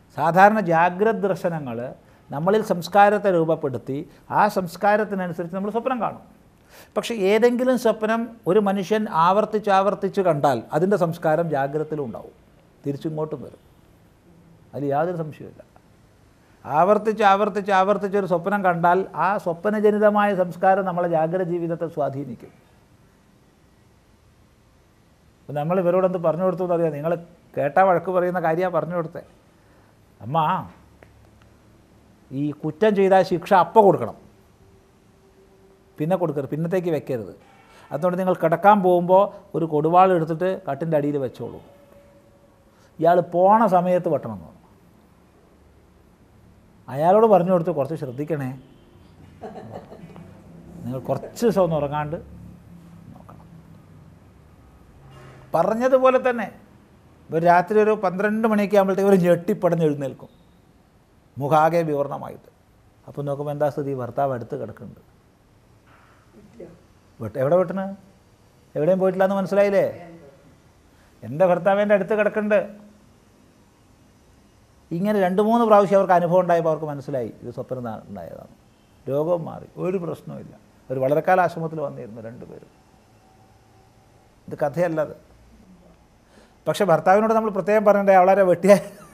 സാധാരണ ജാഗ്രത് ദർശനങ്ങൾ നമ്മളിൽ സംസ്കാരത്തെ രൂപപ്പെടുത്തി ആ സംസ്കാരത്തിനനുസരിച്ച് നമ്മൾ സ്വപ്നം കാണും പക്ഷേ ഏതെങ്കിലും സ്വപ്നം ഒരു മനുഷ്യൻ ആവർത്തിച്ച് ആവർത്തിച്ച് കണ്ടാൽ അതിൻ്റെ സംസ്കാരം ജാഗ്രതത്തിലും ഉണ്ടാവും തിരിച്ചിങ്ങോട്ടും വരും അതിൽ യാതൊരു സംശയമില്ല ആവർത്തിച്ച് ആവർത്തിച്ച് ആവർത്തിച്ച് ഒരു സ്വപ്നം കണ്ടാൽ ആ സ്വപ്നജനിതമായ സംസ്കാരം നമ്മളെ ജാഗ്രത ജീവിതത്തെ സ്വാധീനിക്കും അപ്പം നമ്മൾ ഇവരോടൊന്ന് പറഞ്ഞു കൊടുത്തു എന്നറിയാം നിങ്ങൾ കേട്ടാ വഴക്ക് പറയുന്ന കാര്യമാണ് പറഞ്ഞു കൊടുത്തേ അമ്മ ഈ കുറ്റം ചെയ്താൽ ശിക്ഷ അപ്പം കൊടുക്കണം പിന്നെ കൊടുക്കരുത് പിന്നത്തേക്ക് വെക്കരുത് അതുകൊണ്ട് നിങ്ങൾ കിടക്കാൻ പോകുമ്പോൾ ഒരു കൊടുവാൾ എടുത്തിട്ട് കട്ടിൻ്റെ അടിയിൽ വെച്ചോളൂ ഇയാൾ പോണ സമയത്ത് വെട്ടണം എന്ന് പറഞ്ഞു അയാളോട് പറഞ്ഞു കൊടുത്ത് കുറച്ച് ശ്രദ്ധിക്കണേ നിങ്ങൾ കുറച്ച് ദിവസം ഒന്ന് ഉറങ്ങാണ്ട് നോക്കണം പറഞ്ഞതുപോലെ തന്നെ ഒരു രാത്രി ഒരു പന്ത്രണ്ട് മണിയൊക്കെ ആകുമ്പോഴത്തേക്ക് ഒരു ഞെട്ടിപ്പടഞ്ഞ് എഴുന്നേൽക്കും മുഖാകെ വിവരണമായിട്ട് അപ്പോൾ നോക്കുമ്പോൾ എന്താ സ്ഥിതി ഭർത്താവ് അടുത്ത് കിടക്കുന്നുണ്ട് വെട്ട് എവിടെ വെട്ടണ് എവിടെയും പോയിട്ടില്ല എന്ന് മനസ്സിലായില്ലേ എൻ്റെ ഭർത്താവിൻ്റെ അടുത്ത് കിടക്കുന്നുണ്ട് ഇങ്ങനെ രണ്ട് മൂന്ന് പ്രാവശ്യം അവർക്ക് അനുഭവം ഉണ്ടായപ്പോൾ അവർക്ക് മനസ്സിലായി ഇത് സ്വപ്നം നാ- ഉണ്ടായതാണ് രോഗവും മാറി ഒരു പ്രശ്നവുമില്ല ഒരു വളരെ കാല ആശ്രമത്തിൽ വന്നിരുന്നു രണ്ടുപേരും ഇത് കഥയല്ലത് പക്ഷെ ഭർത്താവിനോട് നമ്മൾ പ്രത്യേകം പറയണ്ടേ വളരെ വെട്ടിയ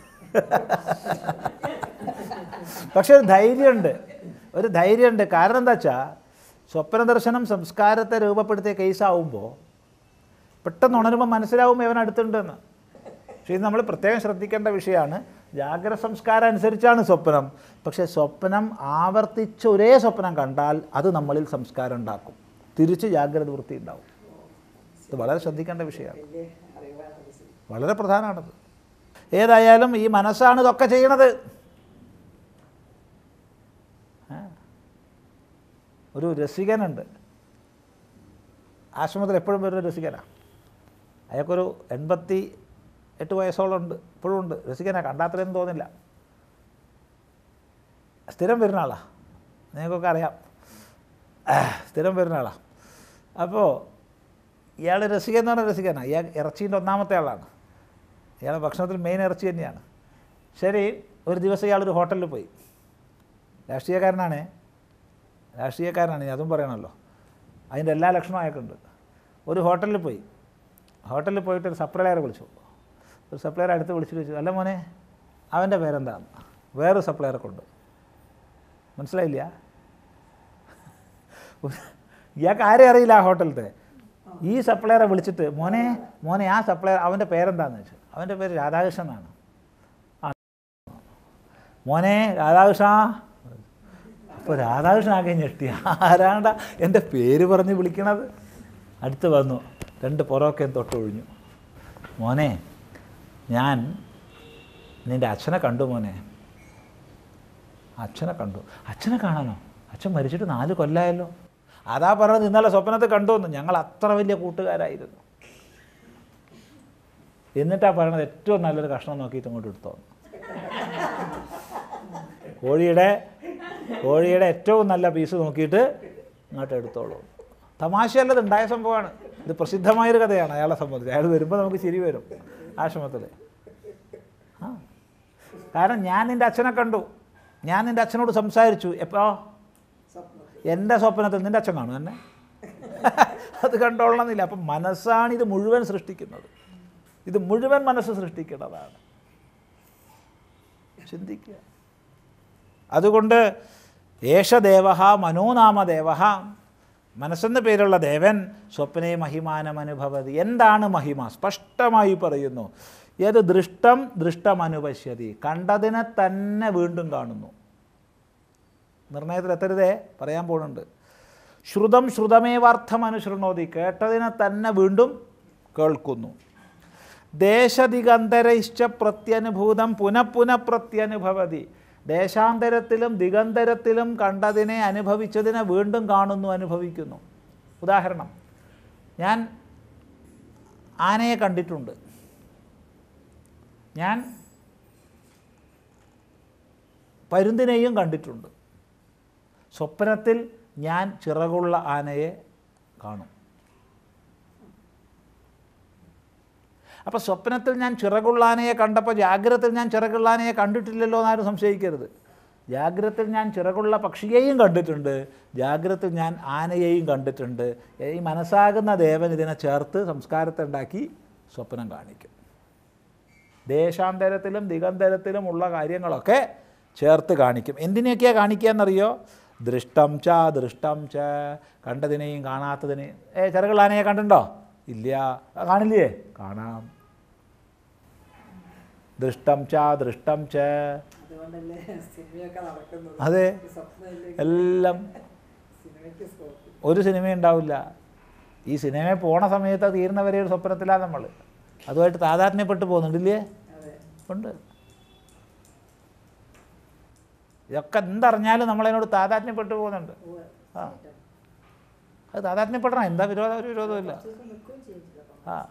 പക്ഷെ ഒരു ധൈര്യമുണ്ട് ഒരു ധൈര്യമുണ്ട് കാരണം എന്താ വെച്ചാൽ സ്വപ്ന ദർശനം സംസ്കാരത്തെ രൂപപ്പെടുത്തിയ കേസാവുമ്പോൾ പെട്ടെന്ന് ഉണരുമ്പോൾ മനസ്സിലാവും ഇവൻ അടുത്തുണ്ടെന്ന് പക്ഷേ ഇത് നമ്മൾ പ്രത്യേകം ശ്രദ്ധിക്കേണ്ട വിഷയമാണ് ജാഗ്രത സംസ്കാരം അനുസരിച്ചാണ് സ്വപ്നം പക്ഷേ സ്വപ്നം ആവർത്തിച്ച് ഒരേ സ്വപ്നം കണ്ടാൽ അത് നമ്മളിൽ സംസ്കാരം ഉണ്ടാക്കും തിരിച്ച് ജാഗ്രത വൃത്തി ഉണ്ടാവും ഇത് വളരെ ശ്രദ്ധിക്കേണ്ട വിഷയമാണ് വളരെ പ്രധാനമാണത് ഏതായാലും ഈ മനസ്സാണ് ഇതൊക്കെ ചെയ്യണത് ആ. ഒരു രസികനുണ്ട് ആശ്രമത്തിൽ എപ്പോഴും വരുന്ന രസികനാണ് അയാൾക്കൊരു എൺപത്തി എട്ട് വയസ്സോളം ഉണ്ട് ഇപ്പോഴും ഉണ്ട് രസികനാ കണ്ടാത്രയൊന്നും തോന്നില്ല സ്ഥിരം വരുന്ന ആളാ നിങ്ങൾക്കൊക്കെ അറിയാം ആ, സ്ഥിരം വരുന്ന ആളാ അപ്പോൾ ഇയാൾ രസികൻ എന്ന് പറഞ്ഞാൽ രസികനാണ് ഇയാൾ ഇറച്ചീൻ്റെ ഒന്നാമത്തെ ആളാണ് ഇയാൾ ഭക്ഷണത്തിൽ മെയിൻ ഇറച്ചി തന്നെയാണ് ശരി ഒരു ദിവസം ഇയാളൊരു ഹോട്ടലിൽ പോയി രാഷ്ട്രീയക്കാരനാണ് രാഷ്ട്രീയക്കാരനാണ് ഇനി അതും പറയണമല്ലോ അതിൻ്റെ എല്ലാ ലക്ഷണവും അയാൾക്കുണ്ട് ഒരു ഹോട്ടലിൽ പോയി ഹോട്ടലിൽ പോയിട്ട് ഒരു സപ്ലയറെ വിളിച്ചു ഒരു സപ്ലയറെ അടുത്ത് വിളിച്ചിട്ട് ചോദിച്ചു അല്ല മോനെ അവൻ്റെ പേരെന്താണ് വേറൊരു സപ്ലയറെ കൊണ്ട് മനസ്സിലായില്ല ഇയാൾക്ക് ആരെയും അറിയില്ല ആ ഹോട്ടലത്തെ ഈ സപ്ലയറെ വിളിച്ചിട്ട് മോനെ മോനെ ആ സപ്ലയർ അവൻ്റെ പേരെന്താണെന്ന് ചോദിച്ചു അവൻ്റെ പേര് രാധാകൃഷ്ണൻ എന്നാണ് ആ മോനെ രാധാകൃഷ്ണ അപ്പോൾ രാധാകൃഷ്ണൻ ആകെ ഞെട്ടി ആരാണ്ട എൻ്റെ പേര് പറഞ്ഞ് വിളിക്കണത് അടുത്ത് വന്നു രണ്ട് പുറമൊക്കെ തൊട്ടൊഴിഞ്ഞു മോനെ ഞാൻ നിൻ്റെ അച്ഛനെ കണ്ടു മോനെ അച്ഛനെ കണ്ടു അച്ഛനെ കാണാനോ അച്ഛൻ മരിച്ചിട്ട് നാല് കൊല്ലായല്ലോ അതാ പറഞ്ഞത് ഇന്നലെ സ്വപ്നത്തിൽ കണ്ടുവന്നു ഞങ്ങൾ അത്ര വലിയ കൂട്ടുകാരായിരുന്നു എന്നിട്ടാ പറയണത് ഏറ്റവും നല്ലൊരു കഷ്ണം നോക്കിയിട്ട് ഇങ്ങോട്ട് എടുത്തോ കോഴിയുടെ കോഴിയുടെ ഏറ്റവും നല്ല പീസ് നോക്കിയിട്ട് ഇങ്ങോട്ട് എടുത്തോളൂ തമാശയല്ലത് ഉണ്ടായ സംഭവമാണ് ഇത് പ്രസിദ്ധമായൊരു കഥയാണ് അയാളെ സംബന്ധിച്ച് അയാൾ വരുമ്പോൾ നമുക്ക് ചിരി വരും ആശ്രമത്തിൽ ആ കാരണം ഞാൻ നിൻ്റെ അച്ഛനെ കണ്ടു ഞാൻ നിൻ്റെ അച്ഛനോട് സംസാരിച്ചു എപ്പോ എൻ്റെ സ്വപ്നത്തിൽ നിൻ്റെ അച്ഛൻ കാണും എന്നെ അത് കണ്ടോളണമെന്നില്ല അപ്പം മനസ്സാണ് ഇത് മുഴുവൻ സൃഷ്ടിക്കുന്നത് ഇത് മുഴുവൻ മനസ്സ് സൃഷ്ടിക്കേണ്ടതാണ് ചിന്തിക്കുക അതുകൊണ്ട് ഏഷദേവ മനോനാമദേവ മനസ്സെന്ന പേരുള്ള ദേവൻ സ്വപ്നേ മഹിമാനം അനുഭവതി എന്താണ് മഹിമ സ്പഷ്ടമായി പറയുന്നു ഏത് ദൃഷ്ടം ദൃഷ്ടമനുപശ്യതി കണ്ടതിനെ തന്നെ വീണ്ടും കാണുന്നു നിർണയത്തിൽ എത്തരുതേ പറയാൻ പോകുന്നുണ്ട് ശ്രുതം ശ്രുതമേവാർത്ഥം അനുസൃണോതി കേട്ടതിനെ തന്നെ വീണ്ടും കേൾക്കുന്നു ദേശദിഗന്ധരൈശ്ച പ്രത്യനുഭൂതം പുനഃപുന പ്രത്യനുഭവതി ദേശാന്തരത്തിലും ദിഗന്തരത്തിലും കണ്ടതിനെ അനുഭവിച്ചതിനെ വീണ്ടും കാണുന്നു അനുഭവിക്കുന്നു ഉദാഹരണം ഞാൻ ആനയെ കണ്ടിട്ടുണ്ട് ഞാൻ പരുന്തിനെയും കണ്ടിട്ടുണ്ട് സ്വപ്നത്തിൽ ഞാൻ ചിറകുള്ള ആനയെ കാണും അപ്പോൾ സ്വപ്നത്തിൽ ഞാൻ ചിറകുള്ളാനയെ കണ്ടപ്പോൾ ജാഗ്രതത്തിൽ ഞാൻ ചിറകുള്ളാനയെ കണ്ടിട്ടില്ലല്ലോ എന്നാരും സംശയിക്കരുത് ജാഗ്രതത്തിൽ ഞാൻ ചിറകുള്ള പക്ഷിയെയും കണ്ടിട്ടുണ്ട് ജാഗ്രതത്തിൽ ഞാൻ ആനയെയും കണ്ടിട്ടുണ്ട് ഈ മനസ്സാകുന്ന ദേവൻ ഇതിനെ ചേർത്ത് സംസ്കാരത്തെ ഉണ്ടാക്കി സ്വപ്നം കാണിക്കും ദേശാന്തരത്തിലും ദിഗന്തരത്തിലും ഉള്ള കാര്യങ്ങളൊക്കെ ചേർത്ത് കാണിക്കും എന്തിനെയൊക്കെയാണ് കാണിക്കുക എന്നറിയോ ദൃഷ്ടം ച ദൃഷ്ടം ച കണ്ടതിനെയും കാണാത്തതിനെയും ഏ ചിറകുള്ളാനയെ കണ്ടിട്ടുണ്ടോ ഇല്ല ആ, കാണില്ലേ കാണാം ദൃഷ്ടം ച ദൃഷ്ടം ച അതുകൊണ്ടല്ലേ സിനിമയൊക്കെ നടക്കുന്നത് അതെ ഈ സ്വപ്നമില്ലെങ്കിൽ എല്ലാം സിനിമയ്ക്ക് സ്കോപ്പ് ഒരു സിനിമ ഉണ്ടാവില്ല ഈ സിനിമ പോണ സമയത്ത് അത് തീരുന്നവരെ ഒരു സ്വപ്നത്തിലാണ് നമ്മൾ അതുമായിട്ട് താതാത്മ്യപ്പെട്ട് പോകുന്നുണ്ടില്ലേ അതെ ഉണ്ട് ഇതൊക്കെ എന്തറിഞ്ഞാലും നമ്മളതിനോട് താതാത്മ്യപ്പെട്ട് പോകുന്നുണ്ട് ഉവ്വ്. ആ അത് താതാത്മ്യപ്പെടണം എന്താ വിരോധം ഒരു വിരോധമില്ല ചിലപ്പോൾ നിൽക്കുകയും ചെയ്യും ചിലപ്പോൾ ആ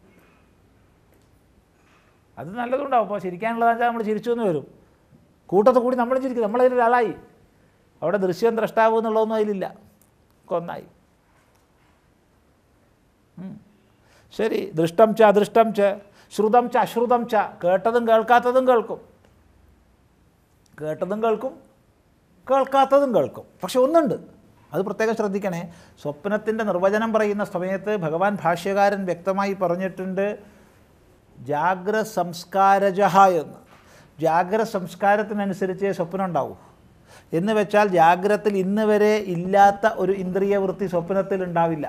അത് നല്ലതുണ്ടാവും അപ്പോൾ ചിരിക്കാനുള്ളതെന്ന് വെച്ചാൽ നമ്മൾ ചിരിച്ചു എന്ന് വരും കൂട്ടത്തിൽ കൂടി നമ്മൾ ചിരിക്കും നമ്മളതിൽ ഒരാളായി അവിടെ ദൃശ്യം ദ്രഷ്ടാവ് എന്നുള്ളതൊന്നും അതിലില്ല ഒക്കെ ഒന്നായി ഉം. ശരി ദൃഷ്ടം ച അദൃഷ്ടം ച ശ്രുതം ച അശ്രുതം ച കേട്ടതും കേൾക്കാത്തതും കേൾക്കും കേട്ടതും കേൾക്കും കേൾക്കാത്തതും കേൾക്കും പക്ഷെ ഒന്നുണ്ട് അത് പ്രത്യേകം ശ്രദ്ധിക്കണേ സ്വപ്നത്തിൻ്റെ നിർവചനം പറയുന്ന സമയത്ത് ഭഗവാൻ ഭാഷ്യകാരൻ വ്യക്തമായി പറഞ്ഞിട്ടുണ്ട് ജാഗ്ര സംസ്കാരജഹ എന്ന് ജാഗ്ര സംസ്കാരത്തിനനുസരിച്ച് സ്വപ്നം ഉണ്ടാവും എന്ന് വെച്ചാൽ ജാഗ്രത്തിൽ ഇന്ന് വരെ ഇല്ലാത്ത ഒരു ഇന്ദ്രിയ വൃത്തി സ്വപ്നത്തിൽ ഉണ്ടാവില്ല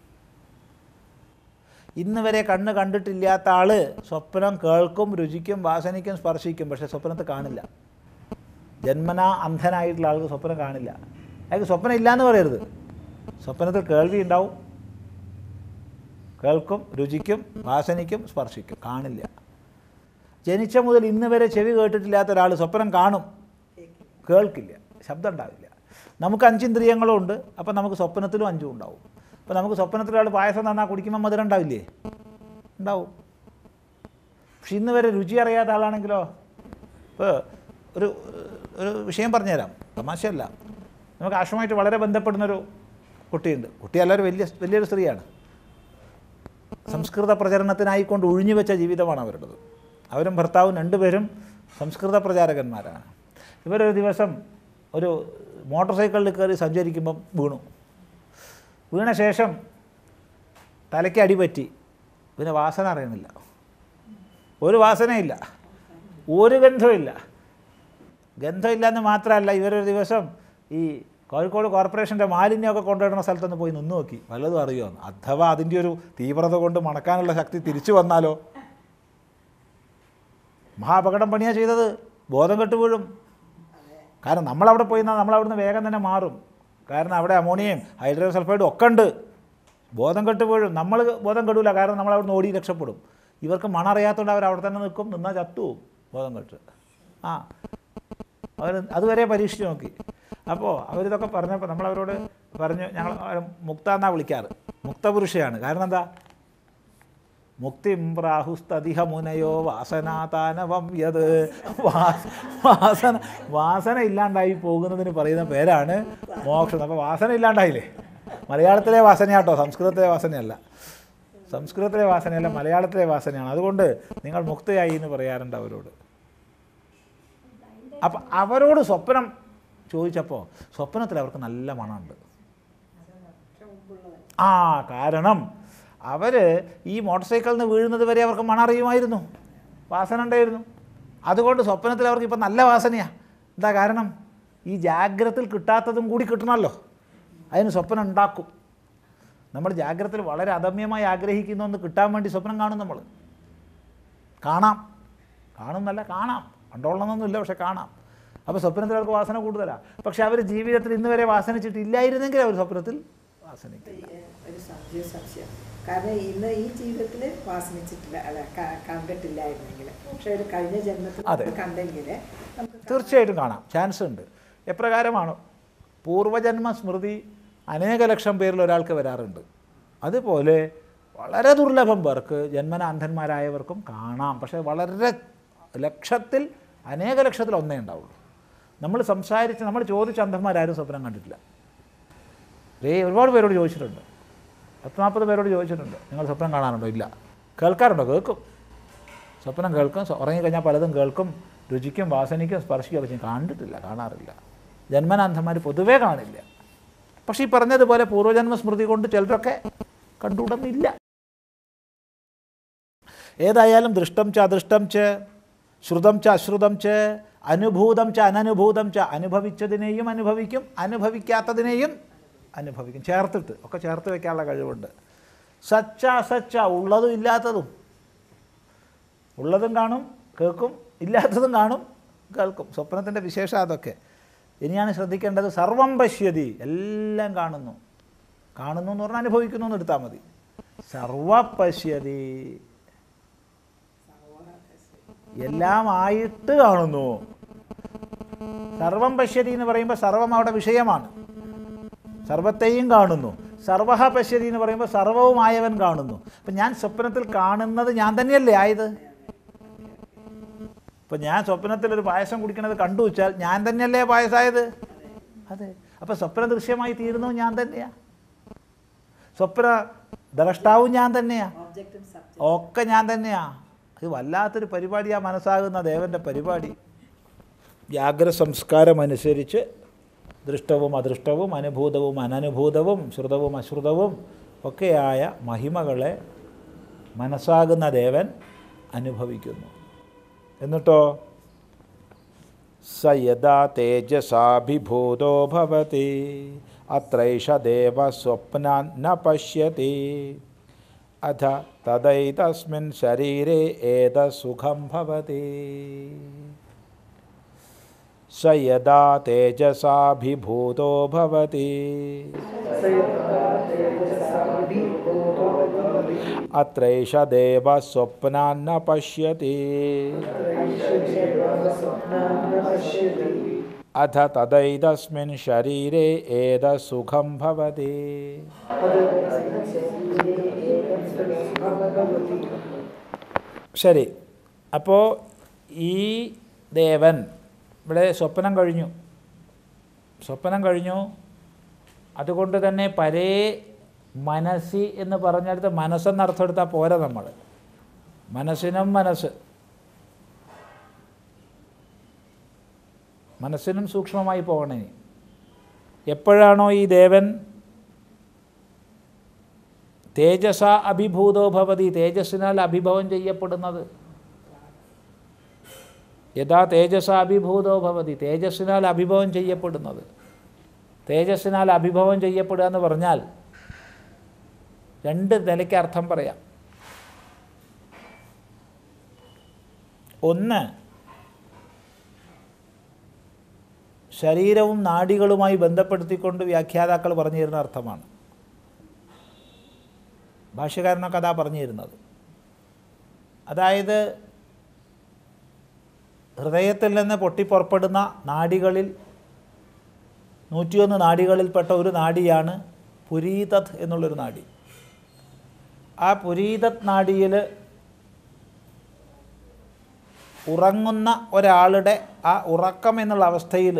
ഇന്ന് വരെ കണ്ണ് കണ്ടിട്ടില്ലാത്ത ആൾ സ്വപ്നം കേൾക്കും രുചിക്കും വാസനിക്കും സ്പർശിക്കും പക്ഷേ സ്വപ്നത്തിൽ കാണില്ല ജന്മന അന്ധനായിട്ടുള്ള ആൾക്ക് സ്വപ്നം കാണില്ല അയാൾക്ക് സ്വപ്നം ഇല്ലയെന്ന് പറയരുത് സ്വപ്നത്തിൽ കേൾവി ഉണ്ടാവും കേൾക്കും രുചിക്കും വാസനിക്കും സ്പർശിക്കും കാണില്ല ജനിച്ച മുതൽ ഇന്ന് വരെ ചെവി കേട്ടിട്ടില്ലാത്ത ഒരാൾ സ്വപ്നം കാണും കേൾക്കില്ല ശബ്ദം ഉണ്ടാവില്ല നമുക്ക് അഞ്ചിന്ദ്രിയങ്ങളും ഉണ്ട് അപ്പം നമുക്ക് സ്വപ്നത്തിലും അഞ്ചും ഉണ്ടാവും അപ്പോൾ നമുക്ക് സ്വപ്നത്തിൽ ഒരാൾ പായസം തന്നാൽ കുടിക്കുമ്പോൾ മധുരം ഉണ്ടാവില്ലേ ഉണ്ടാവും പക്ഷെ ഇന്ന് വരെ രുചി അറിയാത്ത ആളാണെങ്കിലോ ഇപ്പോൾ ഒരു ഒരു വിഷയം പറഞ്ഞുതരാം തമാശയല്ല നമുക്ക് ആശ്രമമായിട്ട് വളരെ ബന്ധപ്പെടുന്നൊരു കുട്ടിയുണ്ട് കുട്ടിയല്ല ഒരു വലിയ വലിയൊരു സ്ത്രീയാണ് സംസ്കൃത പ്രചരണത്തിനായിക്കൊണ്ട് ഒഴിഞ്ഞു വെച്ച ജീവിതമാണ് അവരുടേത് അവരും ഭർത്താവും രണ്ടുപേരും സംസ്കൃത പ്രചാരകന്മാരാണ് ഇവരൊരു ദിവസം ഒരു മോട്ടോർ സൈക്കിളിൽ കയറി സഞ്ചരിക്കുമ്പം വീണു വീണ ശേഷം തലയ്ക്ക് അടിപറ്റി പിന്നെ വാസന അറിയുന്നില്ല ഒരു വാസനയില്ല ഒരു ഗന്ധവുമില്ല ഗന്ധമില്ല എന്ന് മാത്രമല്ല ഇവരൊരു ദിവസം ഈ കോഴിക്കോട് കോർപ്പറേഷൻ്റെ മാലിന്യമൊക്കെ കൊണ്ടുവരുന്ന സ്ഥലത്തൊന്ന് പോയി നിന്ന് നോക്കി വല്ലതും അറിയുമോ അഥവാ അതിൻ്റെ ഒരു തീവ്രത കൊണ്ട് മണക്കാനുള്ള ശക്തി തിരിച്ചു വന്നാലോ മഹാപകടം പണിയാ ചെയ്തത് ബോധം കെട്ട് വീഴും കാരണം നമ്മളവിടെ പോയി നിന്നാൽ നമ്മളവിടുന്ന് വേഗം തന്നെ മാറും കാരണം അവിടെ അമോണിയയും ഹൈഡ്രജൻ സൾഫൈഡും ഒക്കെ ഉണ്ട് ബോധം കെട്ട് വീഴും നമ്മൾ ബോധം കെടൂല കാരണം നമ്മൾ അവിടുന്ന് ഓടി രക്ഷപ്പെടും ഇവർക്ക് മണറിയാത്തതുകൊണ്ട് അവർ അവിടെ തന്നെ നിൽക്കും നിന്നാൽ ചത്തുപോകും ബോധം കെട്ട് ആ അവർ അതുവരെ പരീക്ഷിച്ച് നോക്കി അപ്പോൾ അവരിതൊക്കെ പറഞ്ഞപ്പോൾ നമ്മളവരോട് പറഞ്ഞു ഞങ്ങൾ അവരെ മുക്ത എന്നാണ് വിളിക്കാറ് മുക്തപുരുഷയാണ് കാരണം എന്താ മുക്തിം പ്രാഹുസ്തതിഹ മുനയോ വാസനാതാനവം യത് വാസ- വാസന വാസന ഇല്ലാണ്ടായി പോകുന്നതിന് പറയുന്ന പേരാണ് മോക്ഷം അപ്പോൾ വാസന ഇല്ലാണ്ടായില്ലേ മലയാളത്തിലെ വാസനയാട്ടോ സംസ്കൃതത്തിലെ വാസനയല്ല സംസ്കൃതത്തിലെ വാസനയല്ല മലയാളത്തിലെ വാസനയാണ് അതുകൊണ്ട് നിങ്ങൾ മുക്തയായി എന്ന് പറയാറുണ്ട് അവരോട് അപ്പം അവരോട് സ്വപ്നം ചോദിച്ചപ്പോൾ സ്വപ്നത്തിൽ അവർക്ക് നല്ല മണമുണ്ട് പക്ഷെ മുമ്പുള്ളത് ആ കാരണം അവർ ഈ മോട്ടോർ സൈക്കിളിൽ നിന്ന് വീഴുന്നത് വരെ അവർക്ക് മണറിയുമായിരുന്നു വാസന ഉണ്ടായിരുന്നു അതുകൊണ്ട് സ്വപ്നത്തിൽ അവർക്ക് ഇപ്പം നല്ല വാസനയാണ് എന്താ കാരണം ഈ ജാഗ്രതയിൽ കിട്ടാത്തതും കൂടി കിട്ടണമല്ലോ അതിന് സ്വപ്നം ഉണ്ടാക്കും നമ്മൾ ജാഗ്രതയിൽ വളരെ അദമ്യമായി ആഗ്രഹിക്കുന്ന ഒന്ന് കിട്ടാൻ വേണ്ടി സ്വപ്നം കാണും നമ്മൾ കാണാം കാണുന്നല്ല കാണാം കണ്ടോളണമെന്നൊന്നുമില്ല പക്ഷെ കാണാം അപ്പോൾ സ്വപ്നത്തിൽ അവർക്ക് വാസന കൂടുതലാണ് പക്ഷെ അവർ ജീവിതത്തിൽ ഇന്ന് വരെ വാസനിച്ചിട്ടില്ലായിരുന്നെങ്കിൽ അവർ സ്വപ്നത്തിൽ വാസനിക്കില്ല ഈ, ഒരു സംശയ സംശയം കാരണം ഇന്ന് ഈ ജീവിതത്തിൽ വാസനിച്ചിട്ടില്ല അല്ല ക- കണ്ടിട്ടില്ലായിരുന്നെങ്കിൽ പക്ഷെ ഒരു കഴിഞ്ഞ ജന്മത്തിൽ അതെ. കണ്ടെങ്കിൽ നമുക്ക് തീർച്ചയായിട്ടും കാണാം ചാൻസ് ഉണ്ട് എപ്രകാരമാണ് പൂർവജന്മ സ്മൃതി അനേക ലക്ഷം പേരിൽ ഒരാൾക്ക് വരാറുണ്ട് അതുപോലെ വളരെ ദുർലഭം പേർക്ക് ജന്മന അന്ധന്മാരായവർക്കും കാണാം പക്ഷേ വളരെ ലക്ഷത്തിൽ അനേക ലക്ഷത്തിൽ ഒന്നേ ഉണ്ടാവുള്ളൂ നമ്മൾ സംസാരിച്ച് നമ്മൾ ചോദിച്ച അന്ധന്മാരാരും സ്വപ്നം കണ്ടിട്ടില്ല ഏ ഒരുപാട് പേരോട് ചോദിച്ചിട്ടുണ്ട് പത്ത് നാൽപ്പത് പേരോട് ചോദിച്ചിട്ടുണ്ട് നിങ്ങൾ സ്വപ്നം കാണാറുണ്ടോ ഇല്ല കേൾക്കാറുണ്ടോ കേൾക്കും സ്വപ്നം കേൾക്കും സ്വ- ഉറങ്ങിക്കഴിഞ്ഞാൽ പലതും കേൾക്കും രുചിക്കും വാസനയ്ക്കും സ്പർശിക്കുകയൊക്കെ ചെയ്യും കണ്ടിട്ടില്ല കാണാറില്ല ജന്മനാഥന്മാർ പൊതുവേ കാണില്ല പക്ഷേ ഈ പറഞ്ഞതുപോലെ പൂർവ്വജന്മ സ്മൃതി കൊണ്ട് ചിലരൊക്കെ കണ്ടുകൂടുന്നില്ല ഏതായാലും ദൃഷ്ടം ച അദൃഷ്ടം ച ശ്രുതം ച അശ്രുതം ച അനുഭൂതം ച അനനുഭൂതം ച അനുഭവിച്ചതിനെയും അനുഭവിക്കും അനുഭവിക്കാത്തതിനെയും അനുഭവിക്കും ചേർത്തിട്ട് ഒക്കെ ചേർത്ത് വെക്കാനുള്ള കഴിവുണ്ട് സച്ച അസച്ച ഉള്ളതും ഇല്ലാത്തതും ഉള്ളതും കാണും കേൾക്കും ഇല്ലാത്തതും കാണും കേൾക്കും സ്വപ്നത്തിൻ്റെ വിശേഷം അതൊക്കെ ഇനിയാണ് ശ്രദ്ധിക്കേണ്ടത് സർവം പശ്യതി എല്ലാം കാണുന്നു കാണുന്നു എന്ന് പറഞ്ഞാൽ അനുഭവിക്കുന്നു എന്ന് എടുത്താൽ മതി സർവ പശ്യതി എല്ലാം ആയിട്ട് കാണുന്നു സർവം പശ്യതി എന്ന് പറയുമ്പോൾ സർവം അവിടെ വിഷയമാണ് സർവത്തെയും കാണുന്നു സർവഹ പശ്യതി എന്ന് പറയുമ്പോൾ സർവവുമായവൻ കാണുന്നു അപ്പം ഞാൻ സ്വപ്നത്തിൽ കാണുന്നത് ഞാൻ തന്നെയല്ലേ ആയത് ഇപ്പം ഞാൻ സ്വപ്നത്തിൽ ഒരു പായസം കുടിക്കണത് കണ്ടു വെച്ചാൽ ഞാൻ തന്നെയല്ലേ പായസമായത് അതെ അപ്പം സ്വപ്ന ദൃശ്യമായി തീരുന്നു ഞാൻ തന്നെയാ സ്വപ്ന ദ്രഷ്ടാവും ഞാൻ തന്നെയാ ഓബ്ജക്റ്റും സബ്ജക്റ്റും ഒക്കെ ഞാൻ തന്നെയാ ഇത് വല്ലാത്തൊരു പരിപാടിയാ മനസ്സാകുന്ന ദേവൻ്റെ പരിപാടി ജാഗ്രത സംസ്കാരമനുസരിച്ച് ദൃഷ്ടവും അദൃഷ്ടവും അനുഭൂതവും അനനുഭൂതവും ശ്രുതവും അശ്രുതവും ഒക്കെയായ മഹിമകളെ മനസ്സാകുന്ന ദേവൻ അനുഭവിക്കുന്നു എന്നിട്ടോ സ യഥാ തേജസാഭിഭൂതോ ഭവതി അത്രൈഷ ദേവ സ്വപ്നാൻ ന പശ്യതി അഥ തദൈതസ്മിൻ ശരീരേ ഏത സുഖം ഭവതി സ യഥാ തേജസാഭിഭൂതോ ഭവതി അത്രൈഷ ദേവ സ്വപ്നാൻ ന പശ്യതി അഥ തദൈതസ്മിൻ ശരീരേ ഏത സുഖം ഭവതി ശരി അപ്പോൾ ഈ ദേവൻ ഇവിടെ സ്വപ്നം കഴിഞ്ഞു സ്വപ്നം കഴിഞ്ഞു അതുകൊണ്ട് തന്നെ പരേ മനസ്സി എന്ന് പറഞ്ഞെടുത്ത് മനസ്സെന്നർത്ഥം എടുത്താൽ പോരാ നമ്മൾ മനസ്സിനും മനസ്സ് മനസ്സിനും സൂക്ഷ്മമായി പോകണം ഇനി എപ്പോഴാണോ ഈ ദേവൻ തേജസ അഭിഭൂതോ ഭവതി തേജസ്സിനാൽ അഭിഭവം ചെയ്യപ്പെടുന്നത് യഥാ തേജസ അഭിഭൂതോ ഭവതി തേജസ്സിനാൽ അഭിഭവം ചെയ്യപ്പെടുന്നത് തേജസ്സിനാൽ അഭിഭവം ചെയ്യപ്പെടുക എന്ന് പറഞ്ഞാൽ രണ്ട് നിലയ്ക്ക് അർത്ഥം പറയാം ഒന്ന് ശരീരവും നാഡികളുമായി ബന്ധപ്പെടുത്തിക്കൊണ്ട് വ്യാഖ്യാതാക്കൾ പറഞ്ഞു തരുന്ന അർത്ഥമാണ് ഭാഷ്യകാരനൊക്കെ അതാ പറഞ്ഞു തരുന്നത് അതായത് ഹൃദയത്തിൽ നിന്ന് പൊട്ടിപ്പുറപ്പെടുന്ന നാഡികളിൽ നൂറ്റിയൊന്ന് നാഡികളിൽപ്പെട്ട ഒരു നാഡിയാണ് പുരീതത് എന്നുള്ളൊരു നാഡി ആ പുരീതത് നാഡിയിൽ ഉറങ്ങുന്ന ഒരാളുടെ ആ ഉറക്കം എന്നുള്ള അവസ്ഥയിൽ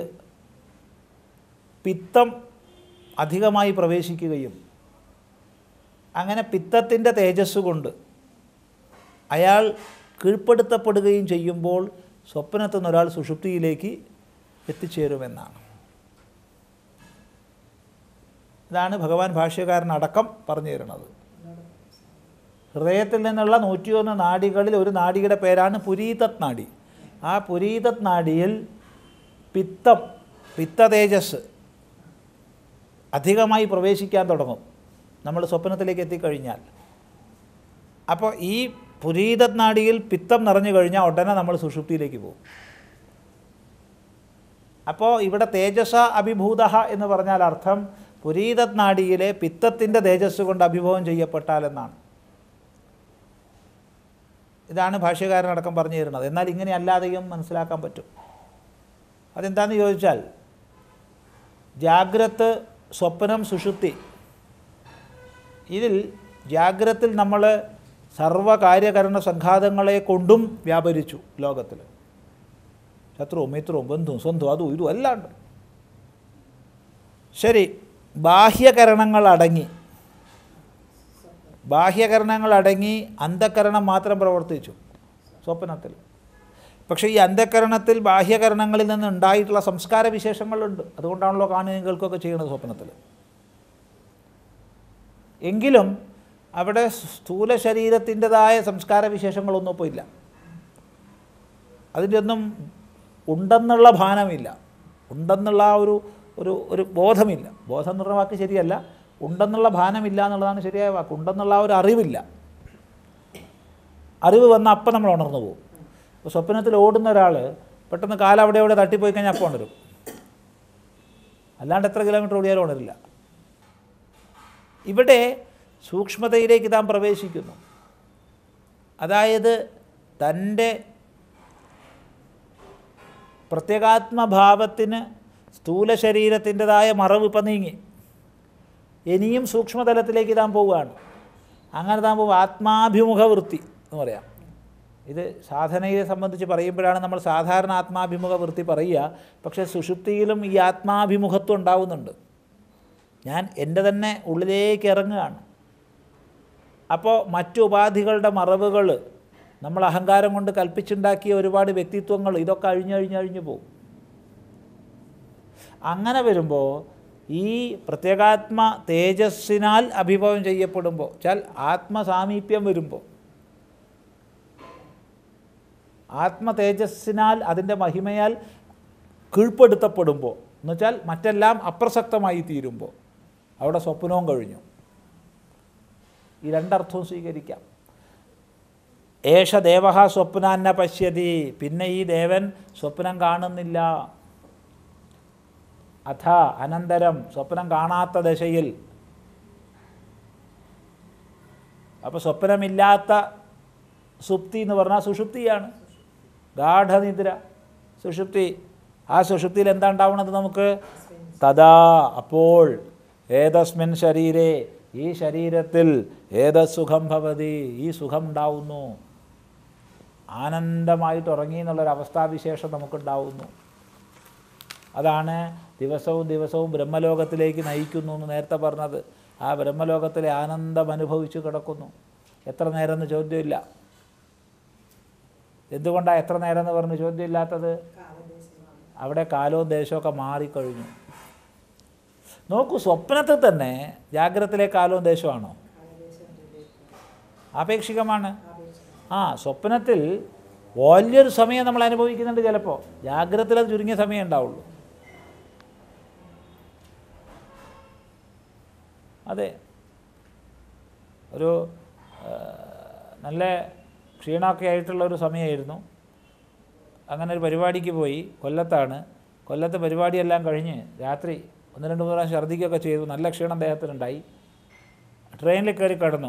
പിത്തം അധികമായി പ്രവേശിക്കുകയും അങ്ങനെ പിത്തത്തിൻ്റെ തേജസ് കൊണ്ട് അയാൾ കീഴ്പ്പെടുത്തപ്പെടുകയും ചെയ്യുമ്പോൾ സ്വപ്നത്തിൽ നിന്ന് ഒരാൾ സുഷുപ്തിയിലേക്ക് എത്തിച്ചേരുമെന്നാണ് ഇതാണ് ഭഗവാൻ ഭാഷ്യകാരനടക്കം പറഞ്ഞു തരുന്നത് ഹൃദയത്തിൽ നിന്നുള്ള നൂറ്റിയൊന്ന് നാഡികളിൽ ഒരു നാഡിയുടെ പേരാണ് പുരീതത് നാഡി ആ പുരീതത് നാഡിയിൽ പിത്തം പിത്ത തേജസ് അധികമായി പ്രവേശിക്കാൻ തുടങ്ങും നമ്മൾ സ്വപ്നത്തിലേക്ക് എത്തിക്കഴിഞ്ഞാൽ അപ്പോൾ ഈ പുരീതത് നാഡിയിൽ പിത്തം നിറഞ്ഞു കഴിഞ്ഞാൽ ഉടനെ നമ്മൾ സുഷുപ്തിയിലേക്ക് പോകും അപ്പോൾ ഇവിടെ തേജസ അഭിഭൂത എന്ന് പറഞ്ഞാൽ അർത്ഥം പുരീതത് നാഡിയിലെ പിത്തത്തിൻ്റെ തേജസ് കൊണ്ട് അഭിഭവം ചെയ്യപ്പെട്ടാൽ എന്നാണ് ഇതാണ് ഭാഷ്യകാരനടക്കം പറഞ്ഞു തരുന്നത് എന്നാൽ ഇങ്ങനെ അല്ലാതെയും മനസ്സിലാക്കാൻ പറ്റും അതെന്താണെന്ന് ചോദിച്ചാൽ ജാഗ്രത് സ്വപ്നം സുഷുപ്തി ഇതിൽ ജാഗ്രത്തിൽ നമ്മൾ സർവകാര്യകരണ സംഘാതങ്ങളെ കൊണ്ടും വ്യാപരിച്ചു ലോകത്തിൽ ശത്രുവും മിത്രവും ബന്ധുവും സ്വന്തവും അതും ഇതും എല്ലാം ഉണ്ട് ശരി ബാഹ്യകരണങ്ങൾ അടങ്ങി ബാഹ്യകരണങ്ങൾ അടങ്ങി അന്ധകരണം മാത്രം പ്രവർത്തിച്ചു സ്വപ്നത്തിൽ പക്ഷേ ഈ അന്ധകരണത്തിൽ ബാഹ്യകരണങ്ങളിൽ നിന്ന് ഉണ്ടായിട്ടുള്ള സംസ്കാര വിശേഷങ്ങളുണ്ട് അതുകൊണ്ടാണല്ലോ കാണുകയും കേൾക്കുകയൊക്കെ ചെയ്യുന്നത് സ്വപ്നത്തിൽ എങ്കിലും അവിടെ സ്ഥൂല ശരീരത്തിൻ്റെതായ സംസ്കാര വിശേഷങ്ങളൊന്നും ഇപ്പോൾ ഇല്ല അതിൻ്റെ ഒന്നും ഉണ്ടെന്നുള്ള ഭാനമില്ല ഉണ്ടെന്നുള്ള ആ ഒരു ഒരു ഒരു ബോധമില്ല ബോധം എന്നുള്ള വാക്ക് ശരിയല്ല ഉണ്ടെന്നുള്ള ഭാനമില്ല എന്നുള്ളതാണ് ശരിയായ വാക്ക് ഉണ്ടെന്നുള്ള ആ ഒരു അറിവില്ല അറിവ് വന്ന അപ്പം നമ്മൾ ഉണർന്നു പോകും ഇപ്പോൾ സ്വപ്നത്തിൽ ഓടുന്ന ഒരാൾ പെട്ടെന്ന് കാലം അവിടെ അവിടെ തട്ടിപ്പോയി കഴിഞ്ഞാൽ അപ്പം ഉണരും അല്ലാണ്ട് എത്ര കിലോമീറ്റർ ഓടിയാലും ഉണരില്ല ഇവിടെ സൂക്ഷ്മതയിലേക്ക് താൻ പ്രവേശിക്കുന്നു അതായത് തൻ്റെ പ്രത്യേകാത്മഭാവത്തിന് സ്ഥൂല ശരീരത്തിൻ്റെതായ മറവ് ഇപ്പം നീങ്ങി ഇനിയും സൂക്ഷ്മതലത്തിലേക്ക് താൻ പോവുകയാണ് അങ്ങനെ താൻ പോകും ആത്മാഭിമുഖ വൃത്തി എന്ന് പറയാം ഇത് സാധനയെ സംബന്ധിച്ച് പറയുമ്പോഴാണ് നമ്മൾ സാധാരണ ആത്മാഭിമുഖ വൃത്തി പറയുക പക്ഷേ സുഷുപ്തിയിലും ഈ ആത്മാഭിമുഖത്വം ഉണ്ടാവുന്നുണ്ട് ഞാൻ എൻ്റെ തന്നെ ഉള്ളിലേക്ക് ഇറങ്ങുകയാണ് അപ്പോൾ മറ്റു ഉപാധികളുടെ മറവുകൾ നമ്മൾ അഹങ്കാരം കൊണ്ട് കൽപ്പിച്ചുണ്ടാക്കിയ ഒരുപാട് വ്യക്തിത്വങ്ങൾ ഇതൊക്കെ അഴിഞ്ഞഴിഞ്ഞഴിഞ്ഞു പോകും അങ്ങനെ വരുമ്പോൾ ഈ പ്രത്യേകാത്മ തേജസ്സിനാൽ അഭിഭവം ചെയ്യപ്പെടുമ്പോൾ വെച്ചാൽ ആത്മസാമീപ്യം വരുമ്പോൾ ആത്മ തേജസ്സിനാൽ അതിൻ്റെ മഹിമയാൽ കീഴ്പ്പെടുത്തപ്പെടുമ്പോൾ എന്നുവെച്ചാൽ മറ്റെല്ലാം അപ്രസക്തമായി തീരുമ്പോൾ അവിടെ സ്വപ്നവും കഴിഞ്ഞു ഈ രണ്ടർത്ഥവും സ്വീകരിക്കാം ഏഷ ദേവ സ്വപ്നാന്ന പശ്യതി പിന്നെ ഈ ദേവൻ സ്വപ്നം കാണുന്നില്ല അഥ അനന്തരം സ്വപ്നം കാണാത്ത ദശയിൽ അപ്പോൾ സ്വപ്നമില്ലാത്ത സുപ്തി എന്ന് പറഞ്ഞാൽ സുഷുപ്തിയാണ് ഗാഠനിദ്ര സുഷുപ്തി ആ സുഷുപ്തിയിൽ എന്താ ഉണ്ടാവുന്നത് നമുക്ക് തഥാ അപ്പോൾ ഏതസ്മിൻ ശരീരേ ഈ ശരീരത്തിൽ ഏതസുഖം ഭവതി ഈ സുഖം ഉണ്ടാവുന്നു ആനന്ദമായിട്ട് ഉറങ്ങി എന്നുള്ളൊരു അവസ്ഥാവിശേഷം നമുക്കുണ്ടാവുന്നു അതാണ് ദിവസവും ദിവസവും ബ്രഹ്മലോകത്തിലേക്ക് നയിക്കുന്നു എന്ന് നേരത്തെ പറഞ്ഞത് ആ ബ്രഹ്മലോകത്തിലെ ആനന്ദം അനുഭവിച്ചു കിടക്കുന്നു എത്ര നേരം എന്ന് ചോദ്യമില്ല എന്തുകൊണ്ടാണ് എത്ര നേരം എന്ന് പറഞ്ഞ് ചോദ്യമില്ലാത്തത് അവിടെ കാലവും ദേശമൊക്കെ മാറിക്കഴിഞ്ഞു നോക്കൂ സ്വപ്നത്തിൽ തന്നെ ജാഗ്രതത്തിലെ കാലവും ദേശമാണോ ആപേക്ഷികമാണ് ആ സ്വപ്നത്തിൽ വലിയൊരു സമയം നമ്മൾ അനുഭവിക്കുന്നുണ്ട് ചിലപ്പോൾ ജാഗ്രതത്തിൽ അത് ചുരുങ്ങിയ സമയം ഉണ്ടാവുള്ളൂ അതെ ഒരു ആ, നല്ല ക്ഷീണമൊക്കെ ആയിട്ടുള്ള ഒരു സമയമായിരുന്നു അങ്ങനെ ഒരു പരിപാടിക്ക് പോയി കൊല്ലത്താണ് കൊല്ലത്തെ പരിപാടിയെല്ലാം കഴിഞ്ഞ് രാത്രി ഒന്ന് രണ്ട് മൂന്ന് പ്രാവശ്യം ഛർദ്ദിക്കുകയൊക്കെ ചെയ്തു നല്ല ക്ഷീണം ദേഹത്തിനുണ്ടായി ട്രെയിനിൽ കയറി കിടന്നു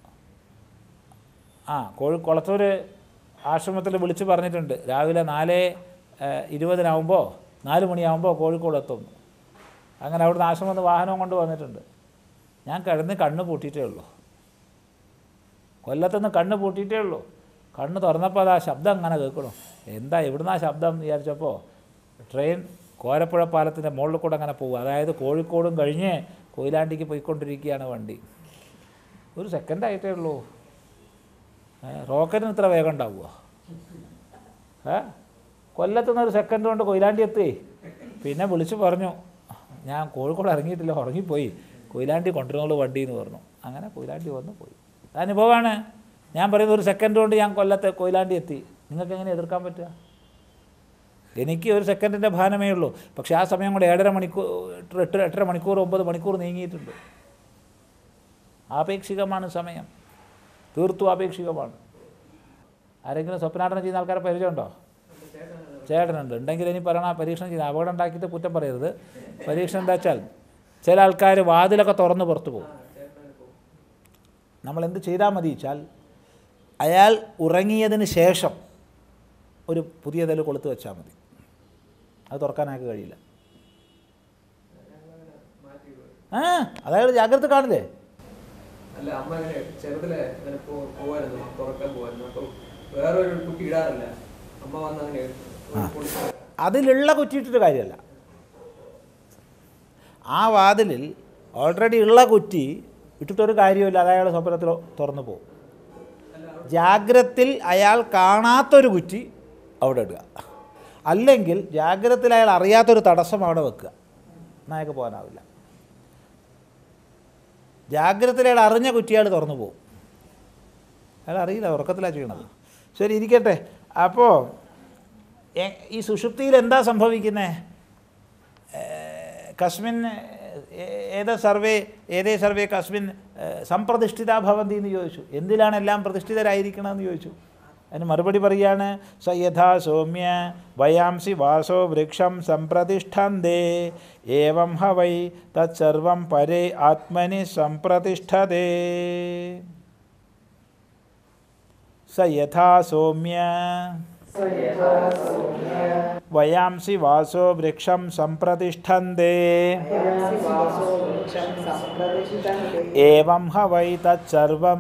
ആ കോഴി കുളത്തൂർ ആശ്രമത്തിൽ വിളിച്ച് പറഞ്ഞിട്ടുണ്ട് രാവിലെ നാല് ഏഹ്, ഇരുപതിനാവുമ്പോൾ നാല് മണിയാകുമ്പോൾ കോഴിക്കോട് എത്തും അങ്ങനെ അവിടുന്ന് ആശ്രമത്തിൽ നിന്ന് വാഹനം കൊണ്ട് വന്നിട്ടുണ്ട് ഞാൻ കിടന്ന് കണ്ണ് പൂട്ടിയിട്ടേ ഉള്ളൂ കൊല്ലത്തുനിന്ന് കണ്ണ് പൂട്ടിയിട്ടേ ഉള്ളൂ കണ്ണ് തുറന്നപ്പോൾ അത് ആ ശബ്ദം അങ്ങനെ കേൾക്കണം എന്താ എവിടുന്ന് ആ ശബ്ദം എന്ന് വിചാരിച്ചപ്പോൾ ട്രെയിൻ കോരപ്പുഴ പാലത്തിൻ്റെ മുകളിൽ കൂടെ അങ്ങനെ പോകും അതായത് കോഴിക്കോടും കഴിഞ്ഞ് കൊയിലാണ്ടിക്ക് പോയിക്കൊണ്ടിരിക്കുകയാണ് വണ്ടി ഒരു സെക്കൻഡ് ആയിട്ടേ ഉള്ളൂ ഏ, റോക്കറ്റിന് ഇത്ര വേഗം ഉണ്ടാവുക ഏ കൊല്ലത്തുനിന്ന് ഒരു സെക്കൻഡ് കൊണ്ട് കൊയിലാണ്ടി എത്തി പിന്നെ വിളിച്ച് പറഞ്ഞു ഞാൻ കോഴിക്കോട് ഇറങ്ങിയിട്ടില്ല ഉറങ്ങിപ്പോയി കൊയിലാണ്ടി കൊണ്ടുവരുന്നുള്ളൂ വണ്ടി എന്ന് പറഞ്ഞു അങ്ങനെ കൊയിലാണ്ടി വന്ന് പോയി അത് അനുഭവമാണ് ഞാൻ പറയുന്നത് ഒരു സെക്കൻഡ് കൊണ്ട് ഞാൻ കൊല്ലത്തെ കൊയിലാണ്ടി എത്തി നിങ്ങൾക്ക് എങ്ങനെ എതിർക്കാൻ പറ്റുക എനിക്ക് ഒരു സെക്കൻഡിൻ്റെ ഭാനമേ ഉള്ളൂ പക്ഷേ ആ സമയം കൊണ്ട് ഏഴര മണിക്കൂർ എട്ട് എട്ടര മണിക്കൂർ ഒമ്പത് മണിക്കൂർ നീങ്ങിയിട്ടുണ്ട് ആപേക്ഷികമാണ് സമയം തീർത്തും ആപേക്ഷികമാണ് ആരെങ്കിലും സ്വപ്നാടനം ചെയ്യുന്ന ആൾക്കാരെ പരിചയമുണ്ടോ ചേട്ടനുണ്ട് ഉണ്ടെങ്കിൽ ഇനി പറയണ പരീക്ഷണം ചെയ്യുന്ന അപകടം ഉണ്ടാക്കിയിട്ട് കുറ്റം പറയരുത് പരീക്ഷണം എന്താ വെച്ചാൽ ചില ആൾക്കാർ വാതിലൊക്കെ തുറന്ന് പുറത്ത് പോകും നമ്മൾ എന്ത് ചെയ്താൽ മതി വെച്ചാൽ അയാൾ ഉറങ്ങിയതിന് ശേഷം ഒരു പുതിയ തല കൊളുത്ത് വെച്ചാൽ മതി അത് തുറക്കാനൊക്കെ കഴിയില്ല ആ അതായത് ജാഗ്രത കാണില്ലേ അല്ല അമ്മ ഇങ്ങനെ ചെറുതിലെ ഇങ്ങനെ പോ- പോവായിരുന്നു തുറക്കാൻ പോവായിരുന്നു അപ്പൊ വേറൊരു കുട്ടി ഇടാറില്ല അമ്മ വന്ന് അങ്ങനെ കൊടുത്തു. അതിലുള്ള കുറ്റിയിട്ടൊരു കാര്യമല്ല ആ വാതിലിൽ ഓൾറെഡി ഉള്ള കുറ്റി ഇട്ടിട്ടൊരു കാര്യമില്ല അത് അയാൾ സ്വപ്നത്തിൽ തുറന്നു പോകും അല്ല അവിടെ ജാഗ്രത്തിൽ അയാൾ കാണാത്തൊരു കുറ്റി അവിടെ ഇടുക അല്ലെങ്കിൽ ജാഗ്രത്തിൽ അയാൾ അറിയാത്തൊരു തടസ്സം അവിടെ വെക്കുക എന്നാൽ അയാൾക്ക് പോകാനാവില്ല ജാഗ്രത്തിൽ അയാൾ അറിഞ്ഞ കുറ്റി അയാൾ തുറന്നു പോകും അയാൾ അറിയില്ല ഉറക്കത്തിലാണ് ചെയ്യണത് ശരി ഇരിക്കട്ടെ അപ്പോൾ എ- ഈ സുഷുപ്തിയിൽ എന്താ സംഭവിക്കുന്നത് കസ്മിൻ ഏ- ഏത് സർവേ ഏതേ സർവേ കസ്മിൻ ഏ, സംപ്രതിഷ്ഠിതാ ഭവന്തി എന്ന് ചോദിച്ചു എന്തിലാണ് എല്ലാം പ്രതിഷ്ഠിതരായിരിക്കണമെന്ന് ചോദിച്ചു അതിന് മറുപടി പറയാണ് സ യഥാ സൗമ്യ വയാംസി വാസോ വൃക്ഷം സംപ്രതിഷ്ഠന്തേ ഏവം ഹ വൈ തത്സർവം പരേ ആത്മനി സംപ്രതിഷ്ഠതേ സ യഥാ സൗമ്യ വയാംസി വാസോ വൃക്ഷം സംപ്രതിഷ്ഠന്തേ ഏവം ഹ വൈ തത്സർവം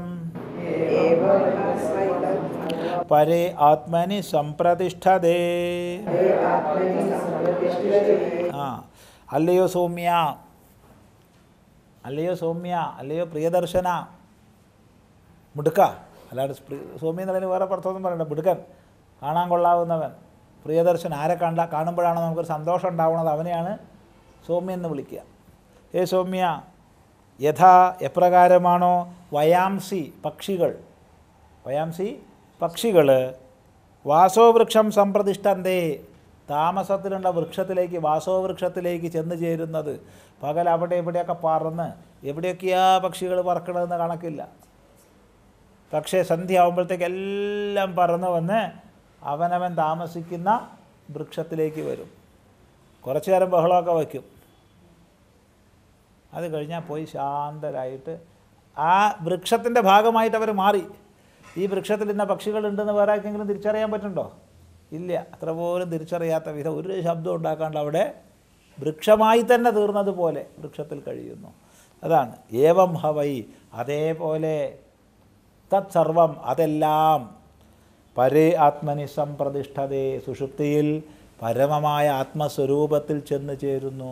പരേ ആത്മനി സംപ്രതിഷ്ഠതേ ആ അല്ലയോ സൗമ്യ അല്ലയോ സൗമ്യ അല്ലയോ പ്രിയദർശന മിടുക്ക അല്ലാണ്ട് പ്രി- സൗമ്യ എന്നുള്ളതിന് വേറെ പുറത്തൊന്നും പറയണ്ട മിടുക്കൻ കാണാൻ കൊള്ളാവുന്നവൻ പ്രിയദർശൻ ആരെ കണ്ട കാണുമ്പോഴാണ് നമുക്കൊരു സന്തോഷം ഉണ്ടാവുന്നത് അവനെയാണ് സൗമ്യ എന്ന് വിളിക്കുക ഏ സൗമ്യ യഥാ എപ്രകാരമാണോ വയാംസി പക്ഷികൾ വയാംസി പക്ഷികൾ വാസോവൃക്ഷം സംപ്രതിഷ്ഠന്തേ താമസത്തിലുള്ള വൃക്ഷത്തിലേക്ക് വാസോവൃക്ഷത്തിലേക്ക് ചെന്ന് ചേരുന്നത് പകൽ അവിടെ ഇവിടെയൊക്കെ പറന്ന് എവിടെയൊക്കെയാ പക്ഷികൾ പറക്കണമെന്ന് കണക്കില്ല പക്ഷേ സന്ധ്യ ആകുമ്പോഴത്തേക്ക് എല്ലാം പറന്ന് വന്ന് അവനവൻ താമസിക്കുന്ന വൃക്ഷത്തിലേക്ക് വരും കുറച്ചു നേരം ബഹളമൊക്കെ വയ്ക്കും അത് കഴിഞ്ഞാൽ പോയി ശാന്തരായിട്ട് ആ വൃക്ഷത്തിൻ്റെ ഭാഗമായിട്ട് അവർ മാറി ഈ വൃക്ഷത്തിൽ ഇന്ന പക്ഷികളുണ്ടെന്ന് വേറെ ആർക്കെങ്കിലും തിരിച്ചറിയാൻ പറ്റുന്നുണ്ടോ ഇല്ല അത്ര പോലും തിരിച്ചറിയാത്ത വിധം ഒരു ശബ്ദം ഉണ്ടാക്കാണ്ട് അവിടെ വൃക്ഷമായി തന്നെ തീർന്നതുപോലെ വൃക്ഷത്തിൽ കഴിയുന്നു അതാണ് ഏവം ഹവൈ അതേപോലെ തത്സർവം അതെല്ലാം പരേ ആത്മനി സംപ്രതിഷ്ഠതേ സുഷുപ്തിയിൽ പരമമായ ആത്മസ്വരൂപത്തിൽ ചെന്ന് ചേരുന്നു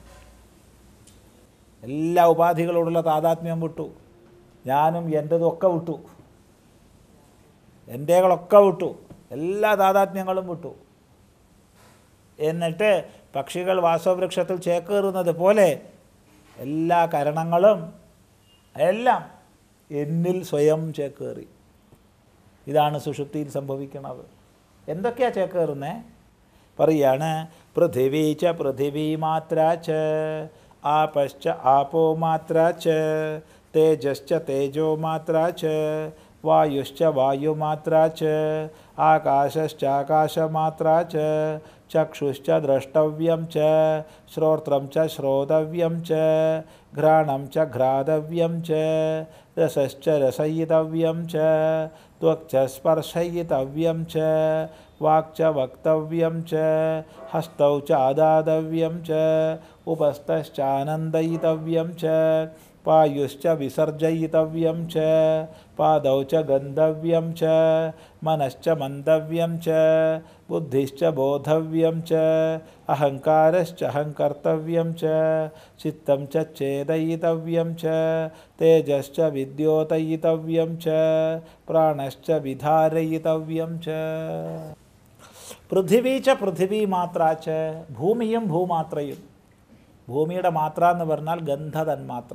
എല്ലാ ഉപാധികളോടുള്ള താതാത്മ്യം വിട്ടു ഞാനും എൻ്റെതും ഒക്കെ വിട്ടു എൻ്റെകളൊക്കെ വിട്ടു എല്ലാ താതാത്മ്യങ്ങളും വിട്ടു എന്നിട്ട് പക്ഷികൾ വാസവൃക്ഷത്തിൽ ചേക്കേറുന്നത് പോലെ എല്ലാ കരണങ്ങളും എല്ലാം എന്നിൽ സ്വയം ചേക്കേറി ഇതാണ് സുഷുപ്തിയിൽ സംഭവിക്കുന്നത് എന്തൊക്കെയാണ് ചേക്കേറുന്നേ പറയാണ് പൃഥിവീ ച പൃഥിവീ മാത്ര ച ആപശ്ച ആപോ മാത്ര ച തേജശ്ച തേജോ മാത്ര ച വായുശ്ച വായുമാത്ര ച ആകാശശ്ചാകാശമാത്ര ച ചക്ഷുശ്ച ദ്രഷ്ടവ്യം ച ശ്രോത്രം ച ശ്രോതവ്യം ച ഘ്രാണം ച ഘ്രാതവ്യം ച രസശ്ച രസയിതവ്യം ച त्वक्च स्पर्शयितव्यं च वाक् च वक्तव्यं च हस्तौ च आदातव्यं च उपस्थश्चानन्दयितव्यं च पायुश्च विसर्जयितव्यं च पादौ च गन्तव्यं च मनश्च मन्तव्यं च बुद्धिश्च बोधव्यं च अहङ्कारश्च अहङ्कर्तव्यं च चित्तं च चेदयितव्यं च तेजश्च विद्योतयितव्यं च प्राणश्च विधारयितव्यं च പൃഥിവി ച പൃഥിവി മാത്ര ച ഭൂമിയും ഭൂമാത്രയും ഭൂമിയുടെ മാത്ര എന്ന് പറഞ്ഞാൽ ഗന്ധതന്മാത്ര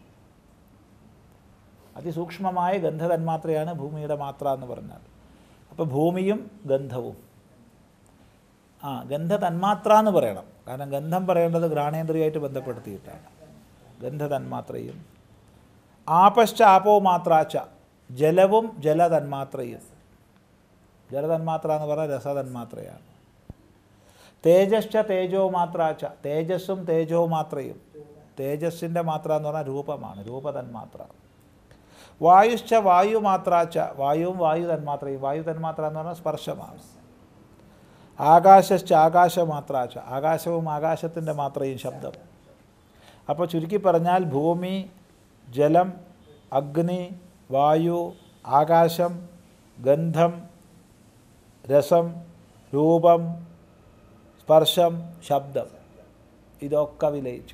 അതിസൂക്ഷ്മമായ ഗന്ധതന്മാത്രയാണ് ഭൂമിയുടെ മാത്ര എന്ന് പറഞ്ഞാൽ അപ്പോൾ ഭൂമിയും ഗന്ധവും ആ ഗന്ധതന്മാത്ര എന്ന് പറയണം കാരണം ഗന്ധം പറയേണ്ടത് ഘ്രാണേന്ദ്രിയമായിട്ട് ബന്ധപ്പെടുത്തിയിട്ടാണ് ഗന്ധതന്മാത്രയും ആപശ്ച ആപോ മാത്രാച്ച ജലവും ജലതന്മാത്രയും ജലതന്മാത്ര എന്ന് പറഞ്ഞാൽ രസതന്മാത്രയാണ് തേജശ്ച തേജോ മാത്രാച്ച തേജസ്സും തേജോ മാത്രയും തേജസ്സിൻ്റെ മാത്ര എന്ന് പറഞ്ഞാൽ രൂപമാണ് രൂപതന്മാത്ര വായുശ്ച വായു മാത്രാച്ച വായുവും വായു തന്മാത്രയും വായു തന്മാത്ര എന്ന് പറഞ്ഞാൽ സ്പർശമാണ് ആകാശശ്ച ആകാശമാത്രാച്ച ആകാശവും ആകാശത്തിൻ്റെ മാത്രയും ശബ്ദം അപ്പോൾ ചുരുക്കി പറഞ്ഞാൽ ഭൂമി ജലം അഗ്നി വായു ആകാശം ഗന്ധം രസം രൂപം സ്പർശം ശബ്ദം ഇതൊക്കെ വിലയിച്ചു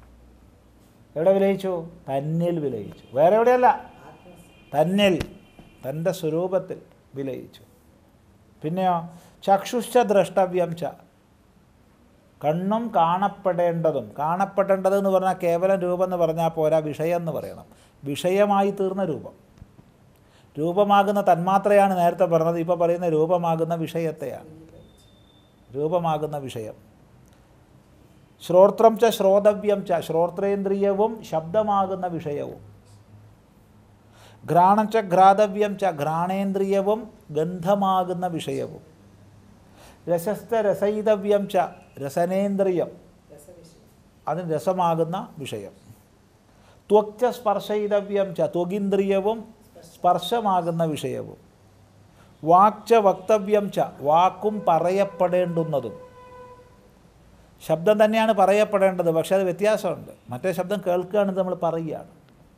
എവിടെ വിലയിച്ചു തന്നിൽ വിലയിച്ചു വേറെ എവിടെയല്ല തന്നിൽ തൻ്റെ സ്വരൂപത്തിൽ വിലയിച്ചു പിന്നെയോ ചക്ഷുശ്ച ദ്രഷ്ടവ്യം ച കണ്ണും കാണപ്പെടേണ്ടതും കാണപ്പെടേണ്ടത് എന്ന് പറഞ്ഞാൽ കേവലം രൂപം എന്ന് പറഞ്ഞാൽ പോരാ വിഷയം എന്ന് പറയണം വിഷയമായി തീർന്ന രൂപം രൂപമാകുന്ന തന്മാത്രയാണ് നേരത്തെ പറഞ്ഞത് ഇപ്പോൾ പറയുന്ന രൂപമാകുന്ന വിഷയത്തെയാണ് രൂപമാകുന്ന വിഷയം ശ്രോത്രം ച ശ്രോതവ്യം ച ശ്രോത്രേന്ദ്രിയവും ശബ്ദമാകുന്ന വിഷയവും ഘ്രാണം ച ഘ്രാതവ്യം ച ഘ്രാണേന്ദ്രിയവും ഗന്ധമാകുന്ന വിഷയവും രസസ്ഥ രസയിതവ്യം ച രസനേന്ദ്രിയം രസവിഷയം അതിന് രസമാകുന്ന വിഷയം ത്വക്ച സ്പർശയിതവ്യം ച ത്വഗിന്ദ്രിയവും സ്പർശമാകുന്ന വിഷയവും വാക്ച വക്തവ്യം ച വാക്കും പറയപ്പെടേണ്ടുന്നതും ശബ്ദം തന്നെയാണ് പറയപ്പെടേണ്ടത് പക്ഷെ അത് വ്യത്യാസമുണ്ട് മറ്റേ ശബ്ദം കേൾക്കുകയാണെങ്കിൽ നമ്മൾ പറയുകയാണ്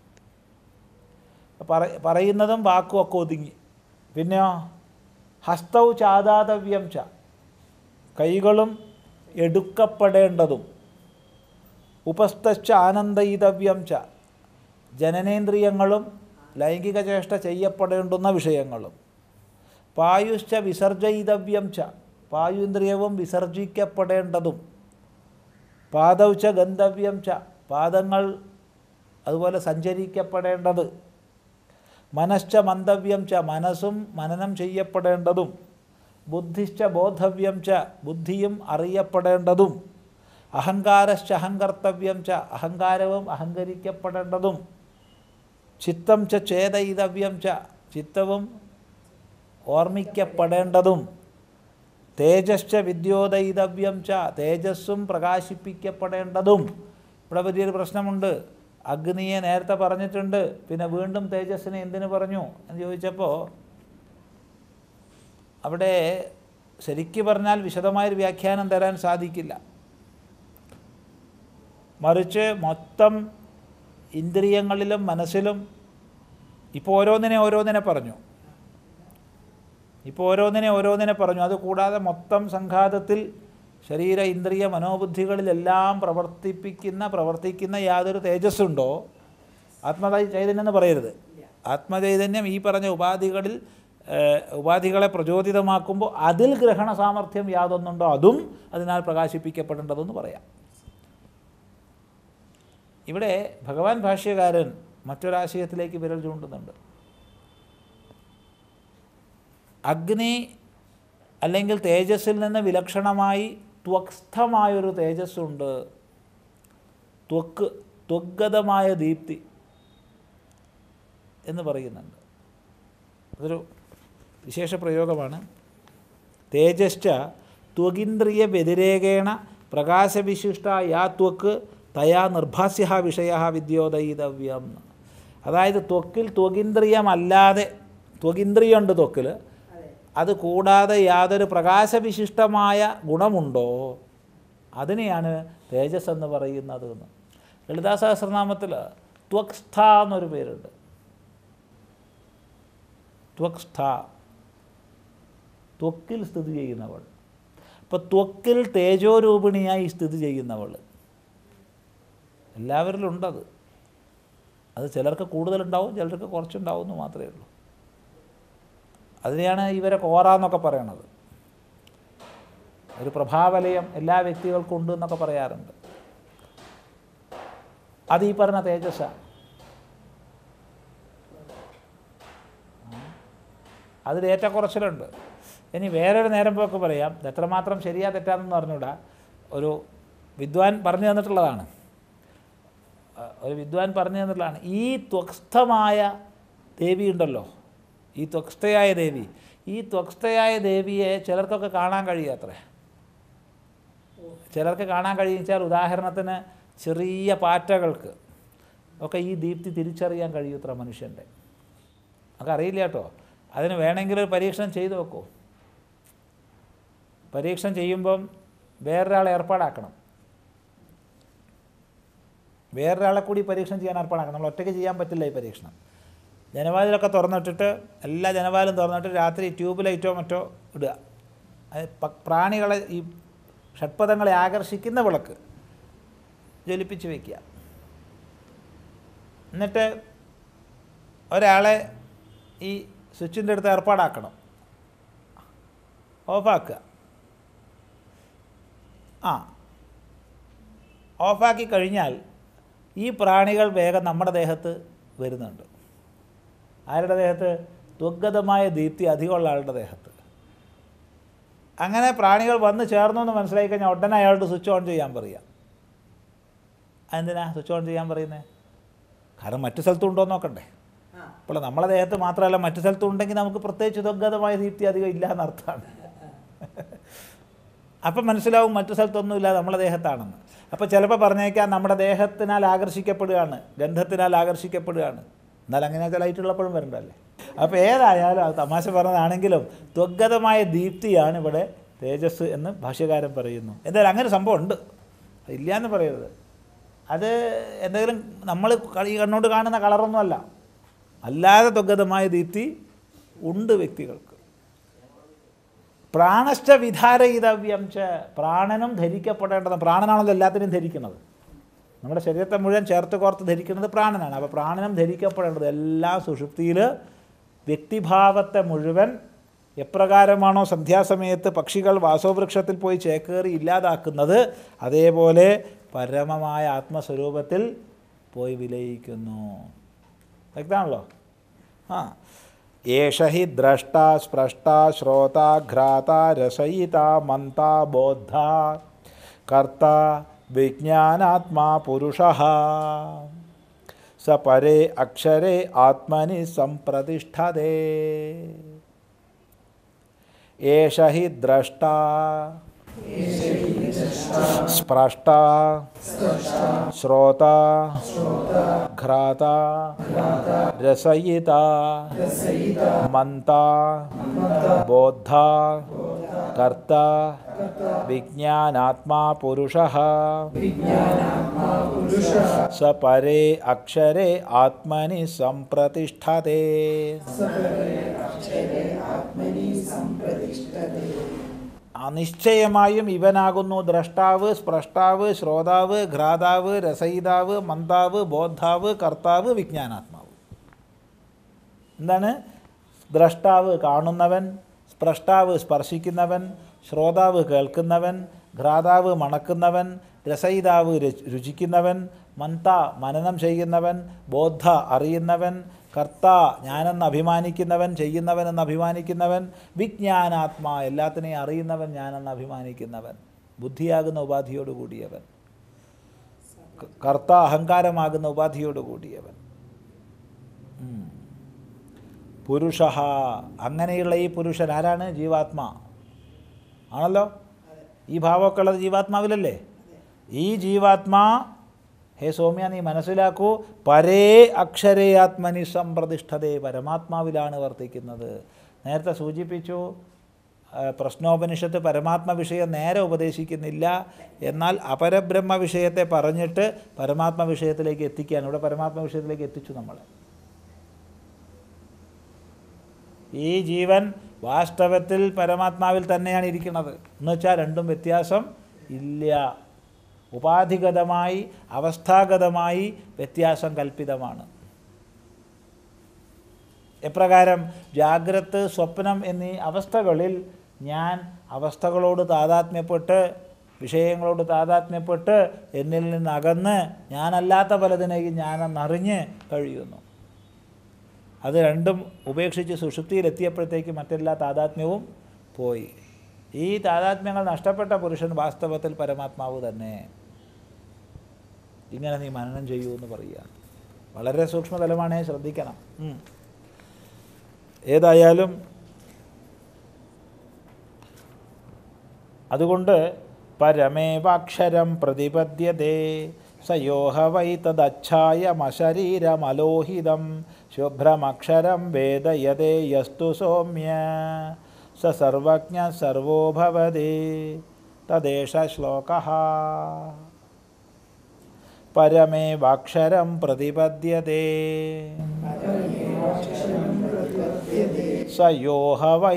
പറ പറയുന്നതും വാക്കും ഒക്കെ ഒതുങ്ങി പിന്നെയോ ഹസ്തൗ ചാതാതവ്യം ച കൈകളും എടുക്കപ്പെടേണ്ടതും ഉപസ്ഥശ്ച ആനന്ദയിതവ്യം ച ജനനേന്ദ്രിയങ്ങളും ലൈംഗിക ചേഷ്ട ചെയ്യപ്പെടേണ്ടുന്ന വിഷയങ്ങളും പായുശ്ച വിസർജയിതവ്യം ച പായുന്ദ്രിയവും വിസർജിക്കപ്പെടേണ്ടതും പാദൗച്ച ഗന്ധവ്യം ച പാദങ്ങൾ അതുപോലെ സഞ്ചരിക്കപ്പെടേണ്ടത് മനശ്ച മന്തവ്യം ച മനസ്സും മനനം ചെയ്യപ്പെടേണ്ടതും ബുദ്ധിശ്ച ബോധവ്യം ച ബുദ്ധിയും അറിയപ്പെടേണ്ടതും അഹങ്കാരശ്ച അഹങ്കർത്തവ്യം ച അഹങ്കാരവും അഹങ്കരിക്കപ്പെടേണ്ടതും ചിത്തം ച ചേതയിതവ്യം ച ചിത്തവും ഓർമ്മിക്കപ്പെടേണ്ടതും തേജശ്ച വിദ്യോദയിതവ്യം ച തേജസ്സും പ്രകാശിപ്പിക്കപ്പെടേണ്ടതും ഇവിടെ വലിയൊരു പ്രശ്നമുണ്ട് അഗ്നിയെ നേരത്തെ പറഞ്ഞിട്ടുണ്ട് പിന്നെ വീണ്ടും തേജസ്സിനെ എന്തിനു പറഞ്ഞു എന്ന് ചോദിച്ചപ്പോൾ അവിടെ ശരിക്ക് പറഞ്ഞാൽ വിശദമായൊരു വ്യാഖ്യാനം തരാൻ സാധിക്കില്ല മറിച്ച് മൊത്തം ഇന്ദ്രിയങ്ങളിലും മനസ്സിലും ഇപ്പോൾ ഓരോന്നിനെ ഓരോന്നിനെ പറഞ്ഞു ഇപ്പോൾ ഓരോന്നിനെ ഓരോന്നിനെ പറഞ്ഞു അത് കൂടാതെ മൊത്തം സംഘാതത്തിൽ ശരീര ഇന്ദ്രിയ മനോബുദ്ധികളിലെല്ലാം പ്രവർത്തിപ്പിക്കുന്ന പ്രവർത്തിക്കുന്ന യാതൊരു തേജസ്സുണ്ടോ ആത്മതായി ചൈതന്യം എന്ന് പറയരുത് ആത്മചൈതന്യം ഈ പറഞ്ഞ ഉപാധികളിൽ ഏഹ്, ഉപാധികളെ പ്രചോദിതമാക്കുമ്പോൾ അതിൽ ഗ്രഹണ സാമർഥ്യം യാതൊന്നുണ്ടോ അതും അതിനാൽ പ്രകാശിപ്പിക്കപ്പെടേണ്ടതെന്ന് പറയാം ഇവിടെ ഭഗവാൻ ഭാഷ്യകാരൻ മറ്റൊരാശയത്തിലേക്ക് വിരൽ ചൂണ്ടുന്നുണ്ട് അഗ്നി അല്ലെങ്കിൽ തേജസ്സിൽ നിന്ന് വിലക്ഷണമായി ത്വക്സ്ഥമായൊരു തേജസ്സുണ്ട് ത്വക്ക് ത്വഗതമായ ദീപ്തി എന്ന് പറയുന്നുണ്ട് അതൊരു വിശേഷ പ്രയോഗമാണ് തേജശ്ച ത്വഗിന്ദ്രിയ വ്യതിരേകേണ പ്രകാശവിശിഷ്ട യാ ത്വക്ക് തയാ നിർഭാസ്യ വിഷയ വിദ്യോദയിതവ്യം അതായത് ത്വക്കിൽ ത്വഗിന്ദ്രിയമല്ലാതെ ത്വഗിന്ദ്രിയുണ്ട് ത്വക്കിൽ അതെ അത് കൂടാതെ യാതൊരു പ്രകാശവിശിഷ്ടമായ ഗുണമുണ്ടോ അതിനെയാണ് തേജസ് എന്ന് പറയുന്നത് എന്ന് ലളിതാ സഹസ്രനാമത്തിൽ ത്വക്സ്ഥ എന്നൊരു പേരുണ്ട് ത്വക്സ്ഥ ത്വക്കിൽ സ്ഥിതി ചെയ്യുന്നവൾ അപ്പോൾ ത്വക്കിൽ തേജോരൂപിണിയായി സ്ഥിതി ചെയ്യുന്നവൾ എല്ലാവരിലും ഉണ്ടത് അത് ചിലർക്ക് കൂടുതലുണ്ടാവും ചിലർക്ക് കുറച്ചുണ്ടാവും എന്ന് മാത്രമേ ഉള്ളൂ അതിനെയാണ് ഇവരെ കോറ എന്നൊക്കെ പറയണത് ഒരു പ്രഭാവലയം എല്ലാ വ്യക്തികൾക്കും ഉണ്ട് എന്നൊക്കെ പറയാറുണ്ട് അത് ഈ പറഞ്ഞ തേജസ്സാണ് അതിൽ ഏറ്റക്കുറച്ചിലുണ്ട് ഇനി വേറൊരു നേരം പോക്ക് പറയാം ഇത് എത്രമാത്രം ശരിയാ തെറ്റാണെന്ന് പറഞ്ഞുകൂടാ ഒരു വിദ്വാൻ പറഞ്ഞു തന്നിട്ടുള്ളതാണ് ആ, ഒരു വിദ്വാൻ പറഞ്ഞു തന്നിട്ടുള്ളതാണ് ഈ ത്വക്സ്ഥമായ ദേവി ഉണ്ടല്ലോ ഈ ത്വക്സ്ഥയായ ദേവി ഈ ത്വക്സ്ഥയായ ദേവിയെ ചിലർക്കൊക്കെ കാണാൻ കഴിയാത്രേ ചിലർക്ക് കാണാൻ കഴിയിച്ചാൽ ഉദാഹരണത്തിന് ചെറിയ പാറ്റകൾക്ക് ഒക്കെ ഈ ദീപ്തി തിരിച്ചറിയാൻ കഴിയൂത്ര മനുഷ്യൻ്റെ നമുക്ക് അറിയില്ല കേട്ടോ അതിന് വേണമെങ്കിൽ ഒരു പരീക്ഷണം ചെയ്തു നോക്കൂ പരീക്ഷണം ചെയ്യുമ്പം വേറൊരാളെ ഏർപ്പാടാക്കണം വേറൊരാളെ കൂടി പരീക്ഷണം ചെയ്യാൻ ഏർപ്പാടാക്കണം നമ്മൾ ഒറ്റയ്ക്ക് ചെയ്യാൻ പറ്റില്ല ഈ പരീക്ഷണം ജനവാതിലൊക്കെ തുറന്നിട്ടിട്ട് എല്ലാ ജനവാതിലും തുറന്നിട്ട് രാത്രി ട്യൂബ് ലൈറ്റോ മറ്റോ ഇടുക അത് പ- പ്രാണികളെ ഈ ഷഡ്പദങ്ങളെ ആകർഷിക്കുന്ന വിളക്ക് ജ്വലിപ്പിച്ച് വയ്ക്കുക എന്നിട്ട് ഒരാളെ ഈ സ്വിച്ചിൻ്റെ അടുത്ത് ഏർപ്പാടാക്കണം ഓഫാക്കുക ആ ഓഫാക്കി കഴിഞ്ഞാൽ ഈ പ്രാണികൾ വേഗം നമ്മുടെ ദേഹത്ത് വരുന്നുണ്ട് ആരുടെ ദേഹത്ത് ദുർഗതമായ ദീപ്തി അധികമുള്ള ആളുടെ ദേഹത്ത് അങ്ങനെ പ്രാണികൾ വന്ന് ചേർന്നു എന്ന് മനസ്സിലായി കഴിഞ്ഞാൽ ഉടനെ അയാളോട് സ്വിച്ച് ഓൺ ചെയ്യാൻ പറയാം എന്തിനാ സ്വിച്ച് ഓൺ ചെയ്യാൻ പറയുന്നത് കാരണം മറ്റു സ്ഥലത്തും ഉണ്ടോ എന്ന് നോക്കണ്ടേ ആ അപ്പോൾ നമ്മളെ ദേഹത്ത് മാത്രമല്ല മറ്റു സ്ഥലത്തും ഉണ്ടെങ്കിൽ നമുക്ക് പ്രത്യേകിച്ച് ദുർഗതമായ ദീപ്തി അധികം ഇല്ല എന്നർത്ഥമാണ് അപ്പം മനസ്സിലാവും മറ്റു സ്ഥലത്തൊന്നും ഇല്ല നമ്മളെ ദേഹത്താണെന്ന് അപ്പോൾ ചിലപ്പോൾ പറഞ്ഞേക്കാം നമ്മുടെ ദേഹത്തിനാൽ ആകർഷിക്കപ്പെടുകയാണ് ഗന്ധത്തിനാൽ ആകർഷിക്കപ്പെടുകയാണ് എന്നാൽ അങ്ങനെ ചില ലൈറ്റുള്ളപ്പോഴും വരണ്ടല്ലേ അപ്പോൾ ഏതായാലും അത് തമാശ പറഞ്ഞതാണെങ്കിലും ത്വഗതമായ ദീപ്തിയാണ് ഇവിടെ തേജസ് എന്ന് ഭാഷ്യകാരൻ പറയുന്നു എന്തായാലും അങ്ങനെ ഒരു സംഭവം ഉണ്ട് ഇല്ല എന്ന് പറയരുത് അത് എന്തെങ്കിലും നമ്മൾ ഈ കണ്ണോട് കാണുന്ന കളറൊന്നുമല്ല അല്ലാതെ ത്വഗതമായ ദീപ്തി ഉണ്ട് വ്യക്തികൾക്ക് പ്രാണശ്ച വിധാരയിതവ്യം ച പ്രാണനും ധരിക്കപ്പെടേണ്ടത് പ്രാണനാണല്ലോ എല്ലാത്തിനെയും ധരിക്കുന്നത് നമ്മുടെ ശരീരത്തെ മുഴുവൻ ചേർത്ത് കോർത്ത് ധരിക്കുന്നത് പ്രാണനാണ് അപ്പോൾ പ്രാണനും ധരിക്കപ്പെടേണ്ടത് എല്ലാ സുഷുപ്തിയിൽ വ്യക്തിഭാവത്തെ മുഴുവൻ എപ്രകാരമാണോ സന്ധ്യാസമയത്ത് പക്ഷികൾ വാസോവൃക്ഷത്തിൽ പോയി ചേക്കേറി ഇല്ലാതാക്കുന്നത് അതേപോലെ പരമമായ ആത്മസ്വരൂപത്തിൽ പോയി വിലയിക്കുന്നു വ്യക്തമാണല്ലോ ആ ഏഷ ഹി ദ്രഷ്ട സ്പൃഷ്ട ശ്രോത ഘ്രാത രസയിത മന്ത ബോദ്ധ കർത്ത വിജ്ഞാനാത്മാ പുരുഷ സ പരേ അക്ഷരേ ആത്മനി സംപ്രതിഷ്ഠതേ ഏഷ ഹി ദ്രഷ്ട സ്പൃഷ്ട ശ്രോത ഘ്രാത രസയിത മന്ത ബോദ്ധ കർത്ത വിജ്ഞാനാത്മാ പുരുഷ സ പരേ അക്ഷരേ ആത്മനി സംപ്രതിഷ്ഠതേ ആ നിശ്ചയമായും ഇവനാകുന്നു ദ്രഷ്ടാവ് സ്പൃഷ്ടാവ് ശ്രോതാവ് ഘ്രാതാവ് രസയിതാവ് മന്താവ് ബോദ്ധാവ് കർത്താവ് വിജ്ഞാനാത്മാവ് എന്താണ് ദ്രഷ്ടാവ് കാണുന്നവൻ സ്പൃഷ്ടാവ് സ്പർശിക്കുന്നവൻ ശ്രോതാവ് കേൾക്കുന്നവൻ ഘ്രാതാവ് മണക്കുന്നവൻ രസയിതാവ് രുചി- രുചിക്കുന്നവൻ മന്ത മനനം ചെയ്യുന്നവൻ ബോദ്ധ അറിയുന്നവൻ കർത്ത ഞാനെന്ന് അഭിമാനിക്കുന്നവൻ ചെയ്യുന്നവൻ എന്ന് അഭിമാനിക്കുന്നവൻ വിജ്ഞാനാത്മാ എല്ലാത്തിനെയും അറിയുന്നവൻ ഞാനെന്ന് അഭിമാനിക്കുന്നവൻ ബുദ്ധിയാകുന്ന ഉപാധിയോട് കൂടിയവൻ ക- കർത്ത അഹങ്കാരമാകുന്ന ഉപാധിയോട് കൂടിയവൻ ഉം. പുരുഷ അങ്ങനെയുള്ള ഈ പുരുഷൻ ആരാണ് ജീവാത്മാ ആണല്ലോ ഈ ഭാവമൊക്കെ ഉള്ളത് ജീവാത്മാവിലല്ലേ ഈ ജീവാത്മാ ഹേ സൗമ്യ നീ മനസ്സിലാക്കൂ പരേ അക്ഷരേ ആത്മനി സംപ്രതിഷ്ഠതേ പരമാത്മാവിലാണ് വർത്തിക്കുന്നത് നേരത്തെ സൂചിപ്പിച്ചു ആ, പ്രശ്നോപനിഷത്ത് പരമാത്മ വിഷയം നേരെ ഉപദേശിക്കുന്നില്ല എന്നാൽ അപരബ്രഹ്മ വിഷയത്തെ പറഞ്ഞിട്ട് പരമാത്മ വിഷയത്തിലേക്ക് എത്തിക്കുകയാണ് ഇവിടെ പരമാത്മ വിഷയത്തിലേക്ക് എത്തിച്ചു നമ്മളെ ഈ ജീവൻ വാസ്തവത്തിൽ പരമാത്മാവിൽ തന്നെയാണ് ഇരിക്കുന്നത് എന്ന് വെച്ചാൽ രണ്ടും വ്യത്യാസം ഇല്ല ഉപാധിഗതമായി അവസ്ഥാഗതമായി വ്യത്യാസം കൽപ്പിതമാണ് എപ്രകാരം ജാഗ്രത് സ്വപ്നം എന്നീ അവസ്ഥകളിൽ ഞാൻ അവസ്ഥകളോട് താതാത്മ്യപ്പെട്ട് വിഷയങ്ങളോട് താതാത്മ്യപ്പെട്ട് എന്നിൽ നിന്ന് അകന്ന് ഞാനല്ലാത്ത പലതിനെയും ഞാനെന്നറിഞ്ഞ് കഴിയുന്നു അത് രണ്ടും ഉപേക്ഷിച്ച് സുഷുപ്തിയിലെത്തിയപ്പോഴത്തേക്ക് മറ്റെല്ലാ താതാത്മ്യവും പോയി ഈ താതാത്മ്യങ്ങൾ നഷ്ടപ്പെട്ട പുരുഷൻ വാസ്തവത്തിൽ പരമാത്മാവ് തന്നെ ഇങ്ങനെ നീ മനനം ചെയ്യൂ എന്ന് പറയുക വളരെ സൂക്ഷ്മതലമാണേ ശ്രദ്ധിക്കണം ഉം. ഏതായാലും അതുകൊണ്ട് പരമേവാക്ഷരം പ്രതിപദ്യതേ സയോഹ വൈ തദച്ഛായമശരീരമലോഹിതം ശുഭ്രമക്ഷരം വേദയതേ യസ്തു സൗമ്യ സ സർവജ്ഞ സർവോ ഭവതി തദേശ ശ്ലോക പരമേവാക്ഷരം പ്രതിപദ്യതേ स यो ह वै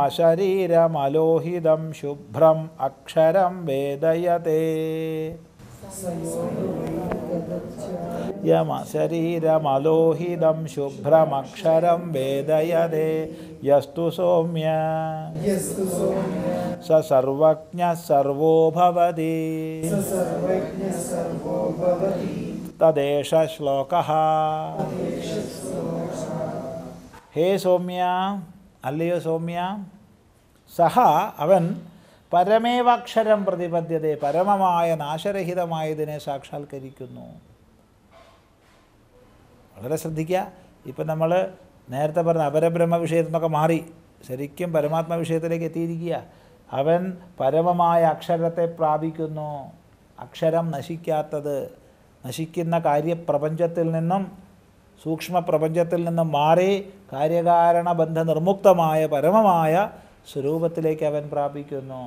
तदच्छायमशरीरमलोहितं शुभ्रम् अक्षरं वेदयते യമ ശരീരമലോഹിതം ശുഭ്രമക്ഷരം വേദയതേ യസ്തു സൗമ്യ സ സർവജ്ഞ സർവോ ഭവതി തദ്ദേശ ശ്ലോക ഹേ സൗമ്യ അല്ലയോ സൗമ്യ സഹ അവൻ പരമേവാക്ഷരം പ്രതിപദ്ധ്യത പരമമായ നാശരഹിതമായതിനെ സാക്ഷാത്കരിക്കുന്നു വളരെ ശ്രദ്ധിക്കുക ഇപ്പം നമ്മൾ നേരത്തെ പറഞ്ഞ അപരബ്രഹ്മ വിഷയത്തിൽ നിന്നൊക്കെ മാറി ശരിക്കും പരമാത്മ വിഷയത്തിലേക്ക് എത്തിയിരിക്കുക അവൻ പരമമായ അക്ഷരത്തെ പ്രാപിക്കുന്നു അക്ഷരം നശിക്കാത്തത് നശിക്കുന്ന കാര്യപ്രപഞ്ചത്തിൽ നിന്നും സൂക്ഷ്മ പ്രപഞ്ചത്തിൽ നിന്നും മാറി കാര്യകാരണ ബന്ധ നിർമുക്തമായ പരമമായ സ്വരൂപത്തിലേക്ക് അവൻ പ്രാപിക്കുന്നു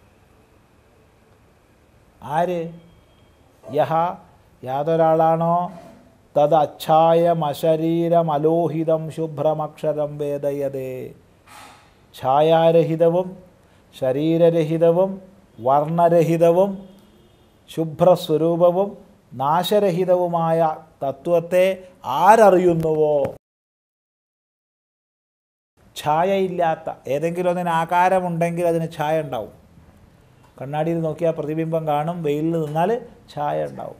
ആര് യഹ യാതൊരാളാണോ തത് അച്ഛായമശരീരമലോഹിതം ശുഭ്രമക്ഷരം വേദയതേ ഛായാരഹിതവും ശരീരരഹിതവും വർണ്ണരഹിതവും ശുഭ്രസ്വരൂപവും നാശരഹിതവുമായ തത്വത്തെ ആരറിയുന്നുവോ ഛായയില്ലാത്ത ഏതെങ്കിലും ഒന്നിന് ആകാരമുണ്ടെങ്കിൽ അതിന് ഛായ ഉണ്ടാവും കണ്ണാടിയിൽ നോക്കിയാൽ പ്രതിബിംബം കാണും വെയിലിൽ നിന്നാൽ ഛായ ഉണ്ടാവും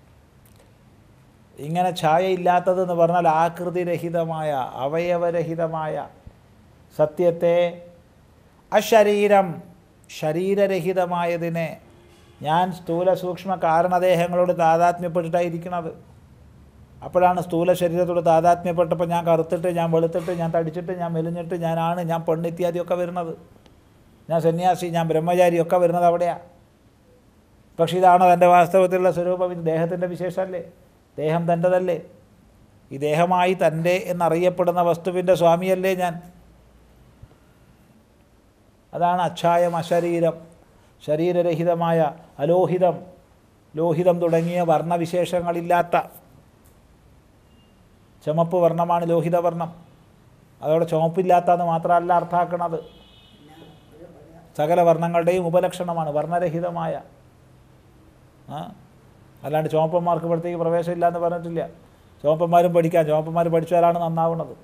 ഇങ്ങനെ ഛായ ഇല്ലാത്തതെന്ന് പറഞ്ഞാൽ ആകൃതിരഹിതമായ അവയവരഹിതമായ സത്യത്തെ അശരീരം ശരീരരഹിതമായതിനെ ഞാൻ സ്ഥൂല സൂക്ഷ്മ കാരണദേഹങ്ങളോട് താതാത്മ്യപ്പെട്ടിട്ടായിരിക്കണത് അപ്പോഴാണ് സ്ഥൂല ശരീരത്തോട് താതാത്മ്യപ്പെട്ടപ്പോൾ ഞാൻ കറുത്തിട്ട് ഞാൻ വെളുത്തിട്ട് ഞാൻ തടിച്ചിട്ട് ഞാൻ മെലിഞ്ഞിട്ട് ഞാനാണ് ഞാൻ പെണ്ണ് ഇത്യാദിയൊക്കെ വരുന്നത് ഞാൻ സന്യാസി ഞാൻ ബ്രഹ്മചാരി ഒക്കെ വരുന്നത് അവിടെയാണ് പക്ഷേ ഇതാണോ എൻ്റെ വാസ്തവത്തിലുള്ള സ്വരൂപം ഇത് ദേഹത്തിൻ്റെ വിശേഷമല്ലേ ദേഹം തൻ്റെതല്ലേ ഈ ദേഹമായി തൻ്റെ എന്നറിയപ്പെടുന്ന വസ്തുവിൻ്റെ സ്വാമിയല്ലേ ഞാൻ അതാണ് അച്ഛായം അശരീരം ശരീരരഹിതമായ അലോഹിതം ലോഹിതം തുടങ്ങിയ വർണ്ണവിശേഷങ്ങളില്ലാത്ത ചുമപ്പ് വർണ്ണമാണ് ലോഹിത വർണ്ണം അതോടെ ചുമപ്പില്ലാത്തതെന്ന് മാത്രമല്ല അർത്ഥാക്കണത് സകല വർണ്ണങ്ങളുടെയും ഉപലക്ഷണമാണ് വർണ്ണരഹിതമായ ആ അല്ലാണ്ട് ചുവപ്പന്മാർക്ക് ഇവിടത്തേക്ക് പ്രവേശമില്ല എന്ന് പറഞ്ഞിട്ടില്ല ചുവപ്പന്മാരും പഠിക്കാം ചുവപ്പന്മാർ പഠിച്ചാലാണ് നന്നാവുന്നത്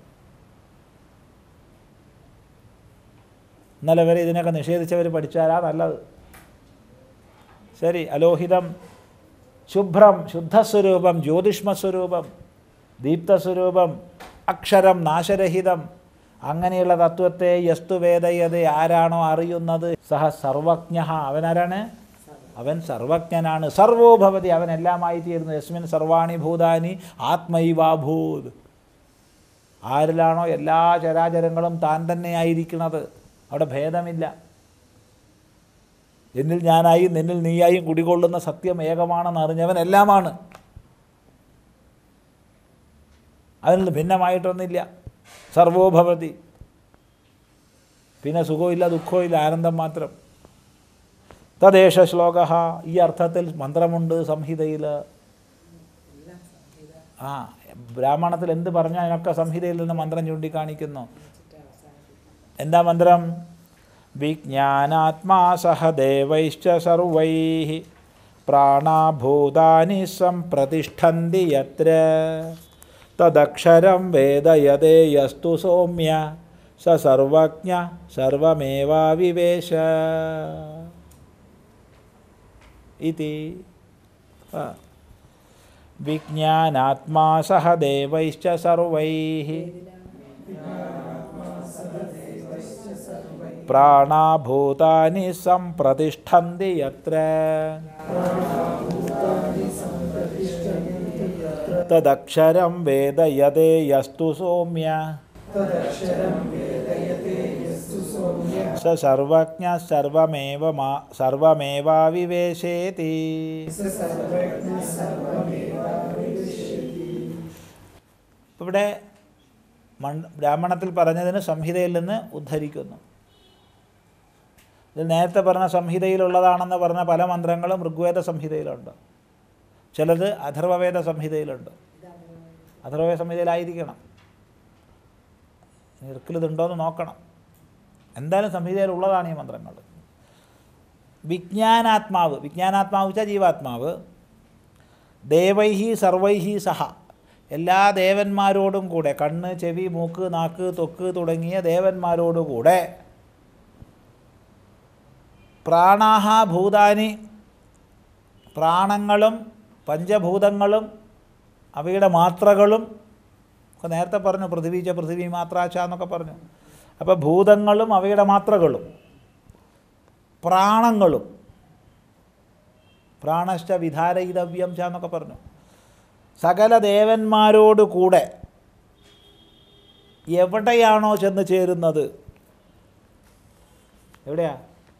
ഇന്നലെ വരെ ഇതിനൊക്കെ നിഷേധിച്ചവർ പഠിച്ചാലാ നല്ലത് ശരി അലോഹിതം ശുഭ്രം ശുദ്ധസ്വരൂപം ജ്യോതിഷ്മസ്വരൂപം ദീപ്തസ്വരൂപം അക്ഷരം നാശരഹിതം അങ്ങനെയുള്ള തത്വത്തെ യസ്തു വേദയത ആരാണോ അറിയുന്നത് സഹ സർവജ്ഞ അവനാരാണ് അവൻ സർവജ്ഞനാണ് സർവോ ഭവതി അവൻ എല്ലാമായി തീരുന്നു യസ്മിൻ സർവാണി ഭൂതാനി ആത്മൈവാഭൂത് ആരിലാണോ എല്ലാ ചരാചരങ്ങളും താൻ തന്നെയായിരിക്കുന്നത് അവിടെ ഭേദമില്ല എന്നിൽ ഞാനായി നിന്നിൽ നീയായും കുടികൊള്ളുന്ന സത്യം ഏകമാണെന്ന് അറിഞ്ഞവൻ എല്ലാമാണ് അതിൽ നിന്ന് ഭിന്നമായിട്ടൊന്നുമില്ല സർവോഭവതി പിന്നെ സുഖമില്ല ദുഃഖമില്ല ആനന്ദം മാത്രം തദ്ദേശ ശ്ലോക ഈ അർത്ഥത്തിൽ മന്ത്രമുണ്ട് സംഹിതയിൽ ആ ബ്രാഹ്മണത്തിൽ എന്ത് പറഞ്ഞാൽ അതിനൊക്കെ സംഹിതയിൽ നിന്ന് മന്ത്രം ചൂണ്ടിക്കാണിക്കുന്നു എന്താ മന്ത്രം വിജ്ഞാനാത്മാ സഹ ദേവൈശ്ച സർവൈ പ്രാണാഭൂതാനി സംപ്രതിഷ്ഠന്തി യത്ര തദക്ഷരം വേദയതേ യസ്തു സൗമ്യ സ സർവജ്ഞ സർവമേവാവിവേശ ഇതി ആ. വിജ്ഞാനാത്മാ സഹ ദേവൈശ്ച സർവൈः പ്രാണാഭൂതാനി സംപ്രതിഷ്ഠന്തി യത്ര തദക്ഷരം വേദയതേ യസ്തു സൗമ്യ സ സർവജ്ഞ സർവമേവ മാ സർവമേവാവിവേശേതി ഇവിടെ മണ്ഡ ബ്രാഹ്മണത്തിൽ പറഞ്ഞതിന് സംഹിതയിൽ നിന്ന് ഉദ്ധരിക്കുന്നു ഇത് നേരത്തെ പറഞ്ഞ സംഹിതയിലുള്ളതാണെന്ന് പറഞ്ഞ പല മന്ത്രങ്ങളും ഋഗ്വേദ സംഹിതയിലുണ്ട് ചിലത് അഥർവവേദ സംഹിതയിലുണ്ട് അഥർവവേദ സംഹിതയിലായിരിക്കണം ഇർക്കിലിതുണ്ടോയെന്ന് നോക്കണം എന്തായാലും സംഹിതയിലുള്ളതാണ് ഈ മന്ത്രങ്ങൾ വിജ്ഞാനാത്മാവ് വിജ്ഞാനാത്മാവ് വെച്ചാൽ ജീവാത്മാവ് ദേവൈഹി സർവൈഹി സഹ എല്ലാ ദേവന്മാരോടും കൂടെ കണ്ണ് ചെവി മൂക്ക് നാക്ക് തൊക്ക് തുടങ്ങിയ ദേവന്മാരോടുകൂടെ പ്രാണാഹ ഭൂതാനി പ്രാണങ്ങളും പഞ്ചഭൂതങ്ങളും അവയുടെ മാത്രകളും ഒക്കെ നേരത്തെ പറഞ്ഞു പൃഥ്വീച്ച പൃഥ്വി മാത്രാച്ച എന്നൊക്കെ പറഞ്ഞു അപ്പോൾ ഭൂതങ്ങളും അവയുടെ മാത്രകളും പ്രാണങ്ങളും പ്രാണശ്ച വിധാരയിതവ്യം ച എന്നൊക്കെ പറഞ്ഞു സകല ദേവന്മാരോട് കൂടെ എവിടെയാണോ ചെന്ന് ചേരുന്നത് എവിടെയാ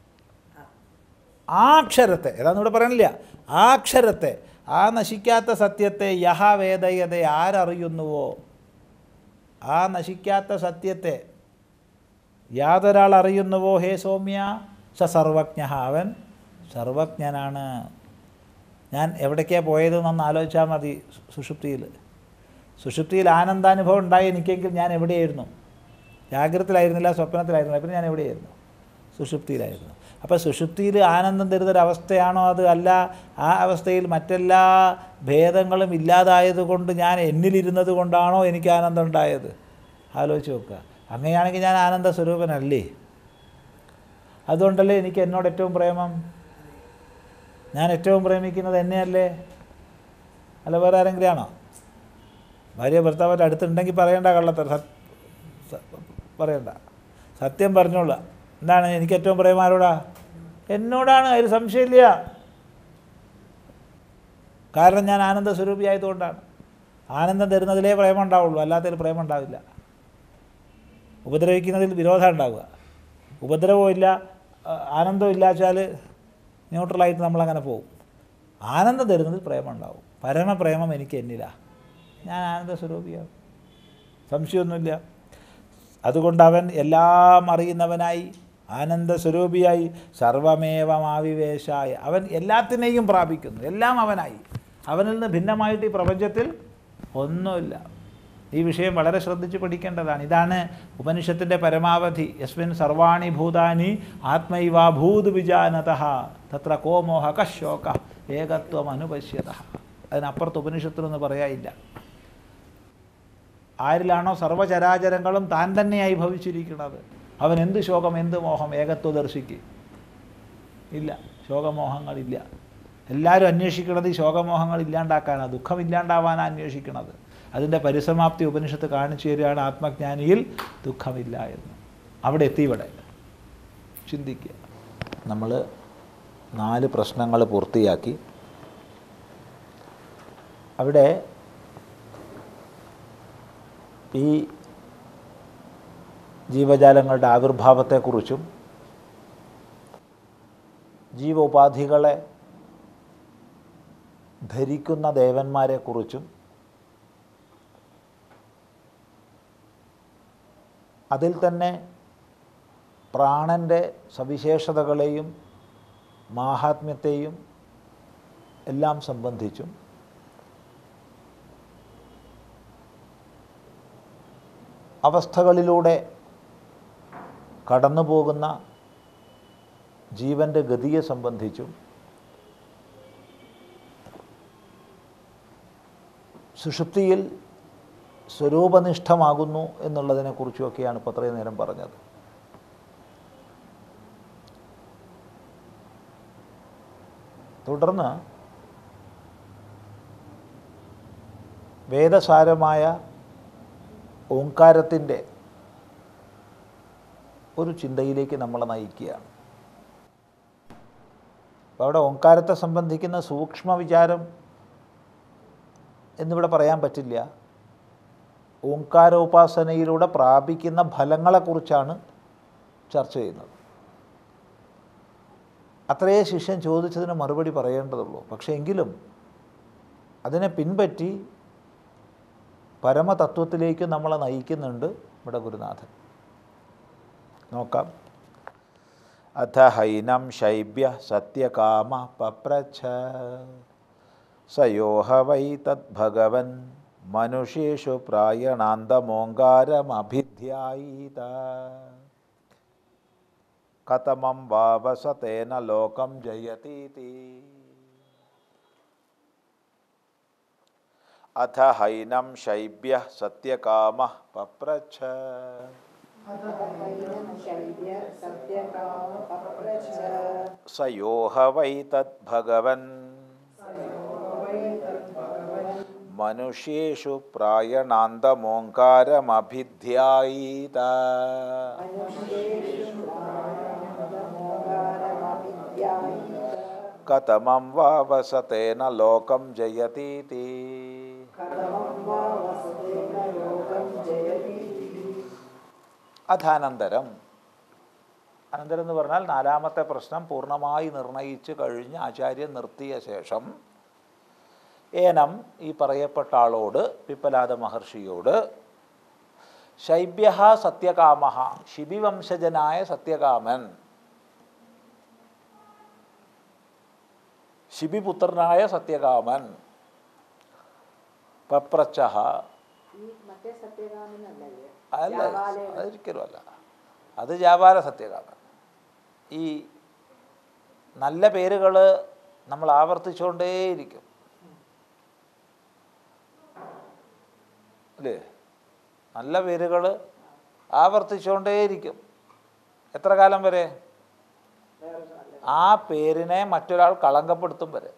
ആ അക്ഷരത്തെ ഏതാന്ന് ഇവിടെ പറയണില്ല ആ അക്ഷരത്തെ ആ നശിക്കാത്ത സത്യത്തെ യഹ വേദയത ആരറിയുന്നുവോ ആ നശിക്കാത്ത സത്യത്തെ യാതൊരാൾ അറിയുന്നുവോ ഹേ സൗമ്യ സ സർവജ്ഞ അവൻ സർവജ്ഞനാണ് ഞാൻ എവിടേക്കാണ് പോയതെന്നൊന്ന് ആലോചിച്ചാൽ മതി സുഷുപ്തിയിൽ സുഷുപ്തിയിൽ ആനന്ദാനുഭവം ഉണ്ടായി എനിക്കെങ്കിൽ ഞാൻ എവിടെയായിരുന്നു ജാഗ്രതത്തിലായിരുന്നില്ല സ്വപ്നത്തിലായിരുന്നില്ല പിന്നെ ഞാൻ എവിടെയായിരുന്നു സുഷുപ്തിയിലായിരുന്നു അപ്പോൾ സുഷുപ്തിയിൽ ആനന്ദം തരുന്നൊരവസ്ഥയാണോ അത് അല്ല ആ അവസ്ഥയിൽ മറ്റെല്ലാ ഭേദങ്ങളും ഇല്ലാതായത് കൊണ്ട് ഞാൻ എന്നിലിരുന്നത് കൊണ്ടാണോ എനിക്ക് ആനന്ദം ഉണ്ടായത് ആലോചിച്ച് നോക്കുക അങ്ങനെയാണെങ്കിൽ ഞാൻ ആനന്ദ സ്വരൂപനല്ലേ അതുകൊണ്ടല്ലേ എനിക്ക് എന്നോട് ഏറ്റവും പ്രേമം ഞാൻ ഏറ്റവും പ്രേമിക്കുന്നത് എന്നെയല്ലേ അല്ല വേറെ ആരെങ്കിലും ആണോ ഭാര്യ ഭർത്താവിൻ്റെ അടുത്തുണ്ടെങ്കിൽ പറയണ്ട കള്ളത്തര സത് സ- പറയണ്ട സത്യം പറഞ്ഞോളാം എന്താണ് എനിക്ക് ഏറ്റവും പ്രേമം ആരോടാ എന്നോടാണ് അതിൽ സംശയമില്ല കാരണം ഞാൻ ആനന്ദ സ്വരൂപിയായതുകൊണ്ടാണ് ആനന്ദം തരുന്നതിലേ പ്രേമം ഉണ്ടാവുള്ളൂ അല്ലാത്തതിൽ പ്രേമം ഉണ്ടാവില്ല ഉപദ്രവിക്കുന്നതിൽ വിരോധം ഉണ്ടാവുക ഉപദ്രവവും ഇല്ല ആ, ആനന്ദവും ഇല്ല വെച്ചാൽ ന്യൂട്രലായിട്ട് നമ്മളങ്ങനെ പോകും ആനന്ദം തരുന്നതിൽ പ്രേമം ഉണ്ടാവും പരമപ്രേമം എനിക്ക് എന്നില്ല ഞാൻ ആനന്ദ സ്വരൂപിയാണ് സംശയമൊന്നുമില്ല അതുകൊണ്ട് അവൻ എല്ലാം അറിയുന്നവനായി ആനന്ദ സ്വരൂപിയായി സർവമേവമാവിവേശായ അവൻ എല്ലാത്തിനെയും പ്രാപിക്കുന്നു എല്ലാം അവനായി അവനിൽ നിന്ന് ഭിന്നമായിട്ട് ഈ പ്രപഞ്ചത്തിൽ ഒന്നുമില്ല ഈ വിഷയം വളരെ ശ്രദ്ധിച്ച് പഠിക്കേണ്ടതാണ് ഇതാണ് ഉപനിഷത്തിൻ്റെ പരമാവധി യസ്മിൻ സർവാണി ഭൂതാനി ആത്മൈവാഭൂത് വിജാനത തത്ര കോ മോഹ കശോക ഏകത്വം അനുപശ്യത അതിനപ്പുറത്ത് ഉപനിഷത്തിലൊന്നും പറയാനില്ല ആരിലാണോ സർവചരാചരങ്ങളും താൻ തന്നെയായി ഭവിച്ചിരിക്കുന്നത് അവൻ എന്ത് ശോകം എന്ത് മോഹം ഏകത്വദർശിക്ക് ഇല്ല ശോകമോഹങ്ങളില്ല എല്ലാവരും അന്വേഷിക്കുന്നത് ഈ ശോകമോഹങ്ങൾ ഇല്ലാണ്ടാക്കാനാണ് ദുഃഖം ഇല്ലാണ്ടാവാനാണ് അന്വേഷിക്കുന്നത് അതിൻ്റെ പരിസമാപ്തി ഉപനിഷത്ത് കാണിച്ചു തരികയാണ് ആത്മജ്ഞാനിയിൽ ദുഃഖമില്ല എന്ന് അവിടെ എത്തി ഇവിടെ ചിന്തിക്കുക നമ്മൾ നാല് പ്രശ്നങ്ങൾ പൂർത്തിയാക്കി അവിടെ ഈ ജീവജാലങ്ങളുടെ ആവിർഭാവത്തെക്കുറിച്ചും ജീവോപാധികളെ ധരിക്കുന്ന ദേവന്മാരെക്കുറിച്ചും അതിൽ തന്നെ പ്രാണൻ്റെ സവിശേഷതകളെയും മാഹാത്മ്യത്തെയും എല്ലാം സംബന്ധിച്ചും അവസ്ഥകളിലൂടെ കടന്നു പോകുന്ന ജീവൻ്റെ ഗതിയെ സംബന്ധിച്ചും സുഷുപ്തിയിൽ സ്വരൂപനിഷ്ഠമാകുന്നു എന്നുള്ളതിനെക്കുറിച്ചുമൊക്കെയാണ് ഇപ്പോൾ അത്രയും നേരം പറഞ്ഞത് തുടർന്ന് വേദസാരമായ ഓങ്കാരത്തിൻ്റെ ഒരു ചിന്തയിലേക്ക് നമ്മളെ നയിക്കുകയാണ് അപ്പോൾ അവിടെ ഓങ്കാരത്തെ സംബന്ധിക്കുന്ന സൂക്ഷ്മ വിചാരം എന്നിവിടെ പറയാൻ പറ്റില്ല ഓങ്കാരോപാസനയിലൂടെ പ്രാപിക്കുന്ന ഫലങ്ങളെക്കുറിച്ചാണ് ചർച്ച ചെയ്യുന്നത് അത്രയേ ശിഷ്യൻ ചോദിച്ചതിന് മറുപടി പറയേണ്ടതുള്ളൂ പക്ഷേ എങ്കിലും അതിനെ പിൻപറ്റി പരമതത്വത്തിലേക്ക് നമ്മളെ നയിക്കുന്നുണ്ട് ഇവിടെ ഗുരുനാഥൻ നോക്കാം അഥ ഹൈനം ശൈബ്യ സത്യകാമ പപ്രച്ഛ സയോഹ വൈ തദ്ഭഗവൻ മനുഷ്യേഷു പ്രായണാന്തമോങ്കാരമഭിധ്യായീത കഥമം വാവസതേന ലോകം ജയതീതി അഥ ഹൈനം ശൈബ്യ സത്യകാമ പപ്രച്ഛ ശൈല്യ സത്യകാമ പപ്രച്ഛ സയോഹ വൈ തദ്ഭഗവൻ മനുഷ്യേഷു പ്രായണാന്തമോങ്കാരമഭിധ്യായീത കഥമം വാ വസതേന ലോകം ജയതീതി അഥാനന്തരം അനന്തരം എന്ന് പറഞ്ഞാൽ നാലാമത്തെ പ്രശ്നം പൂർണ്ണമായി നിർണയിച്ച് കഴിഞ്ഞ് ആചാര്യൻ നിർത്തിയ ശേഷം ഏനം ഈ പറയപ്പെട്ട ആളോട് പിപ്പലാദ മഹർഷിയോട് ശൈബ്യ സത്യകാമ ശിബിവംശജനായ സത്യകാമൻ ശിബിപുത്രനായ സത്യകാമൻ പപ്രച്ച ഈ മറ്റേ സത്യകാമനല്ലേ അല്ല അതൊരിക്കലും അല്ല അത് ജാപാല സത്യകാമൻ ഈ നല്ല പേരുകൾ നമ്മൾ ആവർത്തിച്ചുകൊണ്ടേയിരിക്കും അല്ലേ നല്ല പേരുകൾ ആവർത്തിച്ചുകൊണ്ടേയിരിക്കും എത്ര കാലം വരെ ആ പേരിനെ മറ്റൊരാൾ കളങ്കപ്പെടുത്തും വരെ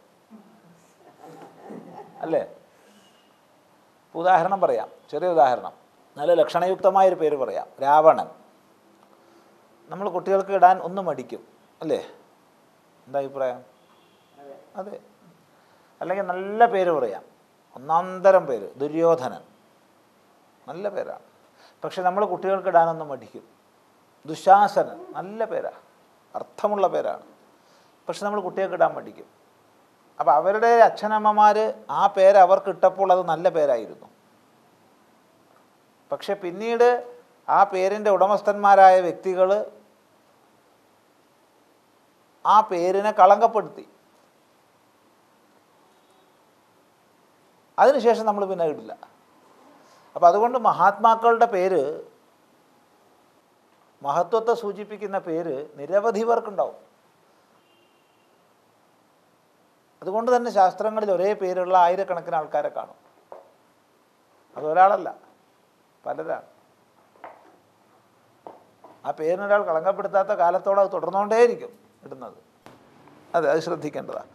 അല്ലേ ഉദാഹരണം പറയാം ചെറിയ ഉദാഹരണം നല്ല ലക്ഷണയുക്തമായൊരു പേര് പറയാം രാവണൻ നമ്മൾ കുട്ടികൾക്ക് ഇടാൻ ഒന്ന് മടിക്കും അല്ലേ എന്താ അഭിപ്രായം അതെ അല്ലെങ്കിൽ നല്ല പേര് പറയാം ഒന്നാന്തരം പേര് ദുര്യോധനൻ നല്ല പേരാണ് പക്ഷെ നമ്മൾ കുട്ടികൾക്ക് ഇടാനൊന്നും മടിക്കും ദുശാസനൻ നല്ല പേരാ അർത്ഥമുള്ള പേരാണ് പക്ഷെ നമ്മൾ കുട്ടികൾക്ക് ഇടാൻ മടിക്കും അപ്പോൾ അവരുടെ അച്ഛനമ്മമാർ ആ പേര് അവർക്ക് ഇട്ടപ്പോൾ അത് നല്ല പേരായിരുന്നു പക്ഷെ പിന്നീട് ആ പേരിൻ്റെ ഉടമസ്ഥന്മാരായ വ്യക്തികൾ ആ പേരിനെ കളങ്കപ്പെടുത്തി അതിനുശേഷം നമ്മൾ പിന്നെ ഇടില്ല അപ്പം അതുകൊണ്ട് മഹാത്മാക്കളുടെ പേര് മഹത്വത്തെ സൂചിപ്പിക്കുന്ന പേര് നിരവധി പേർക്കുണ്ടാവും അതുകൊണ്ട് തന്നെ ശാസ്ത്രങ്ങളിൽ ഒരേ പേരുള്ള ആയിരക്കണക്കിന് ആൾക്കാരെ കാണും അതൊരാളല്ല പലരാണ് ആ പേരിനൊരാൾ കളങ്കപ്പെടുത്താത്ത കാലത്തോടെ അത് തുടർന്നുകൊണ്ടേയിരിക്കും ഇടുന്നത് അതെ അത് ശ്രദ്ധിക്കേണ്ടതാണ്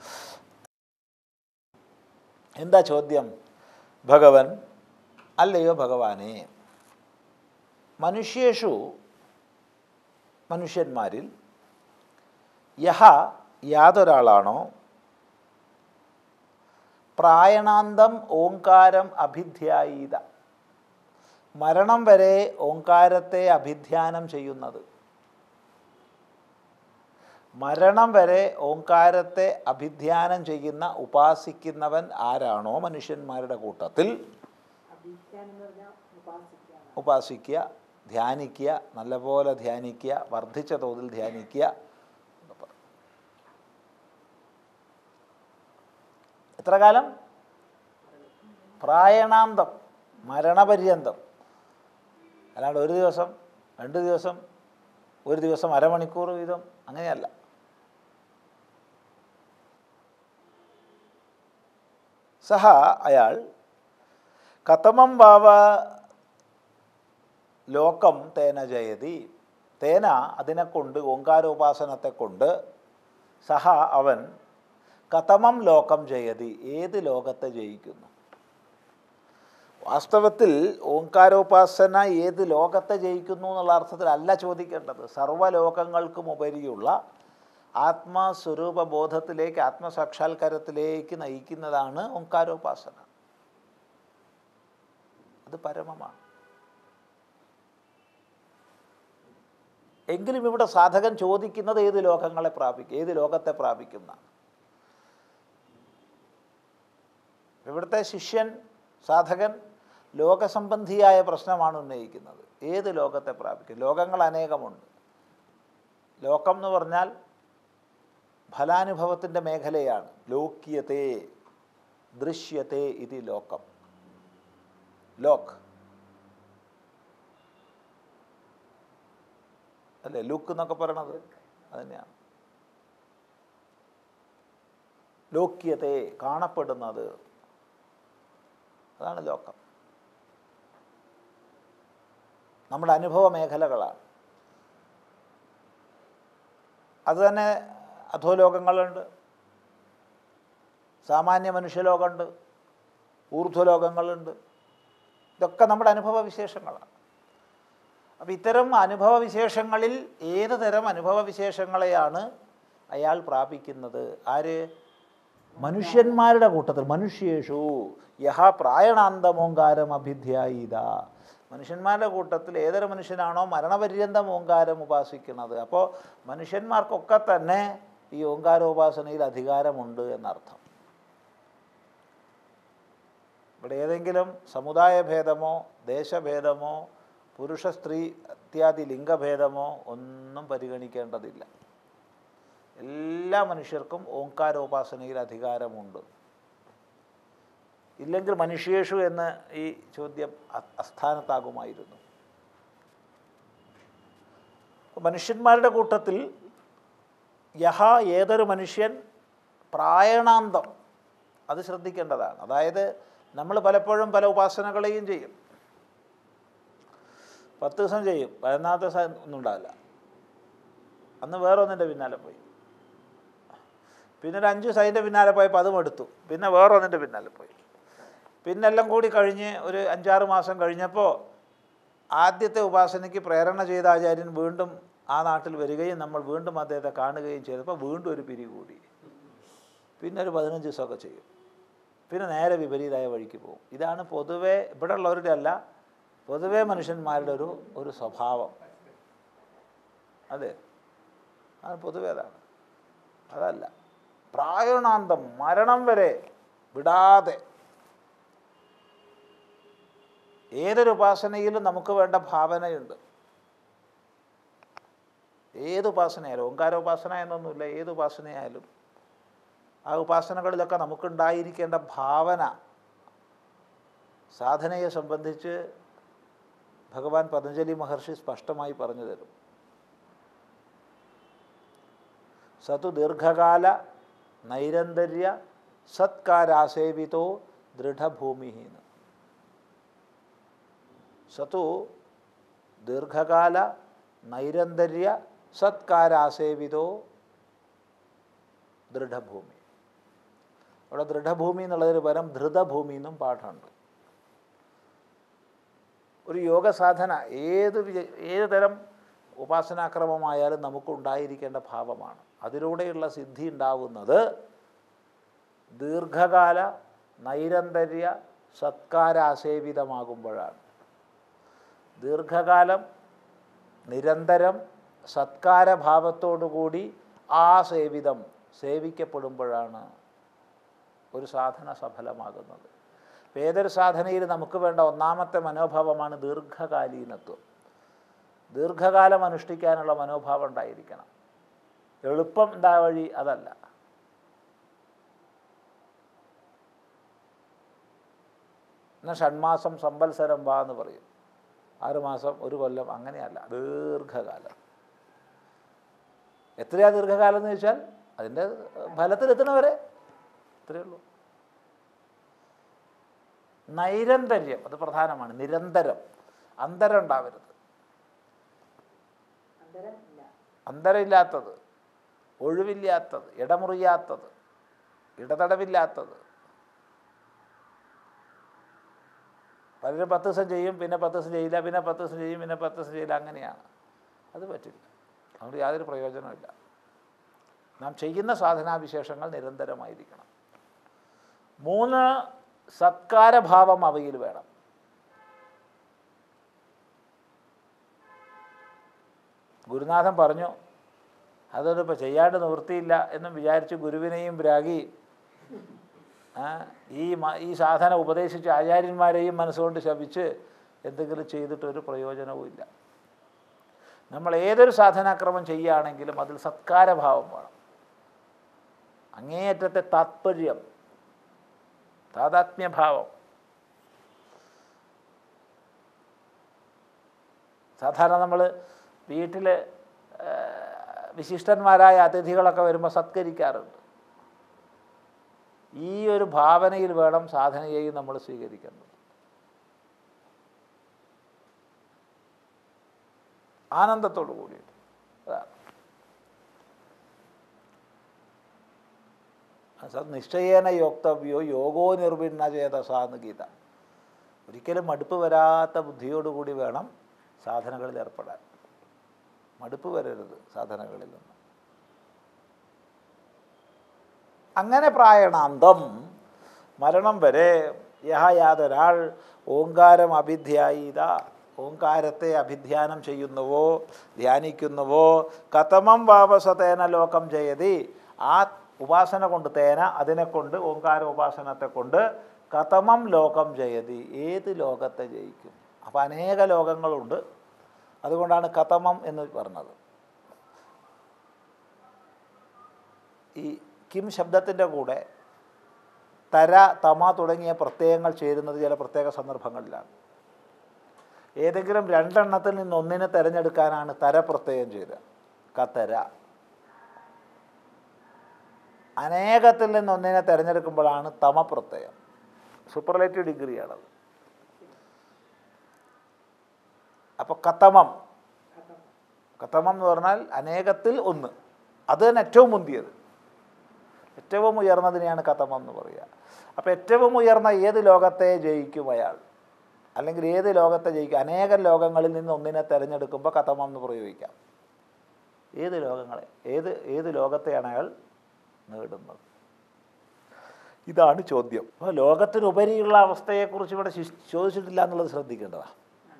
എന്താ ചോദ്യം ഭഗവൻ അല്ലയോ ഭഗവാനെ മനുഷ്യേഷു മനുഷ്യന്മാരിൽ യഹ യാതൊരാളാണോ പ്രായണാന്തം ഓങ്കാരം അഭിധ്യായീത മരണം വരെ ഓങ്കാരത്തെ അഭിധ്യാനം ചെയ്യുന്നത് മരണം വരെ ഓങ്കാരത്തെ അഭിധ്യാനം ചെയ്യുന്ന ഉപാസിക്കുന്നവൻ ആരാണോ മനുഷ്യന്മാരുടെ കൂട്ടത്തിൽ അഭിജ്ഞാനം എന്ന് പറഞ്ഞാൽ ഉപാസിക്കാണ് ഉപാസിക്കുക ധ്യാനിക്കുക നല്ലപോലെ ധ്യാനിക്കുക വർദ്ധിച്ച തോതിൽ ധ്യാനിക്കുക എന്നൊക്കെ പറയും. എത്ര കാലം പ്രായണാന്തം മരണപര്യന്തം അല്ലാണ്ട് ഒരു ദിവസം രണ്ട് ദിവസം ഒരു ദിവസം അരമണിക്കൂർ വീതം അങ്ങനെയല്ല സഹ അയാൾ കഥമം വാവ ലോകം തേന ജയതി തേന അതിനെക്കൊണ്ട് ഓങ്കാരോപാസനത്തെ കൊണ്ട് സഹ അവൻ കഥമം ലോകം ജയതി ഏത് ലോകത്തെ ജയിക്കുന്നു വാസ്തവത്തിൽ ഓങ്കാരോപാസന ഏത് ലോകത്തെ ജയിക്കുന്നു എന്നുള്ള അർത്ഥത്തിലല്ല ചോദിക്കേണ്ടത് സർവ്വലോകങ്ങൾക്കും ഉപരിയുള്ള ആത്മസ്വരൂപ ബോധത്തിലേക്ക് ആത്മസാക്ഷാത്കാരത്തിലേക്ക് നയിക്കുന്നതാണ് ഓങ്കാരോപാസന അത് പരമമാണ് എങ്കിലും ഇവിടെ സാധകൻ ചോദിക്കുന്നത് ഏത് ലോകങ്ങളെ പ്രാപിക്കും ഏത് ലോകത്തെ പ്രാപിക്കുന്ന ഇവിടുത്തെ ശിഷ്യൻ സാധകൻ ലോകസംബന്ധിയായ പ്രശ്നമാണ് ഉന്നയിക്കുന്നത് ഏത് ലോകത്തെ പ്രാപിക്കും ലോകങ്ങൾ അനേകമുണ്ട് ലോകം എന്ന് പറഞ്ഞാൽ ഫലാനുഭവത്തിൻ്റെ മേഖലയാണ് ലോക്യത്തെ ദൃശ്യത്തെ ഇത് ലോകം ലോക് അല്ലേ ലുക്ക് എന്നൊക്കെ പറയണത് അതുതന്നെയാണ് ലോക്യത്തെ കാണപ്പെടുന്നത് അതാണ് ലോകം നമ്മുടെ അനുഭവ മേഖലകളാണ് അതുതന്നെ അധോലോകങ്ങളുണ്ട് സാമാന്യ മനുഷ്യലോകമുണ്ട് ഊർധ്വലോകങ്ങളുണ്ട് ഇതൊക്കെ നമ്മുടെ അനുഭവ വിശേഷങ്ങളാണ് അപ്പം ഇത്തരം അനുഭവ വിശേഷങ്ങളിൽ ഏത് തരം അനുഭവ വിശേഷങ്ങളെയാണ് അയാൾ പ്രാപിക്കുന്നത് ആര് മനുഷ്യന്മാരുടെ കൂട്ടത്തിൽ മനുഷ്യേഷു യഹ പ്രായണാന്തമോങ്കാരം അഭിധ്യായിത മനുഷ്യന്മാരുടെ കൂട്ടത്തിൽ ഏതൊരു മനുഷ്യനാണോ മരണപര്യന്തം ഓങ്കാരം ഉപാസിക്കുന്നത് അപ്പോൾ മനുഷ്യന്മാർക്കൊക്കെ തന്നെ ഈ ഓങ്കാരോപാസനയിൽ അധികാരമുണ്ട് എന്നർത്ഥം ഇവിടെ ഏതെങ്കിലും സമുദായ ഭേദമോ ദേശഭേദമോ പുരുഷ സ്ത്രീ ഇത്യാദി ലിംഗഭേദമോ ഒന്നും പരിഗണിക്കേണ്ടതില്ല എല്ലാ മനുഷ്യർക്കും ഓങ്കാരോപാസനയിൽ അധികാരമുണ്ട് ഇല്ലെങ്കിൽ മനുഷ്യേഷു എന്ന് ഈ ചോദ്യം അ- അസ്ഥാനത്താകുമായിരുന്നു മനുഷ്യന്മാരുടെ കൂട്ടത്തിൽ യഹ ഏതൊരു മനുഷ്യൻ പ്രായണാന്തം അത് ശ്രദ്ധിക്കേണ്ടതാണ് അതായത് നമ്മൾ പലപ്പോഴും പല ഉപാസനകളെയും ചെയ്യും പത്ത് ദിവസം ചെയ്യും പതിനാമത്തെ ദിവസം ഒന്നും ഉണ്ടാവില്ല അന്ന് വേറെ ഒന്നിൻ്റെ പിന്നാലെ പോയി പിന്നെ ഒരു അഞ്ച് ദിവസം അതിൻ്റെ പിന്നാലെ പോയപ്പോൾ അതും എടുത്തു പിന്നെ വേറെ ഒന്നിൻ്റെ പിന്നാലെ പോയി പിന്നെ എല്ലാം കൂടി കഴിഞ്ഞ് ഒരു അഞ്ചാറ് മാസം കഴിഞ്ഞപ്പോൾ ആദ്യത്തെ ഉപാസനയ്ക്ക് പ്രേരണ ചെയ്ത ആചാര്യൻ വീണ്ടും ആ നാട്ടിൽ വരികയും നമ്മൾ വീണ്ടും അദ്ദേഹത്തെ കാണുകയും ചെയ്തപ്പോൾ വീണ്ടും ഒരു പിരി കൂടി പിന്നെ ഒരു പതിനഞ്ച് ദിവസമൊക്കെ ചെയ്യും പിന്നെ നേരെ വിപരീതമായ വഴിക്ക് പോകും ഇതാണ് പൊതുവേ ഇവിടെ ഉള്ളവരുടെ അല്ല പൊതുവേ മനുഷ്യന്മാരുടെ ഒരു ഒരു സ്വഭാവം അതെ അത് പൊതുവേ അതാണ് അതല്ല പ്രായണാന്തം മരണം വരെ വിടാതെ ഏതൊരു ഉപാസനയിലും നമുക്ക് വേണ്ട ഭാവനയുണ്ട് ഏത് ഉപാസനയായാലും ഓങ്കാരോപാസന എന്നൊന്നുമില്ല ഏത് ഉപാസനയായാലും ആ ഉപാസനകളിലൊക്കെ നമുക്കുണ്ടായിരിക്കേണ്ട ഭാവന സാധനയെ സംബന്ധിച്ച് ഭഗവാൻ പതഞ്ജലി മഹർഷി സ്പഷ്ടമായി പറഞ്ഞു തരും സതു ദീർഘകാല നൈരന്തര്യ സത്കാരാസേവിതോ ദൃഢഭൂമി എന്ന് സതു ദീർഘകാല നൈരന്തര്യ സത്കാരാസേവിതോ ദൃഢഭൂമി അവിടെ ദൃഢഭൂമി എന്നുള്ളതിന് പകരം ധൃതഭൂമി എന്നും പാഠമുണ്ട് ഒരു യോഗ സാധന ഏത് വിജ- ഏത് തരം ഉപാസനാക്രമമായാലും നമുക്കുണ്ടായിരിക്കേണ്ട ഭാവമാണ് അതിലൂടെയുള്ള സിദ്ധി ഉണ്ടാവുന്നത് ദീർഘകാല നൈരന്തര്യ സത്കാരാസേവിതമാകുമ്പോഴാണ് ദീർഘകാലം നിരന്തരം സത്കാരഭാവത്തോടുകൂടി ആ സേവിതം സേവിക്കപ്പെടുമ്പോഴാണ് ഒരു സാധന സഫലമാകുന്നത് ഇപ്പം ഏതൊരു സാധനയിൽ നമുക്ക് വേണ്ട ഒന്നാമത്തെ മനോഭാവമാണ് ദീർഘകാലീനത്വം ദീർഘകാലം അനുഷ്ഠിക്കാനുള്ള മനോഭാവം ഉണ്ടായിരിക്കണം എളുപ്പം എന്താ വഴി അതല്ല എന്നാൽ ഷൺമാസം സംവത്സരം വാ എന്ന് പറയും ആറുമാസം ഒരു കൊല്ലം അങ്ങനെയല്ല ദീർഘകാലം എത്രയാ ദീർഘകാലം എന്ന് ചോദിച്ചാൽ അതിൻ്റെ ഫലത്തിലെത്തണവരെ ഇത്രയേ ഉള്ളൂ നൈരന്തര്യം അത് പ്രധാനമാണ് നിരന്തരം അന്തരം ഉണ്ടാവരുത് അന്തരം ഇല്ല അന്തരമില്ലാത്തത് ഒഴിവില്ലാത്തത് ഇടമുറിയാത്തത് ഇടതടവില്ലാത്തത് പലരും പത്ത് ദിവസം ചെയ്യും പിന്നെ പത്ത് ദിവസം ചെയ്യില്ല പിന്നെ പത്ത് ദിവസം ചെയ്യും പിന്നെ പത്ത് ദിവസം ചെയ്യില്ല അങ്ങനെയാണ് അത് പറ്റില്ല അതുകൊണ്ട് യാതൊരു പ്രയോജനമില്ല നാം ചെയ്യുന്ന സാധനാവിശേഷങ്ങൾ നിരന്തരമായിരിക്കണം മൂന്ന് സത്കാരഭാവം അവയിൽ വേണം ഗുരുനാഥൻ പറഞ്ഞു അതൊന്നും ഇപ്പോൾ ചെയ്യാണ്ട് നിവൃത്തിയില്ല എന്നും വിചാരിച്ച് ഗുരുവിനെയും രാഗി ആ, ഈ മ- ഈ സാധന ഉപദേശിച്ച ആചാര്യന്മാരെയും മനസ്സുകൊണ്ട് ശപിച്ച് എന്തെങ്കിലും ചെയ്തിട്ടൊരു പ്രയോജനവും ഇല്ല നമ്മൾ ഏതൊരു സാധനാക്രമം ചെയ്യുകയാണെങ്കിലും അതിൽ സത്കാരഭാവം വേണം അങ്ങേയറ്റത്തെ താത്പര്യം താതാത്മ്യഭാവം സാധാരണ നമ്മൾ വീട്ടിൽ വിശിഷ്ടന്മാരായ അതിഥികളൊക്കെ വരുമ്പോൾ സത്കരിക്കാറുണ്ട് ഈ ഒരു ഭാവനയിൽ വേണം സാധനയെയും നമ്മൾ സ്വീകരിക്കുന്നത് ആനന്ദത്തോടു കൂടിയിട്ട് അതാണ് സത് നിശ്ചയേന യോക്തവ്യോ യോഗോ നിർഭിന്ന ചേതസാന്ന് ഗീത ഒരിക്കലും മടുപ്പ് വരാത്ത ബുദ്ധിയോടുകൂടി വേണം സാധനങ്ങളിൽ ഏർപ്പെടാൻ മടുപ്പ് വരരുത് സാധനങ്ങളിൽ നിന്ന് അങ്ങനെ പ്രായണാന്തം മരണം വരെ യഹ യാതൊരാൾ ഓങ്കാരം അഭിധ്യായിത ഓങ്കാരത്തെ അഭിധ്യാനം ചെയ്യുന്നുവോ ധ്യാനിക്കുന്നുവോ കഥമം വാപസതേന ലോകം ചെയ്യതി ആ ഉപാസന കൊണ്ട് തേന അതിനെ കൊണ്ട് ഓങ്കാര ഉപാസനത്തെ കൊണ്ട് കഥമം ലോകം ജയതി ഏത് ലോകത്തെ ജയിക്കും അപ്പോൾ അനേക ലോകങ്ങളുണ്ട് അതുകൊണ്ടാണ് കഥമം എന്ന് പറഞ്ഞത് ഈ കിം ശബ്ദത്തിൻ്റെ കൂടെ തര തമ തുടങ്ങിയ പ്രത്യയങ്ങൾ ചേരുന്നത് ചില പ്രത്യേക സന്ദർഭങ്ങളിലാണ് ഏതെങ്കിലും രണ്ടെണ്ണത്തിൽ നിന്ന് ഒന്നിനെ തിരഞ്ഞെടുക്കാനാണ് തര പ്രത്യയം ചെയ്തത് കത്തര അനേകത്തിൽ നിന്ന് ഒന്നിനെ തിരഞ്ഞെടുക്കുമ്പോഴാണ് തമ പ്രത്യയം സൂപ്പർലേറ്റീവ് ഡിഗ്രിയാണത് അപ്പോൾ കത്തമം കത്തമം എന്ന് പറഞ്ഞാൽ അനേകത്തിൽ ഒന്ന് അത് തന്നെ ഏറ്റവും മുന്തിയത് ഏറ്റവും ഉയർന്നതിനെയാണ് കഥമം എന്ന് പറയുക അപ്പോൾ ഏറ്റവും ഉയർന്ന ഏത് ലോകത്തെ ജയിക്കും അയാൾ അല്ലെങ്കിൽ ഏത് ലോകത്തെ ജയിക്കും അനേകം ലോകങ്ങളിൽ നിന്ന് ഒന്നിനെ തിരഞ്ഞെടുക്കുമ്പോൾ കഥമം എന്ന് പ്രയോഗിക്കാം ഏത് ലോകങ്ങളെ ഏത് ഏത് ലോകത്തെയാണ് അയാൾ നേടുന്നത് ഇതാണ് ചോദ്യം അപ്പോൾ ലോകത്തിനുപരിയുള്ള അവസ്ഥയെക്കുറിച്ച് ഇവിടെ ശിഷ്- ചോദിച്ചിട്ടില്ല എന്നുള്ളത് ശ്രദ്ധിക്കേണ്ടതാണ്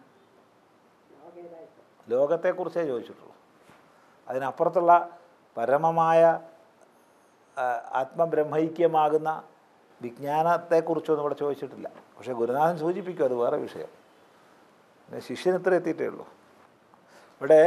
ലോകത്തെക്കുറിച്ചേ ചോദിച്ചിട്ടുള്ളൂ അതിനപ്പുറത്തുള്ള പരമമായ ആ, ആത്മബ്രഹ്മൈക്യമാകുന്ന വിജ്ഞാനത്തെക്കുറിച്ചൊന്നും ഇവിടെ ചോദിച്ചിട്ടില്ല പക്ഷേ ഗുരുനാഥൻ സൂചിപ്പിക്കും അത് വേറെ വിഷയം പിന്നെ ശിഷ്യന് ഇത്ര എത്തിയിട്ടേ ഉള്ളൂ ഇവിടെ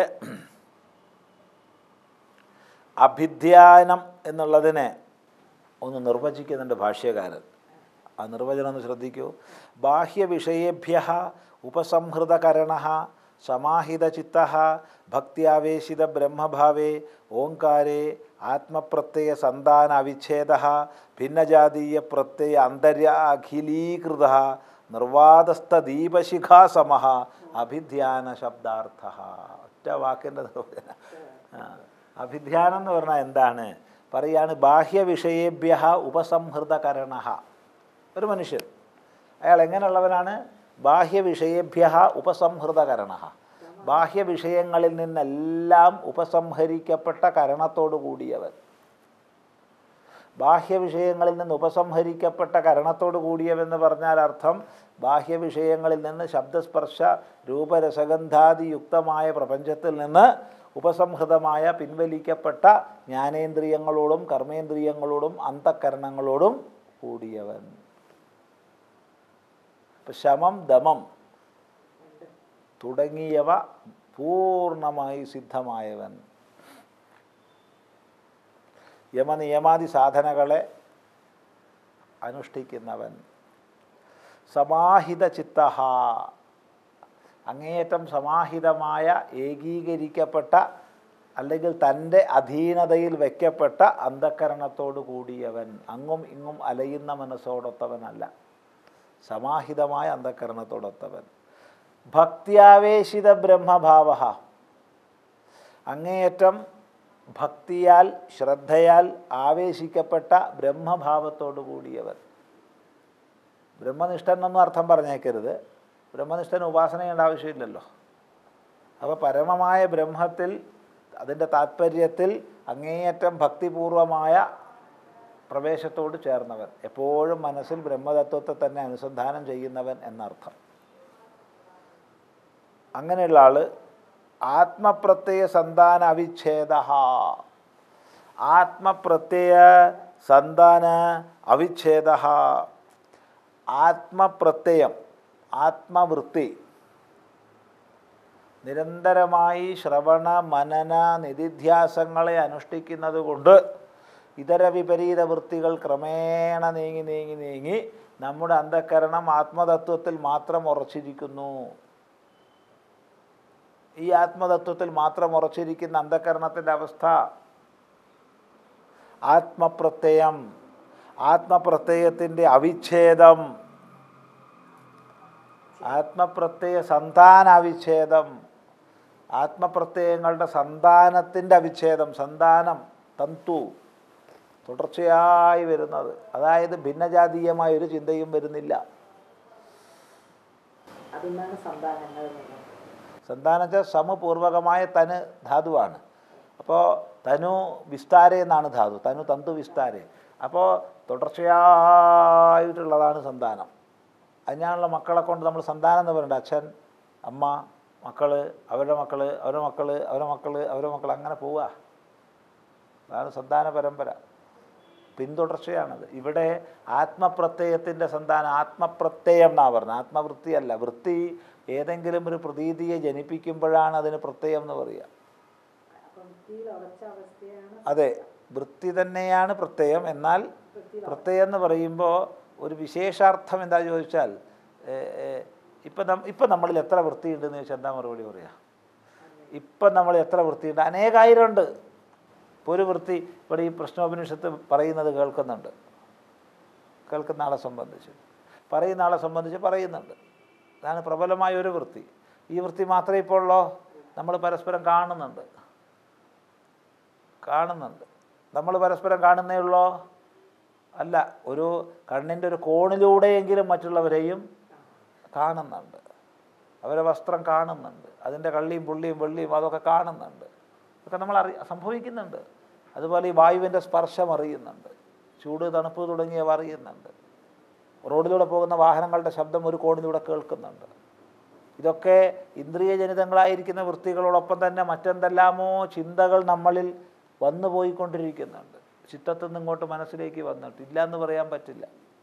അഭിധ്യാനം എന്നുള്ളതിനെ ഒന്ന് നിർവചിക്കുന്നുണ്ട് ഭാഷ്യകാരൻ ആ നിർവചനം ഒന്ന് ശ്രദ്ധിക്കൂ ബാഹ്യവിഷയേഭ്യ ഉപസംഹൃതകരണ സമാഹിതചിത്ത ഭക്തിയാവേശിത ബ്രഹ്മഭാവേ ഓങ്കാരേ ആത്മപ്രത്യയ സന്താന അവിച്ഛേദ ഭിന്നജാതീയ പ്രത്യയ അന്തര്യ അഖിലീകൃത നിർവാദസ്ഥദീപശിഖാസമ അഭിധ്യാന ശബ്ദാർത്ഥ ഒറ്റ വാക്കിൻ്റെ നിർവചനം ആ, അഭിധ്യാനം എന്ന് പറഞ്ഞാൽ എന്താണ് പറയാണ് ബാഹ്യവിഷയേഭ്യ ഉപസംഹൃതകരണ ഒരു മനുഷ്യൻ അയാൾ എങ്ങനെയുള്ളവനാണ് ബാഹ്യവിഷയേഭ്യ ഉപസംഹൃതകരണ ബാഹ്യവിഷയങ്ങളിൽ നിന്നെല്ലാം ഉപസംഹരിക്കപ്പെട്ട കരണത്തോടു കൂടിയവൻ ബാഹ്യവിഷയങ്ങളിൽ നിന്ന് ഉപസംഹരിക്കപ്പെട്ട കരണത്തോടു കൂടിയവെന്ന് പറഞ്ഞാൽ അർത്ഥം ബാഹ്യവിഷയങ്ങളിൽ നിന്ന് ശബ്ദസ്പർശ രൂപരസഗന്ധാദിയുക്തമായ പ്രപഞ്ചത്തിൽ നിന്ന് ഉപസംഹൃതമായ പിൻവലിക്കപ്പെട്ട ജ്ഞാനേന്ദ്രിയങ്ങളോടും കർമ്മേന്ദ്രിയങ്ങളോടും അന്തഃകരണങ്ങളോടും കൂടിയവൻ ഇപ്പം ശമം ദമം തുടങ്ങിയവ പൂർണ്ണമായി സിദ്ധമായവൻ യമനിയമാദി സാധനകളെ അനുഷ്ഠിക്കുന്നവൻ സമാഹിത ചിത്ത അങ്ങേയറ്റം സമാഹിതമായ ഏകീകരിക്കപ്പെട്ട അല്ലെങ്കിൽ തൻ്റെ അധീനതയിൽ വയ്ക്കപ്പെട്ട അന്ധക്കരണത്തോടു കൂടിയവൻ അങ്ങും ഇങ്ങും അലയുന്ന മനസ്സോടൊത്തവനല്ല സമാഹിതമായ അന്ധക്കരണത്തോടൊത്തവൻ ഭക്തിയാവേശിത ബ്രഹ്മഭാവ അങ്ങേയറ്റം ഭക്തിയാൽ ശ്രദ്ധയാൽ ആവേശിക്കപ്പെട്ട ബ്രഹ്മഭാവത്തോടു കൂടിയവൻ ബ്രഹ്മനിഷ്ഠൻ എന്നൊന്നും അർത്ഥം പറഞ്ഞേക്കരുത് ബ്രഹ്മനിഷ്ഠന് ഉപാസന ചെയ്യേണ്ട ആവശ്യമില്ലല്ലോ അപ്പോൾ പരമമായ ബ്രഹ്മത്തിൽ അതിൻ്റെ താത്പര്യത്തിൽ അങ്ങേയറ്റം ഭക്തിപൂർവമായ പ്രവേശത്തോട് ചേർന്നവൻ എപ്പോഴും മനസ്സിൽ ബ്രഹ്മതത്വത്തെ തന്നെ അനുസന്ധാനം ചെയ്യുന്നവൻ എന്നർത്ഥം അങ്ങനെയുള്ള ആൾ ആത്മപ്രത്യയ സന്താന അവിച്ഛേദ ആത്മപ്രത്യയ സന്താന അവിച്ഛേദ ആത്മപ്രത്യയം ആത്മവൃത്തി നിരന്തരമായി ശ്രവണ മനന നിധിധ്യാസങ്ങളെ അനുഷ്ഠിക്കുന്നത് കൊണ്ട് ഇതര വിപരീത വൃത്തികൾ ക്രമേണ നീങ്ങി നീങ്ങി നീങ്ങി നമ്മുടെ അന്ധക്കരണം ആത്മതത്വത്തിൽ മാത്രം ഉറച്ചിരിക്കുന്നു ഈ ആത്മതത്വത്തിൽ മാത്രം ഉറച്ചിരിക്കുന്ന അന്ധകരണത്തിൻ്റെ അവസ്ഥ ആത്മപ്രത്യയം ആത്മപ്രത്യയത്തിൻ്റെ അവിച്ഛേദം ആത്മപ്രത്യയ സന്താന അവിച്ഛേദം ആത്മപ്രത്യയങ്ങളുടെ സന്താനത്തിൻ്റെ അവിച്ഛേദം സന്താനം തന്തു തുടർച്ചയായി വരുന്നത് അതായത് ഭിന്നജാതീയമായ ഒരു ചിന്തയും വരുന്നില്ല അതിന്നാണ് സന്താനങ്ങൾ എന്നുള്ളത് സന്താനം വെച്ചാൽ സമപൂർവകമായ തന് ധാതുവാണ് അപ്പോൾ തനു വിസ്താര എന്നാണ് ധാതു തനു തന്തു വിസ്താര അപ്പോൾ തുടർച്ചയായിട്ടുള്ളതാണ് സന്താനം അതിനാണല്ലോ മക്കളെ കൊണ്ട് നമ്മൾ സന്താനം എന്ന് പറയുന്നത് അച്ഛൻ അമ്മ മക്കൾ അവരുടെ മക്കൾ അവരുടെ മക്കൾ അവരുടെ മക്കൾ അവരുടെ മക്കൾ അങ്ങനെ പോവുക അതാണ് സന്താന പരമ്പര പിന്തുടർച്ചയാണത് ഇവിടെ ആത്മപ്രത്യയത്തിൻ്റെ സന്താനം ആത്മപ്രത്യയം എന്നാണ് പറഞ്ഞത് ആത്മവൃത്തിയല്ല വൃത്തി ഏതെങ്കിലും ഒരു പ്രതീതിയെ ജനിപ്പിക്കുമ്പോഴാണ് അതിന് പ്രത്യയം എന്ന് പറയുക അപ്പം വൃത്തിയിൽ ഉറച്ച അവസ്ഥയാണ് അതെ വൃത്തി തന്നെയാണ് പ്രത്യയം എന്നാൽ പ്രത്യയം എന്ന് പറയുമ്പോൾ ഒരു വിശേഷാർത്ഥം എന്താ ചോദിച്ചാൽ ഇപ്പം നം ഇപ്പം നമ്മളിൽ എത്ര വൃത്തിയുണ്ടെന്ന് ചോദിച്ചാൽ എന്താ മറുപടി പറയുക ഇപ്പം നമ്മൾ എത്ര വൃത്തിയുണ്ട് അനേകായിരം ഉണ്ട് ഇപ്പോൾ ഒരു വൃത്തി ഇവിടെ ഈ പ്രശ്നോപനിഷത്ത് പറയുന്നത് കേൾക്കുന്നുണ്ട് കേൾക്കുന്ന ആളെ സംബന്ധിച്ച് പറയുന്ന ആളെ സംബന്ധിച്ച് പറയുന്നുണ്ട് അതാണ് പ്രബലമായ ഒരു വൃത്തി ഈ വൃത്തി മാത്രമേ ഇപ്പോൾ ഉള്ളോ നമ്മൾ പരസ്പരം കാണുന്നുണ്ട് കാണുന്നുണ്ട് നമ്മൾ പരസ്പരം കാണുന്നേ ഉള്ളോ അല്ല ഒരു കണ്ണിൻ്റെ ഒരു കോണിലൂടെയെങ്കിലും മറ്റുള്ളവരെയും കാണുന്നുണ്ട് അവരെ വസ്ത്രം കാണുന്നുണ്ട് അതിൻ്റെ കള്ളിയും പുള്ളിയും വെള്ളിയും അതൊക്കെ കാണുന്നുണ്ട് ഇതൊക്കെ നമ്മൾ അറി സംഭവിക്കുന്നുണ്ട് അതുപോലെ ഈ വായുവിൻ്റെ സ്പർശം അറിയുന്നുണ്ട് ചൂട് തണുപ്പ് തുടങ്ങിയവ അറിയുന്നുണ്ട് റോഡിലൂടെ പോകുന്ന വാഹനങ്ങളുടെ ശബ്ദം ഒരു കോണിലൂടെ കേൾക്കുന്നുണ്ട് ഇതൊക്കെ ഇന്ദ്രിയജനിതങ്ങളായിരിക്കുന്ന വൃത്തികളോടൊപ്പം തന്നെ മറ്റെന്തെല്ലാമോ ചിന്തകൾ നമ്മളിൽ വന്നു പോയിക്കൊണ്ടിരിക്കുന്നുണ്ട് ചിത്തത്തിൽ നിന്ന് ഇങ്ങോട്ട് മനസ്സിലേക്ക് വന്നിട്ട് ഇല്ല എന്ന് പറയാൻ പറ്റില്ല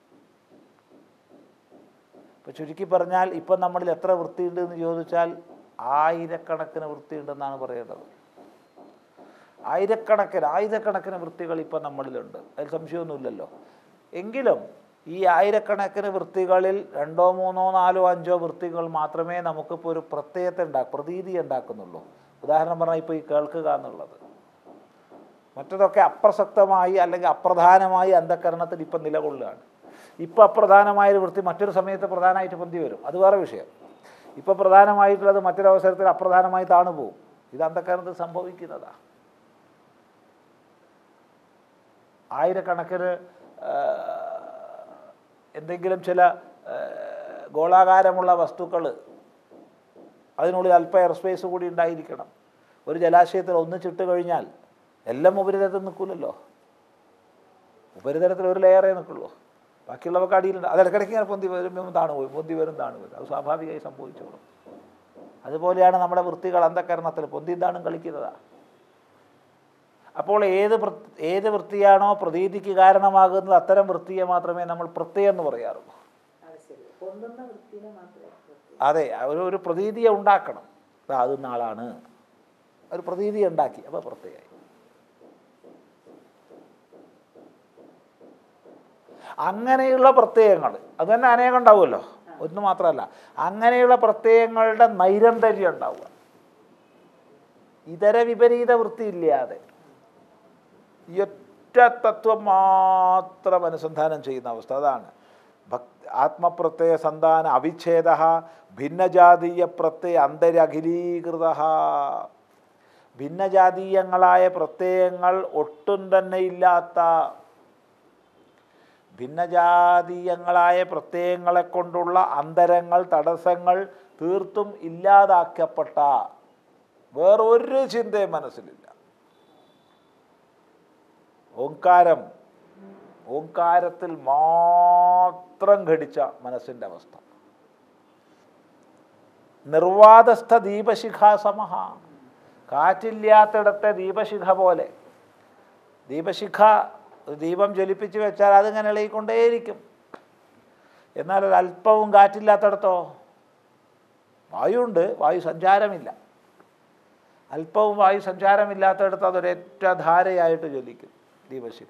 ഇപ്പം ചുരുക്കി പറഞ്ഞാൽ ഇപ്പം നമ്മളിൽ എത്ര വൃത്തിയുണ്ട് എന്ന് ചോദിച്ചാൽ ആയിരക്കണക്കിന് വൃത്തിയുണ്ടെന്നാണ് പറയേണ്ടത് ആയിരക്കണക്കിന് ആയിരക്കണക്കിന് വൃത്തികൾ ഇപ്പം നമ്മളിലുണ്ട് അതിൽ സംശയമൊന്നുമില്ലല്ലോ എങ്കിലും ഈ ആയിരക്കണക്കിന് വൃത്തികളിൽ രണ്ടോ മൂന്നോ നാലോ അഞ്ചോ വൃത്തികൾ മാത്രമേ നമുക്കിപ്പോൾ ഒരു പ്രത്യയത്തെ ഉണ്ടാ പ്രതീതി ഉണ്ടാക്കുന്നുള്ളൂ ഉദാഹരണം പറഞ്ഞാൽ ഇപ്പോൾ ഈ കേൾക്കുക എന്നുള്ളത് മറ്റതൊക്കെ അപ്രസക്തമായി അല്ലെങ്കിൽ അപ്രധാനമായി അന്ധകരണത്തിൽ ഇപ്പം നിലകൊള്ളുകയാണ് ഇപ്പം അപ്രധാനമായൊരു വൃത്തി മറ്റൊരു സമയത്ത് പ്രധാനമായിട്ട് പൊന്തി വരും അത് വേറെ വിഷയം ഇപ്പം പ്രധാനമായിട്ടുള്ളത് മറ്റൊരവസരത്തിൽ അപ്രധാനമായി താണു പോകും ഇത് അന്ധകരണത്തിൽ സംഭവിക്കുന്നതാണ് ആയിരക്കണക്കിന് ആ, എന്തെങ്കിലും ചില ആ, ഗോളാകാരമുള്ള വസ്തുക്കൾ അതിനുള്ളിൽ അല്പ എയർ സ്പേസ് കൂടി ഉണ്ടായിരിക്കണം ഒരു ജലാശയത്തിൽ ഒന്നിച്ചിട്ട് കഴിഞ്ഞാൽ എല്ലാം ഉപരിതലത്തിൽ നിൽക്കില്ലല്ലോ ഉപരിതലത്തിൽ ഒരു ലെയറേ നിൽക്കുള്ളൂ ബാക്കിയുള്ളവർക്ക് അടിയിലുണ്ട് അത് ഇടയ്ക്കിടയ്ക്ക് ഇങ്ങനെ പൊന്തി വരുമ്പോൾ താണു പോയി പൊന്തി വരും താണു വരും അത് സ്വാഭാവികമായി സംഭവിച്ചോളും അതുപോലെയാണ് നമ്മുടെ വൃത്തികൾ അന്ധകരണത്തിൽ പൊന്തി താണും കളിക്കുന്നതാണ് അപ്പോൾ ഏത് വൃ- ഏത് വൃത്തിയാണോ പ്രതീതിക്ക് കാരണമാകുന്നത് അത്തരം വൃത്തിയെ മാത്രമേ നമ്മൾ പ്രത്യയം എന്ന് പറയാറുള്ളൂ അത് ശരി പൊന്തുന്ന വൃത്തിനെ മാത്രമേ വൃത്തി അതെ ഒരു ഒരു പ്രതീതിയെ ഉണ്ടാക്കണം ദാ അത് നാളാണ് ഒരു പ്രതീതിയെ ഉണ്ടാക്കി അപ്പോൾ പ്രത്യയമായി അങ്ങനെയുള്ള പ്രത്യയങ്ങൾ അത് തന്നെ അനേകം ഉണ്ടാവുമല്ലോ ഒന്ന് മാത്രമല്ല അങ്ങനെയുള്ള പ്രത്യയങ്ങളുടെ നൈരന്തര്യം ഉണ്ടാവുക ഇതര വിപരീത വൃത്തി ഇല്ലാതെ ഈ ഒറ്റ തത്വം മാത്രം അനുസന്ധാനം ചെയ്യുന്ന അവസ്ഥ അതാണ് ഭക് ആത്മപ്രത്യയ സന്താന അവിച്ഛേദ ഭിന്നജാതീയ പ്രത്യയ അന്തരഖിലീകൃത ഭിന്നജാതീയങ്ങളായ പ്രത്യയങ്ങൾ ഒട്ടും തന്നെ ഇല്ലാത്ത ഭിന്നജാതീയങ്ങളായ പ്രത്യയങ്ങളെ കൊണ്ടുള്ള അന്തരങ്ങൾ തടസ്സങ്ങൾ തീർത്തും ഇല്ലാതാക്കപ്പെട്ട വേറൊരു ചിന്തയും മനസ്സിലില്ല ഓങ്കാരം ഓങ്കാരത്തിൽ മാത്രം ഘടിച്ച മനസ്സിൻ്റെ അവസ്ഥ നിർവാദസ്ഥ ദീപശിഖാസമഹ കാറ്റില്ലാത്തിടത്തെ ദീപശിഖ പോലെ ദീപശിഖ ഒരു ദീപം ജ്വലിപ്പിച്ച് വെച്ചാൽ അതിങ്ങനെ ഇളകിക്കൊണ്ടേയിരിക്കും എന്നാൽ ഒരല്പവും കാറ്റില്ലാത്തിടത്തോ വായുണ്ട് വായു സഞ്ചാരമില്ല അല്പവും വായു സഞ്ചാരമില്ലാത്തിടത്ത് അതൊരൊറ്റ ധാരയായിട്ട് ജ്വലിക്കും ദീപശിഖ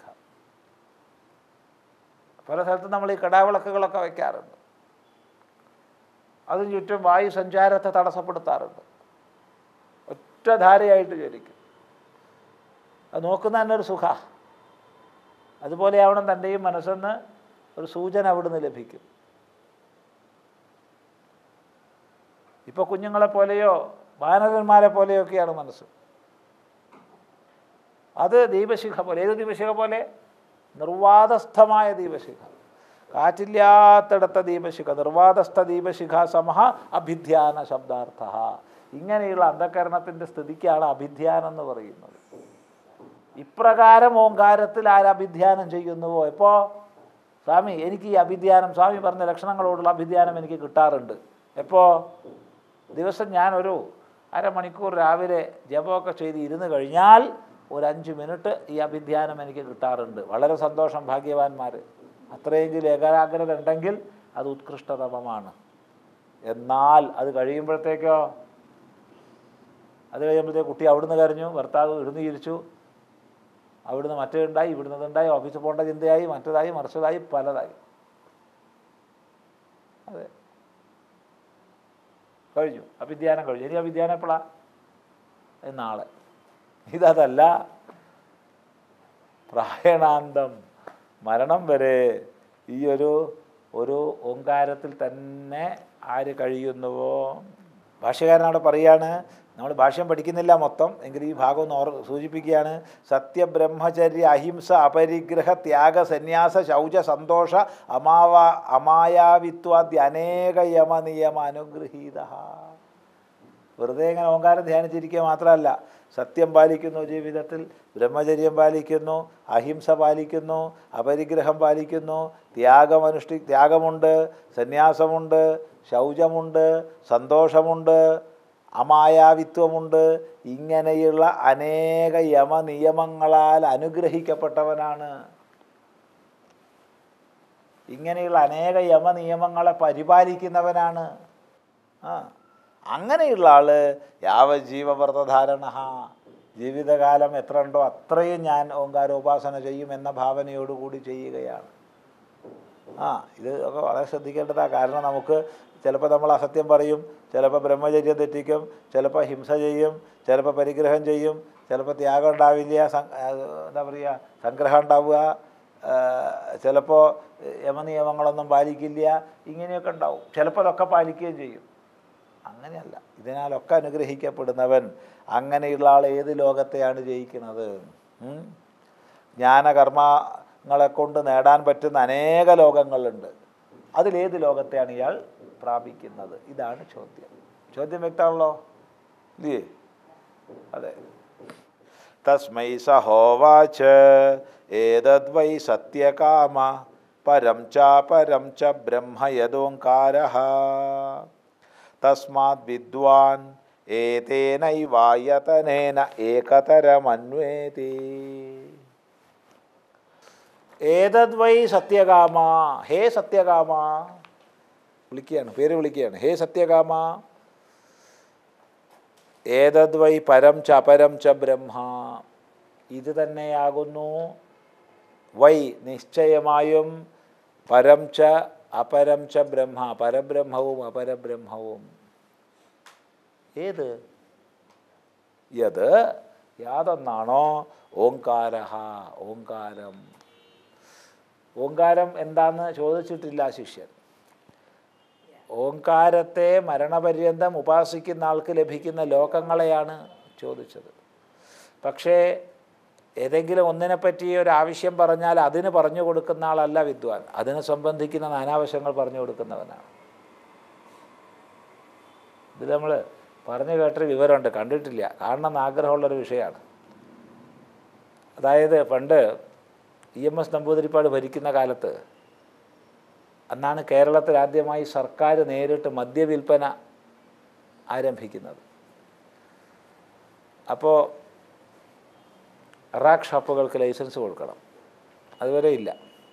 പല സ്ഥലത്തും നമ്മൾ ഈ കടാവിളക്കുകളൊക്കെ വയ്ക്കാറുണ്ട് അതിന് ചുറ്റും വായു സഞ്ചാരത്തെ തടസ്സപ്പെടുത്താറുണ്ട് ഒറ്റ ധാരയായിട്ട് ജ്വലിക്കും അത് നോക്കുന്ന തന്നെ ഒരു സുഖ അതുപോലെയാവണം തൻ്റെയും മനസ്സെന്ന് ഒരു സൂചന അവിടുന്ന് ലഭിക്കും ഇപ്പോൾ കുഞ്ഞുങ്ങളെ പോലെയോ വാനരന്മാരെ പോലെയൊക്കെയാണ് മനസ്സ് അത് ദീപശിഖ പോലെ ഏത് ദീപശിഖ പോലെ നിർവാദസ്ഥമായ ദീപശിഖ കാറ്റില്ലാത്തടത്ത ദീപശിഖ നിർവാദസ്ഥ ദീപശിഖ സമഹ അഭിധ്യാന ശബ്ദാർത്ഥ ഇങ്ങനെയുള്ള അന്ധകരണത്തിൻ്റെ സ്ഥിതിക്കാണ് അഭിധ്യാനം എന്ന് പറയുന്നത് ഇപ്രകാരം ഓങ്കാരത്തിൽ ആരഭിധ്യാനം ചെയ്യുന്നുവോ എപ്പോൾ സ്വാമി എനിക്ക് ഈ അഭിധ്യാനം സ്വാമി പറഞ്ഞ ലക്ഷണങ്ങളോടുള്ള അഭിധ്യാനം എനിക്ക് കിട്ടാറുണ്ട് എപ്പോൾ ദിവസം ഞാനൊരു അരമണിക്കൂർ രാവിലെ ജപമൊക്കെ ചെയ്ത് ഇരുന്ന് കഴിഞ്ഞാൽ ഒരു അഞ്ച് മിനിറ്റ് ഈ അഭിധ്യാനം എനിക്ക് കിട്ടാറുണ്ട് വളരെ സന്തോഷം ഭാഗ്യവാന്മാർ അത്രയെങ്കിലും ഏകാഗ്രത ഉണ്ടെങ്കിൽ അത് ഉത്കൃഷ്ടതമമാണ് എന്നാൽ അത് കഴിയുമ്പോഴത്തേക്കോ അത് കഴിയുമ്പോഴത്തേക്ക് കുട്ടി അവിടുന്ന് കരഞ്ഞു ഭർത്താവ് ഇവിടുന്ന് ചിരിച്ചു അവിടുന്ന് മറ്റേതുണ്ടായി ഇവിടുന്ന് ഇതുണ്ടായി ഓഫീസിൽ പോകേണ്ട ചിന്തയായി മറ്റേതായി മറിച്ചതായി പലതായി അതെ കഴിഞ്ഞു അഭിധ്യാനം കഴിഞ്ഞു ഇനി അഭിധ്യാനം എപ്പോഴാണ് നാളെ ഇതല്ല പ്രായണാന്തം മരണം വരെ ഈ ഒരു ഒരു ഓങ്കാരത്തിൽ തന്നെ ആര് കഴിയുന്നുവോ ഭാഷ്യകാരനവിടെ പറയാണ് നമ്മൾ ഭാഷ്യം പഠിക്കുന്നില്ല മൊത്തം എങ്കിലും ഈ ഭാഗം ഒന്ന് ഓർ സൂചിപ്പിക്കുകയാണ് സത്യബ്രഹ്മചര്യ അഹിംസ അപരിഗ്രഹ ത്യാഗ സന്യാസ ശൗച സന്തോഷ അമാവ അമായാവിത്വാദ്യ അനേക യമ നിയമ അനുഗ്രഹീത വെറുതെ ഇങ്ങനെ ഓങ്കാരം ധ്യാനിച്ചിരിക്കുക മാത്രമല്ല സത്യം പാലിക്കുന്നു ജീവിതത്തിൽ ബ്രഹ്മചര്യം പാലിക്കുന്നു അഹിംസ പാലിക്കുന്നു അപരിഗ്രഹം പാലിക്കുന്നു ത്യാഗം അനുഷ്ഠി ത്യാഗമുണ്ട് സന്യാസമുണ്ട് ശൗചമുണ്ട് സന്തോഷമുണ്ട് അമായാവിത്വമുണ്ട് ഇങ്ങനെയുള്ള അനേക യമനിയമങ്ങളാൽ അനുഗ്രഹിക്കപ്പെട്ടവനാണ് ഇങ്ങനെയുള്ള അനേക യമനിയമങ്ങളെ പരിപാലിക്കുന്നവനാണ് ആ അങ്ങനെയുള്ള ആള് യാവജീവവ്രതധാരണ ജീവിതകാലം എത്ര ഉണ്ടോ അത്രയും ഞാൻ ഓങ്കാരോപാസന ചെയ്യും എന്ന ഭാവനയോടുകൂടി ചെയ്യുകയാണ് ആ ഇത് ഒക്കെ വളരെ ശ്രദ്ധിക്കേണ്ടതാണ് കാരണം നമുക്ക് ചിലപ്പോൾ നമ്മൾ അസത്യം പറയും ചിലപ്പോൾ ബ്രഹ്മചര്യം തെറ്റിക്കും ചിലപ്പോൾ ഹിംസ ചെയ്യും ചിലപ്പോൾ പരിഗ്രഹം ചെയ്യും ചിലപ്പോൾ ത്യാഗം ഉണ്ടാവില്ല സം- ആ, എന്താ പറയുക സംഗ്രഹം ഉണ്ടാവുക ചിലപ്പോൾ യമനിയമങ്ങളൊന്നും പാലിക്കില്ല ഇങ്ങനെയൊക്കെ ഉണ്ടാവും ചിലപ്പോൾ അതൊക്കെ പാലിക്കുകയും ചെയ്യും അങ്ങനെയല്ല ഇതിനാലൊക്കെ അനുഗ്രഹിക്കപ്പെടുന്നവൻ അങ്ങനെയുള്ള ആൾ ഏത് ലോകത്തെയാണ് ജയിക്കുന്നത് ഉം? ജ്ഞാനകർമ്മങ്ങളെ കൊണ്ട് നേടാൻ പറ്റുന്ന അനേക ലോകങ്ങളുണ്ട് അതിലേത് ലോകത്തെയാണ് ഇയാൾ പ്രാപിക്കുന്നത് ഇതാണ് ചോദ്യം ചോദ്യം വ്യക്തമാണല്ലോ ഇല്ലേ അതെ തസ്മൈ സഹോവാച ഏതദ്വൈ സത്യകാമ പരം ച പരം ച ബ്രഹ്മ യദോങ്കാര തസ്മാത് വിദ്വാൻ ഏതേനൈവായതനേന ഏകതരമന്വേതി ഏതദ്വൈ സത്യകാമ ഹേ സത്യകാമ വിളിക്കുകയാണ് പേര് വിളിക്കുകയാണ് ഹേ സത്യകാമ ഏതദ്വൈ പരം ച അപരം ച ബ്രഹ്മ ഇത് തന്നെയാകുന്നു വൈ നിശ്ചയമായും പരം ച അപരം ച ബ്രഹ്മ പരബ്രഹ്മവും അപരബ്രഹ്മവും ഏത് യത് യാതൊന്നാണോ ഓങ്കാര ഓങ്കാരം ഓങ്കാരം എന്താന്ന് ചോദിച്ചിട്ടില്ല ശിഷ്യൻ ഓങ്കാരത്തെ മരണപര്യന്തം ഉപാസിക്കുന്ന ആൾക്ക് ലഭിക്കുന്ന ലോകങ്ങളെയാണ് ചോദിച്ചത് പക്ഷേ ഏതെങ്കിലും ഒന്നിനെപ്പറ്റി ഒരു ആവശ്യം പറഞ്ഞാൽ അതിന് പറഞ്ഞു കൊടുക്കുന്ന ആളല്ല വിദ്വാൻ അതിനെ സംബന്ധിക്കുന്ന നാനാവശങ്ങൾ പറഞ്ഞു കൊടുക്കുന്നവനാണ് ഇത് നമ്മൾ പറഞ്ഞു കേട്ടൊരു വിവരമുണ്ട് കണ്ടിട്ടില്ല കാണണം എന്ന് ആഗ്രഹമുള്ളൊരു വിഷയമാണ് അതായത് പണ്ട് ഇ എം എസ് നമ്പൂതിരിപ്പാട് ഭരിക്കുന്ന കാലത്ത് അന്നാണ് കേരളത്തിൽ ആദ്യമായി സർക്കാർ നേരിട്ട് മദ്യവിൽപ്പന ആരംഭിക്കുന്നത് അപ്പോൾ റാക്ക് ഷോപ്പുകൾക്ക് ലൈസൻസ് കൊടുക്കണം അതുവരെ ഇല്ല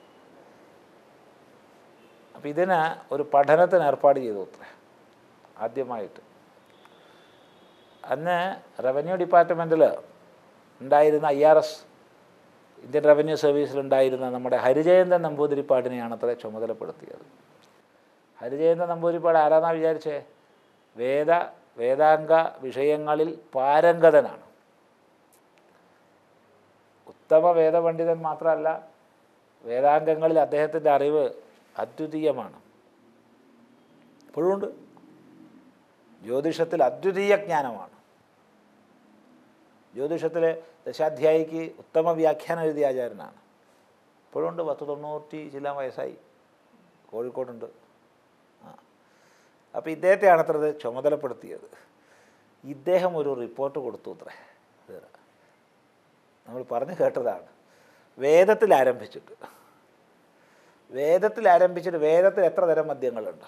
അപ്പം ഇതിന് ഒരു പഠനത്തിന് ഏർപ്പാട് ചെയ്തു അത്രേ ആദ്യമായിട്ട് അന്ന് റവന്യൂ ഡിപ്പാർട്ട്മെൻറ്റിൽ ഉണ്ടായിരുന്ന I R S Indian revenue സർവീസിലുണ്ടായിരുന്ന നമ്മുടെ ഹരിജയന്തൻ നമ്പൂതിരിപ്പാടിനെയാണ് അത്ര ചുമതലപ്പെടുത്തിയത് ഹരിജയന്തൻ നമ്പൂതിരിപ്പാട് ആരാന്നാ വിചാരിച്ചേ വേദ വേദാംഗ വിഷയങ്ങളിൽ പാരംഗതനാണ് ഉത്തമ വേദപണ്ഡിതൻ മാത്രമല്ല വേദാംഗങ്ങളിൽ അദ്ദേഹത്തിൻ്റെ അറിവ് അദ്വിതീയമാണ് ഇപ്പോഴുണ്ട് ജ്യോതിഷത്തിൽ അദ്വിതീയ ജ്ഞാനമാണ് ജ്യോതിഷത്തിലെ ദശാധ്യായിക്ക് ഉത്തമ വ്യാഖ്യാനം എഴുതിയ ആചാര്യനാണ് ഇപ്പോഴുണ്ട് പത്ത് തൊണ്ണൂറ്റി ചില വയസ്സായി കോഴിക്കോടുണ്ട് ആ അപ്പോൾ ഇദ്ദേഹത്തെയാണ് അത്ര ഇത് ചുമതലപ്പെടുത്തിയത് ഇദ്ദേഹം ഒരു റിപ്പോർട്ട് കൊടുത്തു അത്രേ ഇത് നമ്മൾ പറഞ്ഞു കേട്ടതാണ് വേദത്തിൽ ആരംഭിച്ചിട്ട് വേദത്തിൽ ആരംഭിച്ചിട്ട് വേദത്തിൽ എത്ര തരം മദ്യങ്ങളുണ്ട്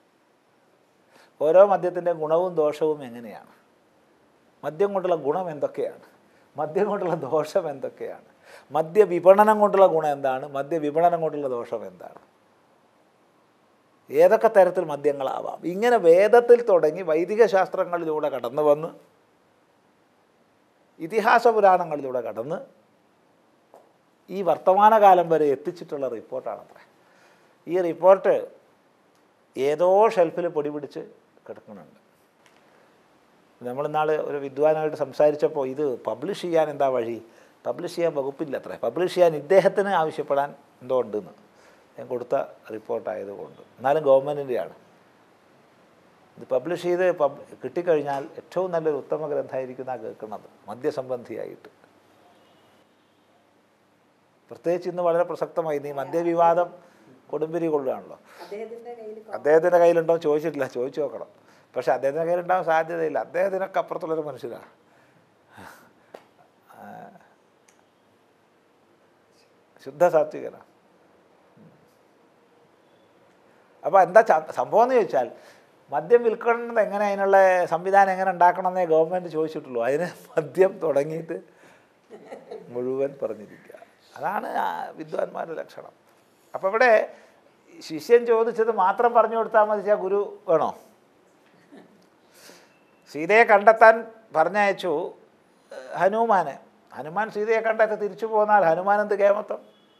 ഓരോ മദ്യത്തിൻ്റെ ഗുണവും ദോഷവും എങ്ങനെയാണ് മദ്യം കൊണ്ടുള്ള ഗുണം എന്തൊക്കെയാണ് മദ്യം കൊണ്ടുള്ള ദോഷം എന്തൊക്കെയാണ് മദ്യ വിപണനം കൊണ്ടുള്ള ഗുണം എന്താണ് മദ്യ വിപണനം കൊണ്ടുള്ള ദോഷം എന്താണ് ഏതൊക്കെ തരത്തിൽ മദ്യങ്ങളാവാം ഇങ്ങനെ വേദത്തിൽ തുടങ്ങി വൈദിക ശാസ്ത്രങ്ങളിലൂടെ കടന്നു വന്ന് ഇതിഹാസ പുരാണങ്ങളിലൂടെ കടന്ന് ഈ വർത്തമാനകാലം വരെ എത്തിച്ചിട്ടുള്ള റിപ്പോർട്ടാണത്രേ ഈ റിപ്പോർട്ട് ഏതോ ഷെൽഫിൽ പൊടി പിടിച്ച് കിടക്കുന്നുണ്ട് നമ്മളിന്നാൾ ഒരു വിദ്വാനായിട്ട് സംസാരിച്ചപ്പോൾ ഇത് പബ്ലിഷ് ചെയ്യാൻ എന്താ വഴി പബ്ലിഷ് ചെയ്യാൻ വകുപ്പില്ല അത്രേ പബ്ലിഷ് ചെയ്യാൻ ഇദ്ദേഹത്തിന് ആവശ്യപ്പെടാൻ എന്തോ ഉണ്ടെന്ന് ഞാൻ കൊടുത്ത റിപ്പോർട്ടായതുകൊണ്ട് എന്നാലും ഗവൺമെൻറ്റിൻ്റെയാണ് ഇത് പബ്ലിഷ് ചെയ്ത് പബ് കിട്ടിക്കഴിഞ്ഞാൽ ഏറ്റവും നല്ലൊരു ഉത്തമ ഗ്രന്ഥമായിരിക്കുന്ന കേൾക്കുന്നത് മദ്യസംബന്ധിയായിട്ട് പ്രത്യേകിച്ച് ഇന്ന് വളരെ പ്രസക്തമായി ഈ മദ്യവിവാദം കൊടുമ്പിരി കൊള്ളുകയാണല്ലോ അദ്ദേഹത്തിന്റെ കയ്യിൽ അദ്ദേഹത്തിൻ്റെ കയ്യിലുണ്ടോ എന്ന് ചോദിച്ചിട്ടില്ല ചോദിച്ചു നോക്കണം പക്ഷെ അദ്ദേഹത്തിൻ്റെ കയ്യിലുണ്ടാകാൻ സാധ്യതയില്ല അദ്ദേഹത്തിനൊക്കെ അപ്പുറത്തുള്ളൊരു മനുഷ്യനാണ് ആ, ശുദ്ധ സാത്വികനാണ് അപ്പോൾ എന്താ ച- സംഭവം എന്ന് ചോദിച്ചാൽ മദ്യം വിൽക്കുന്നത് എങ്ങനെ അതിനുള്ള സംവിധാനം എങ്ങനെ ഉണ്ടാക്കണമെന്നേ ഗവൺമെൻറ് ചോദിച്ചിട്ടുള്ളൂ അതിന് മദ്യം തുടങ്ങിയിട്ട് മുഴുവൻ പറഞ്ഞിരിക്കുക അതാണ് ആ വിദ്വാൻമാരുടെ ലക്ഷണം അപ്പോൾ ഇവിടെ ശിഷ്യൻ ചോദിച്ചത് മാത്രം പറഞ്ഞു കൊടുത്താൽ മതി വെച്ചാൽ ഗുരു വേണോ സീതയെ കണ്ടെത്താൻ പറഞ്ഞയച്ചു ഏഹ്, ഹനുമാനെ ഹനുമാൻ സീതയെ കണ്ടെത്തി തിരിച്ചു പോന്നാൽ ഹനുമാൻ എന്ത് കേമത്വം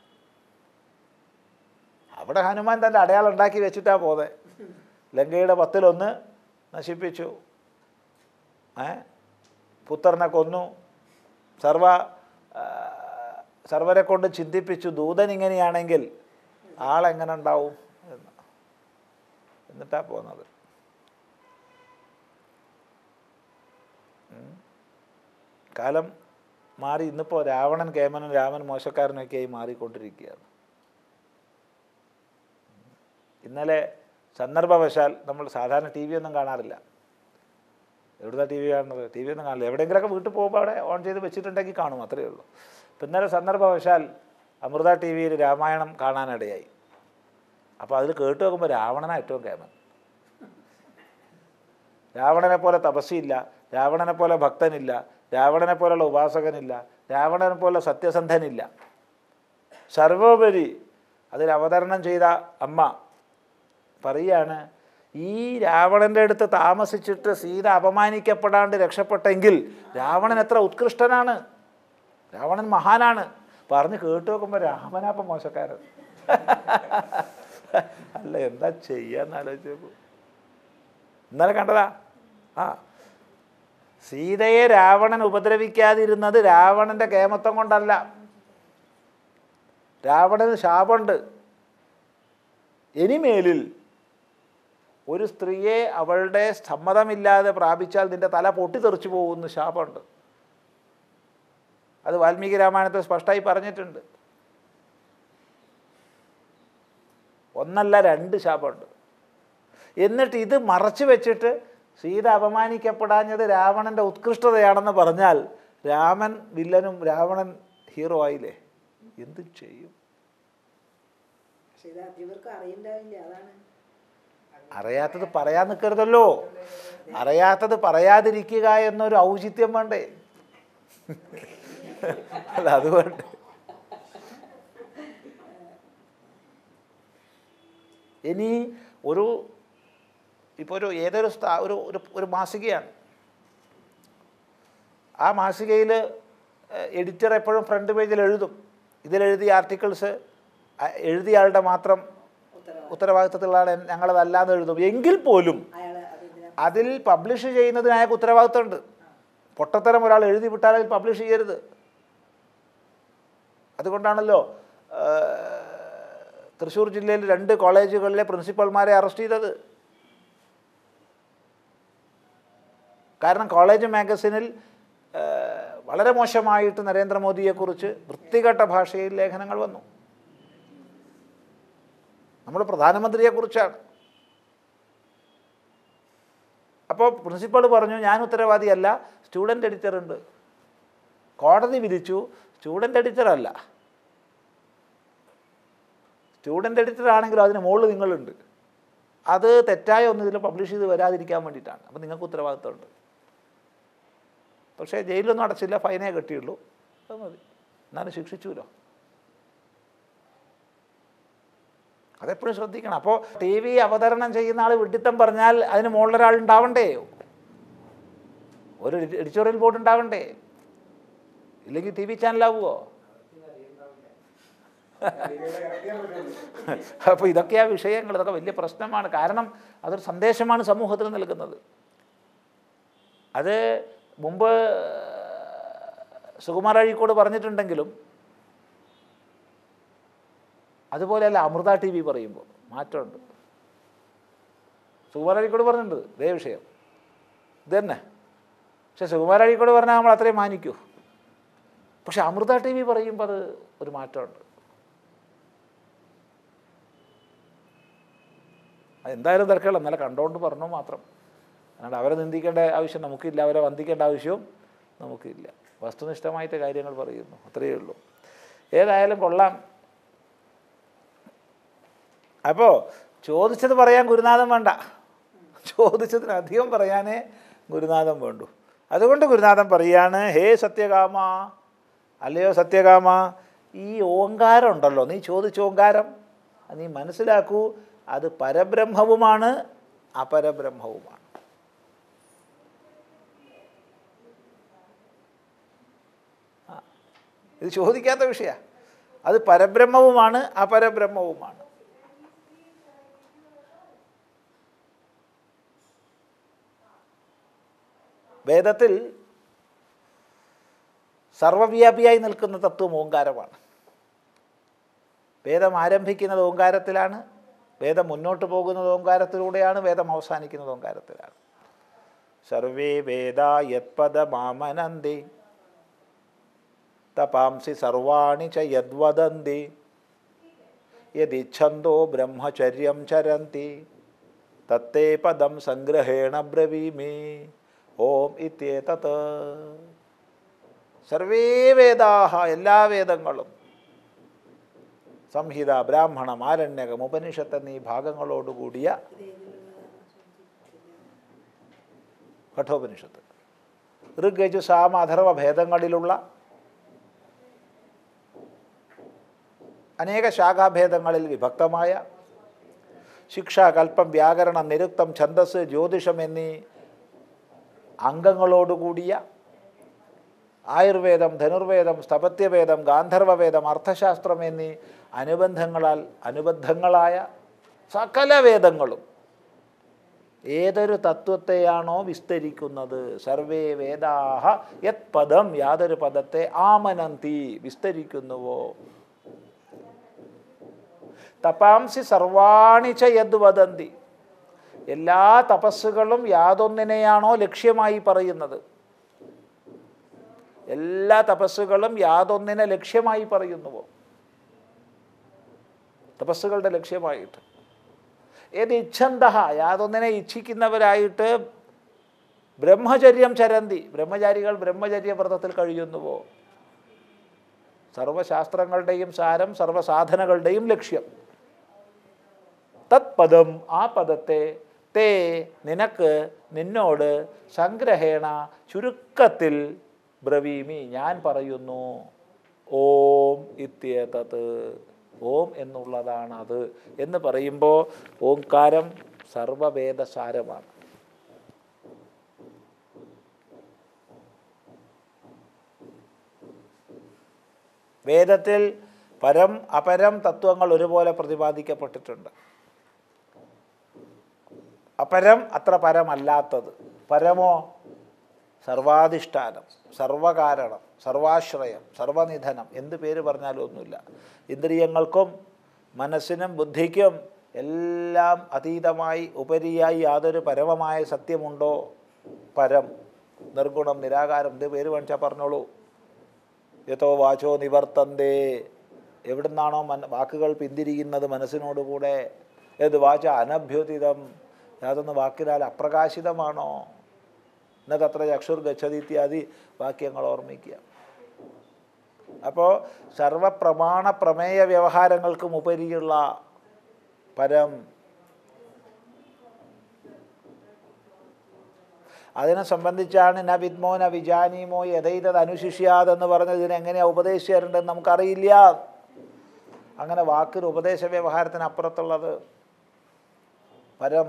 അവിടെ ഹനുമാൻ തൻ്റെ അടയാളം ഉണ്ടാക്കി വെച്ചിട്ടാ പോതെ ലങ്കയുടെ പത്തിലൊന്ന് നശിപ്പിച്ചു ഏ പുത്രനെ കൊന്നു സർവ ആ, സർവരെ കൊണ്ട് ചിന്തിപ്പിച്ചു ദൂതൻ ഇങ്ങനെയാണെങ്കിൽ ആളെങ്ങനെ ഉണ്ടാവും എന്ന് എന്നിട്ടാ പോകുന്നത് ഉം. കാലം മാറി ഇന്നിപ്പോൾ രാവണൻ കേമനും രാമൻ മോശക്കാരനൊക്കെയായി മാറിക്കൊണ്ടിരിക്കുകയാണ് ഇന്നലെ സന്ദർഭവശാൽ നമ്മൾ സാധാരണ ടി വി ഒന്നും കാണാറില്ല എവിടുന്ന ടി വി കാണുന്നത് ടി വി ഒന്നും കാണില്ല എവിടെയെങ്കിലുമൊക്കെ വീട്ടിൽ പോകുമ്പോൾ അവിടെ ഓൺ ചെയ്ത് വെച്ചിട്ടുണ്ടെങ്കിൽ കാണും അത്രയേ ഉള്ളൂ അപ്പം ഇന്നലെ സന്ദർഭവശാൽ അമൃത ടി വിയിൽ രാമായണം കാണാനിടയായി അപ്പോൾ അതിൽ കേട്ട് നോക്കുമ്പോൾ രാവണനാണ് ഏറ്റവും കേമൻ രാവണനെ പോലെ തപസ്സിയില്ല രാവണനെ പോലെ ഭക്തനില്ല രാവണനെ പോലുള്ള ഉപാസകനില്ല രാവണനെ പോലെ സത്യസന്ധനില്ല സർവോപരി അതിൽ അവതരണം ചെയ്ത അമ്മ പറയാണ് ഈ രാവണൻ്റെ അടുത്ത് താമസിച്ചിട്ട് സീത അപമാനിക്കപ്പെടാണ്ട് രക്ഷപ്പെട്ടെങ്കിൽ രാവണൻ എത്ര ഉത്കൃഷ്ടനാണ് രാവണൻ മഹാനാണ് പറഞ്ഞ് കേട്ട് നോക്കുമ്പോൾ രാമനാപ്പം മോശക്കാരൻ അല്ല എന്താ ചെയ്യാന്ന് ആലോചിച്ച് നോക്കൂ ഇന്നലെ കണ്ടതാ ആ സീതയെ രാവണൻ ഉപദ്രവിക്കാതിരുന്നത് രാവണൻ്റെ കേമത്വം കൊണ്ടല്ല രാവണന് ശാപമുണ്ട് ഇനിമേലിൽ ഒരു സ്ത്രീയെ അവളുടെ സമ്മതമില്ലാതെ പ്രാപിച്ചാൽ നിന്റെ തല പൊട്ടിത്തെറിച്ചു പോകുന്ന ശാപമുണ്ട് അത് വാൽമീകി രാമായണത്തിൽ സ്പഷ്ടമായി പറഞ്ഞിട്ടുണ്ട് ഒന്നല്ല രണ്ട് ശാപമുണ്ട് എന്നിട്ട് ഇത് മറച്ചു വെച്ചിട്ട് സീത അപമാനിക്കപ്പെടാഞ്ഞത് രാവണൻ്റെ ഉത്കൃഷ്ടതയാണെന്ന് പറഞ്ഞാൽ രാമൻ വില്ലനും രാവണൻ ഹീറോ ആയില്ലേ എന്ത് ചെയ്യും പക്ഷെ ഇത് അധികർക്കും അറിയണ്ടാവില്ല അതാണ് അറിയാത്തത് പറയാൻ നിൽക്കരുതല്ലോ അറിയാത്തത് പറയാതിരിക്കുക എന്നൊരു ഔചിത്യം വേണ്ടേ അല്ല അത് വേണ്ടേ ഇനി ഒരു ഇപ്പോൾ ഒരു ഏതൊരു സ്ഥാ ഒരു ഒരു ഒരു മാസികയാണ് ആ മാസികയിൽ എഡിറ്റർ എപ്പോഴും ഫ്രണ്ട് പേജിൽ എഴുതും ഇതിലെഴുതിയ ആർട്ടിക്കിൾസ് എഴുതിയ ആളുടെ മാത്രം ഉത്തരവാദിത്വം ഉത്തരവാദിത്തത്തിലുള്ള ഞങ്ങളതല്ലാന്ന് എഴുതും എങ്കിൽ പോലും അയാൾ അതെന്തിനാ അതിൽ പബ്ലിഷ് ചെയ്യുന്നതിന് അയാൾക്ക് ഉത്തരവാദിത്തമുണ്ട് പൊട്ടത്തരം ഒരാൾ എഴുതി വിട്ടാൽ അതിൽ പബ്ലിഷ് ചെയ്യരുത് അതുകൊണ്ടാണല്ലോ ആ, തൃശ്ശൂർ ജില്ലയിൽ രണ്ട് കോളേജുകളിലെ പ്രിൻസിപ്പൽമാരെ അറസ്റ്റ് ചെയ്തത് കാരണം കോളേജ് മാഗസിനിൽ ആ, വളരെ മോശമായിട്ട് നരേന്ദ്രമോദിയെക്കുറിച്ച് വൃത്തികെട്ട ഭാഷയിൽ ലേഖനങ്ങൾ വന്നു നമ്മുടെ പ്രധാനമന്ത്രിയെക്കുറിച്ചാണ് അപ്പോൾ പ്രിൻസിപ്പൾ പറഞ്ഞു ഞാൻ ഉത്തരവാദിയല്ല സ്റ്റുഡൻ്റ് എഡിറ്റർ ഉണ്ട് കോടതി വിധിച്ചു സ്റ്റുഡൻ്റ് എഡിറ്റർ അല്ല സ്റ്റുഡൻ്റ് എഡിറ്റർ ആണെങ്കിലും അതിന് മുകളിൽ നിങ്ങളുണ്ട് അത് തെറ്റായ ഒന്നും ഇതിൽ പബ്ലിഷ് ചെയ്ത് വരാതിരിക്കാൻ വേണ്ടിയിട്ടാണ് അപ്പോൾ നിങ്ങൾക്ക് ഉത്തരവാദിത്തമുണ്ട് പക്ഷേ ജയിലൊന്നും അടച്ചില്ല ഫൈനേ കെട്ടിയുള്ളൂ അത് മതി എന്നാലും ശിക്ഷിച്ചുല്ലോ അതെപ്പോഴും ശ്രദ്ധിക്കണം അപ്പോൾ ടി വി അവതരണം ചെയ്യുന്ന ആൾ വിഡിത്തം പറഞ്ഞാൽ അതിന് മുകളിലൊരാൾ ഉണ്ടാവണ്ടേ ഒരു എഡിറ്റോറിയൽ ബോർഡ് ഉണ്ടാവണ്ടേ ഇല്ലെങ്കിൽ ടി വി ചാനലാവുമോ അപ്പോൾ ഇതൊക്കെയാ വിഷയങ്ങൾ ഇതൊക്കെ വലിയ പ്രശ്നമാണ് കാരണം അതൊരു സന്ദേശമാണ് സമൂഹത്തിന് നൽകുന്നത് അത് മുമ്പ് സുകുമാർ അഴീക്കോട് പറഞ്ഞിട്ടുണ്ടെങ്കിലും അതുപോലെയല്ല അമൃത ടി വി പറയുമ്പോൾ മാറ്റമുണ്ട് സുകുമാർ അഴീക്കോട് പറഞ്ഞിട്ടുണ്ട് ഇതേ വിഷയം ഇത് തന്നെ പക്ഷെ സുകുമാർ അഴീക്കോട് പറഞ്ഞാൽ നമ്മൾ അത്രയും മാനിക്കൂ പക്ഷെ അമൃത ടി വി പറയുമ്പോൾ അത് ഒരു മാറ്റമുണ്ട് അതെന്തായാലും തിരക്കുള്ള ഇന്നലെ കണ്ടുകൊണ്ട് പറഞ്ഞു മാത്രം അല്ലാണ്ട് അവരെ നിന്ദിക്കേണ്ട ആവശ്യം നമുക്കില്ല അവരെ വന്ദിക്കേണ്ട ആവശ്യവും നമുക്കില്ല വസ്തുനിഷ്ഠമായിട്ട് കാര്യങ്ങൾ പറയുന്നു അത്രയേ ഉള്ളൂ ഏതായാലും കൊള്ളാം അപ്പോൾ ചോദിച്ചത് പറയാൻ ഗുരുനാഥൻ വേണ്ട ചോദിച്ചതിന് അധികം പറയാനേ ഗുരുനാഥൻ വേണ്ടു അതുകൊണ്ട് ഗുരുനാഥൻ പറയാണ് ഹേ സത്യകാമ അല്ലയോ സത്യകാമ ഈ ഓങ്കാരം ഉണ്ടല്ലോ നീ ചോദിച്ച ഓങ്കാരം അത് നീ മനസ്സിലാക്കൂ അത് പരബ്രഹ്മവുമാണ് അപരബ്രഹ്മവുമാണ് ആ, ഇത് ചോദിക്കാത്ത വിഷയ അത് പരബ്രഹ്മവുമാണ് അപരബ്രഹ്മവുമാണ് വേദത്തിൽ സർവവ്യാപിയായി നിൽക്കുന്ന തത്വം ഓങ്കാരമാണ് വേദം ആരംഭിക്കുന്നത് ഓങ്കാരത്തിലാണ് വേദം മുന്നോട്ട് പോകുന്നത് ഓങ്കാരത്തിലൂടെയാണ് വേദം അവസാനിക്കുന്നത് ഓങ്കാരത്തിലാണ് സർവേ വേദ യത്പദമാമനന്തി തപാംസി സർവാണി ച യദ്വദന്തി യദിച്ഛന്തോ ബ്രഹ്മചര്യം ചരന്തി തത്തേ പദം സംഗ്രഹേണ ബ്രവീമി ഓം ഇത്യേതത് സർവേ വേദാഹ എല്ലാ വേദങ്ങളും സംഹിത ബ്രാഹ്മണം ആരണ്യകം ഉപനിഷത്ത് എന്നീ ഭാഗങ്ങളോടുകൂടിയ കഠോപനിഷത്ത് ഋഗ്യജു സാമ അഥർവ ഭേദങ്ങളിലുള്ള അനേക ശാഖാഭേദങ്ങളിൽ വിഭക്തമായ ശിക്ഷ കൽപ്പം വ്യാകരണം നിരുക്തം ഛന്ദസ് ജ്യോതിഷം എന്നീ അംഗങ്ങളോടുകൂടിയ ആയുർവേദം ധനുർവേദം സ്ഥപത്യവേദം ഗാന്ധർവവേദം അർത്ഥശാസ്ത്രം എന്നീ അനുബന്ധങ്ങളാൽ അനുബന്ധങ്ങളായ സകല വേദങ്ങളും ഏതൊരു തത്വത്തെയാണോ വിസ്തരിക്കുന്നത് സർവേ വേദാഹ യത് പദം യാതൊരു പദത്തെ ആമനന്തി വിസ്തരിക്കുന്നുവോ തപാംസി സർവാണി ച യദ് വദന്തി എല്ലാ തപസ്സുകളും യാതൊന്നിനെയാണോ ലക്ഷ്യമായി പറയുന്നത് എല്ലാ തപസ്സുകളും യാതൊന്നിനെ ലക്ഷ്യമായി പറയുന്നുവോ തപസ്സുകളുടെ ലക്ഷ്യമായിട്ട് ഏത് ഇച്ഛന്ത യാതൊന്നിനെ ഇച്ഛിക്കുന്നവരായിട്ട് ബ്രഹ്മചര്യം ചരന്തി ബ്രഹ്മചാരികൾ ബ്രഹ്മചര്യ വ്രതത്തിൽ കഴിയുന്നുവോ സർവശാസ്ത്രങ്ങളുടെയും സാരം സർവസാധനകളുടെയും ലക്ഷ്യം തത് പദം ആ പദത്തെ തേ നിനക്ക് നിന്നോട് സംഗ്രഹേണ ചുരുക്കത്തിൽ ബ്രവീമി ഞാൻ പറയുന്നു ഓം ഇത്യേതത് ഓം എന്നുള്ളതാണ് അത് എന്ന് പറയുമ്പോൾ ഓംകാരം സർവവേദസാരമാണ് വേദത്തിൽ പരം അപരം തത്വങ്ങൾ ഒരുപോലെ പ്രതിപാദിക്കപ്പെട്ടിട്ടുണ്ട് അപരം അത്ര പരമല്ലാത്തത് പരമോ സർവാധിഷ്ഠാനം സർവകാരണം സർവാശ്രയം സർവനിധനം എന്ത് പേര് പറഞ്ഞാലും ഒന്നുമില്ല ഇന്ദ്രിയങ്ങൾക്കും മനസ്സിനും ബുദ്ധിക്കും എല്ലാം അതീതമായി ഉപരിയായി യാതൊരു പരമമായ സത്യമുണ്ടോ പരം നിർഗുണം നിരാകാരം ഇത് പേര് വേണിച്ചാൽ പറഞ്ഞോളൂ യഥോ വാചോ നിവർത്തന്തേ എവിടുന്നാണോ മന വാക്കുകൾ പിന്തിരിയുന്നത് മനസ്സിനോടുകൂടെ ഏത് വാച അനഭ്യുതിതം യാതൊന്ന് വാക്കിനാൽ അപ്രകാശിതമാണോ എന്നതത്ര ചക്ഷുർ ഗച്ഛതി ഇത്യാദി വാക്യങ്ങൾ ഓർമ്മിക്കുക അപ്പോൾ സർവപ്രമാണ പ്രമേയ വ്യവഹാരങ്ങൾക്കും ഉപരിയുള്ള പരം അതിനെ സംബന്ധിച്ചാണ് ന വിദ്മോ ന വിജാനീമോ യഥൈതത് അനുശിഷ്യാതെന്ന് പറഞ്ഞത് ഇതിനെങ്ങനെയാണ് ഉപദേശിച്ചു തരേണ്ടതെന്ന് നമുക്കറിയില്ല അങ്ങനെ വാക്കിന് ഉപദേശ വ്യവഹാരത്തിന് അപ്പുറത്തുള്ളത് പരം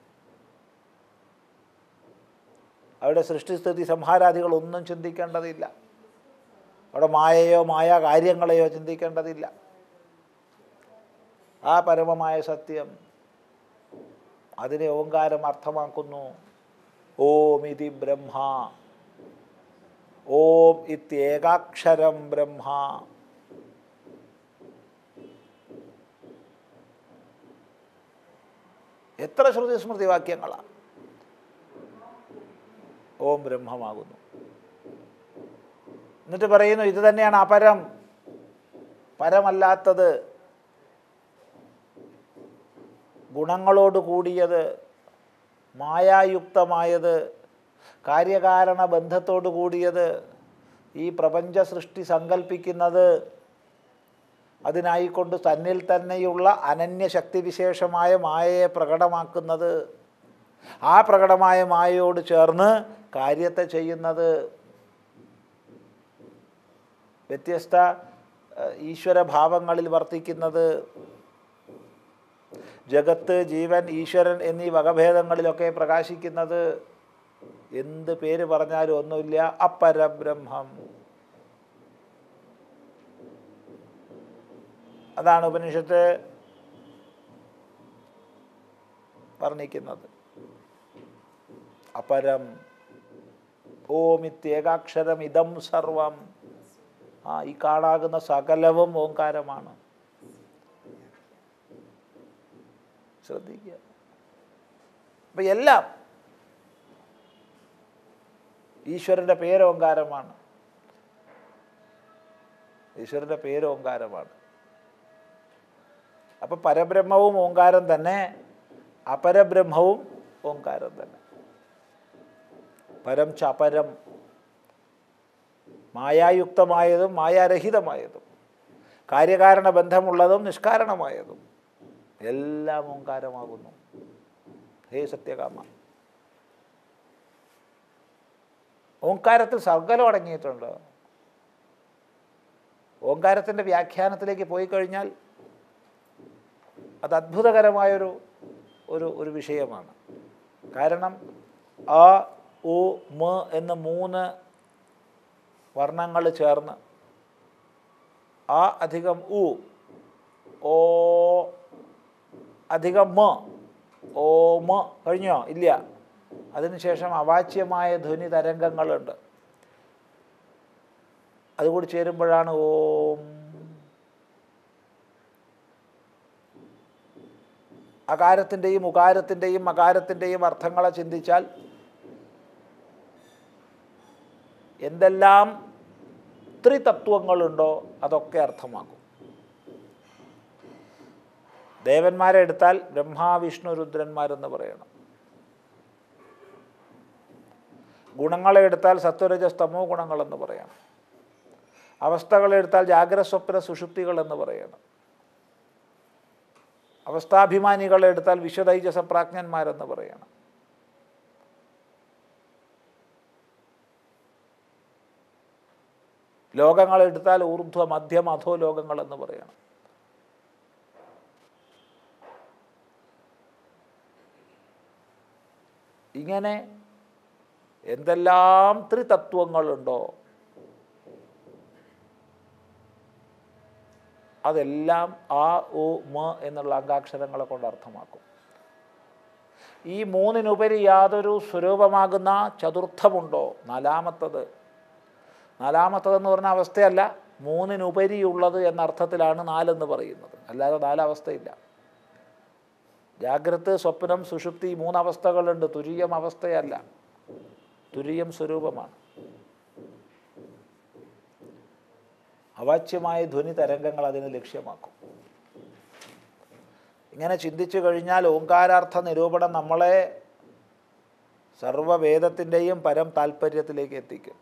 അവിടെ സൃഷ്ടിസ്ഥിതി സംഹാരാദികൾ ഒന്നും ചിന്തിക്കേണ്ടതില്ല അവിടെ മായയോ മായ കാര്യങ്ങളെയോ ചിന്തിക്കേണ്ടതില്ല ആ പരമമായ സത്യം അതിനെ ഓങ്കാരം അർത്ഥമാക്കുന്നു ഓം ഇതി ബ്രഹ്മ ഓം ഇത്യേകാക്ഷരം ബ്രഹ്മ എത്ര ശ്രുതി സ്മൃതി വാക്യങ്ങളാണ് ഓം ബ്രഹ്മമാകുന്നു എന്നിട്ട് പറയുന്നു ഇത് തന്നെയാണ് അപരം പരമല്ലാത്തത് ഗുണങ്ങളോട് കൂടിയത് മായായുക്തമായത് കാര്യകാരണ ബന്ധത്തോടു കൂടിയത് ഈ പ്രപഞ്ച സൃഷ്ടി സങ്കല്പിക്കുന്നത് അതിനായിക്കൊണ്ട് തന്നിൽ തന്നെയുള്ള അനന്യ ശക്തിവിശേഷമായ മായയെ പ്രകടമാക്കുന്നത് ആ പ്രകടമായ മായയോട് ചേർന്ന് കാര്യത്തെ ചെയ്യുന്നത് വ്യത്യസ്ത ഏഹ്, ഈശ്വരഭാവങ്ങളിൽ വർത്തിക്കുന്നത് ജഗത്ത് ജീവൻ ഈശ്വരൻ എന്നീ വകഭേദങ്ങളിലൊക്കെ പ്രകാശിക്കുന്നത് എന്ത് പേര് പറഞ്ഞാലും ഒന്നുമില്ല അപരബ്രഹ്മം അതാണ് ഉപനിഷത്ത് വർണ്ണിക്കുന്നത് അപരം ഓമിത്യേകാക്ഷരം ഇതം സർവം ആ ഈ കാണാകുന്ന സകലവും ഓങ്കാരമാണ് ശ്രദ്ധിക്കുക അപ്പം എല്ലാം ഈശ്വരൻ്റെ പേര് ഓങ്കാരമാണ് ഈശ്വരൻ്റെ പേര് ഓങ്കാരമാണ് അപ്പം പരബ്രഹ്മവും ഓങ്കാരം തന്നെ അപരബ്രഹ്മവും ഓങ്കാരം തന്നെ പരം ച അപരം മായായുക്തമായതും മായാരഹിതമായതും കാര്യകാരണ ബന്ധമുള്ളതും നിഷ്കാരണമായതും എല്ലാം ഓങ്കാരമാകുന്നു ഹേ സത്യകാമ ഓങ്കാരത്തിൽ സർഗലം അടങ്ങിയിട്ടുണ്ട് ഓങ്കാരത്തിൻ്റെ വ്യാഖ്യാനത്തിലേക്ക് പോയി കഴിഞ്ഞാൽ അത് അത്ഭുതകരമായൊരു ഒരു ഒരു വിഷയമാണ് കാരണം ആ ഉ മ എന്ന മൂന്ന് വർണ്ണങ്ങൾ ചേർന്ന് ആ അധികം ഉ ഓ അധികം മ ഓ മ കഴിഞ്ഞോ ഇല്ല അതിനുശേഷം അവാച്യമായ ധ്വനി തരംഗങ്ങളുണ്ട് അതുകൂടി ചേരുമ്പോഴാണ് ഓം അകാരത്തിൻ്റെയും ഉകാരത്തിൻ്റെയും മകാരത്തിൻ്റെയും അർത്ഥങ്ങളെ ചിന്തിച്ചാൽ എന്തെല്ലാം ത്രിതത്വങ്ങളുണ്ടോ അതൊക്കെ അർത്ഥമാക്കും ദേവന്മാരെ എടുത്താൽ ബ്രഹ്മാ വിഷ്ണു രുദ്രന്മാരെന്ന് പറയണം ഗുണങ്ങളെ എടുത്താൽ സത്വരജസ്തമോ ഗുണങ്ങളെന്ന് പറയണം അവസ്ഥകളെ എടുത്താൽ ജാഗ്രത സ്വപ്ന സുഷുപ്തികളെന്ന് പറയണം അവസ്ഥാഭിമാനികളെ എടുത്താൽ വിശ്വതൈജസ പ്രാജ്ഞന്മാരെന്ന് പറയണം ലോകങ്ങളെടുത്താൽ ഊർധ്വ മധ്യം അധോ ലോകങ്ങളെന്ന് പറയണം ഇങ്ങനെ എന്തെല്ലാം ത്രിതത്വങ്ങളുണ്ടോ അതെല്ലാം ആ ഉ മ എന്നുള്ള അംഗാക്ഷരങ്ങളെ കൊണ്ട് അർത്ഥമാക്കും ഈ മൂന്നിനുപരി യാതൊരു സ്വരൂപമാകുന്ന ചതുർത്ഥമുണ്ടോ നാലാമത്തത് നാലാമത്തതെന്ന് പറഞ്ഞ അവസ്ഥയല്ല മൂന്നിനുപരിയുള്ളത് എന്ന അർത്ഥത്തിലാണ് നാലെന്ന് പറയുന്നത് അല്ലാതെ നാലവസ്ഥയില്ല ജാഗ്രത് സ്വപ്നം സുഷുപ്തി ഈ മൂന്നവസ്ഥകളുണ്ട് തുരീയം അവസ്ഥയല്ല തുരീയം സ്വരൂപമാണ് അവാച്യമായ ധ്വനി തരംഗങ്ങൾ അതിന് ലക്ഷ്യമാക്കും ഇങ്ങനെ ചിന്തിച്ചു കഴിഞ്ഞാൽ ഓങ്കാരാർത്ഥ നിരൂപണം നമ്മളെ സർവവേദത്തിൻ്റെയും പരം താല്പര്യത്തിലേക്ക് എത്തിക്കും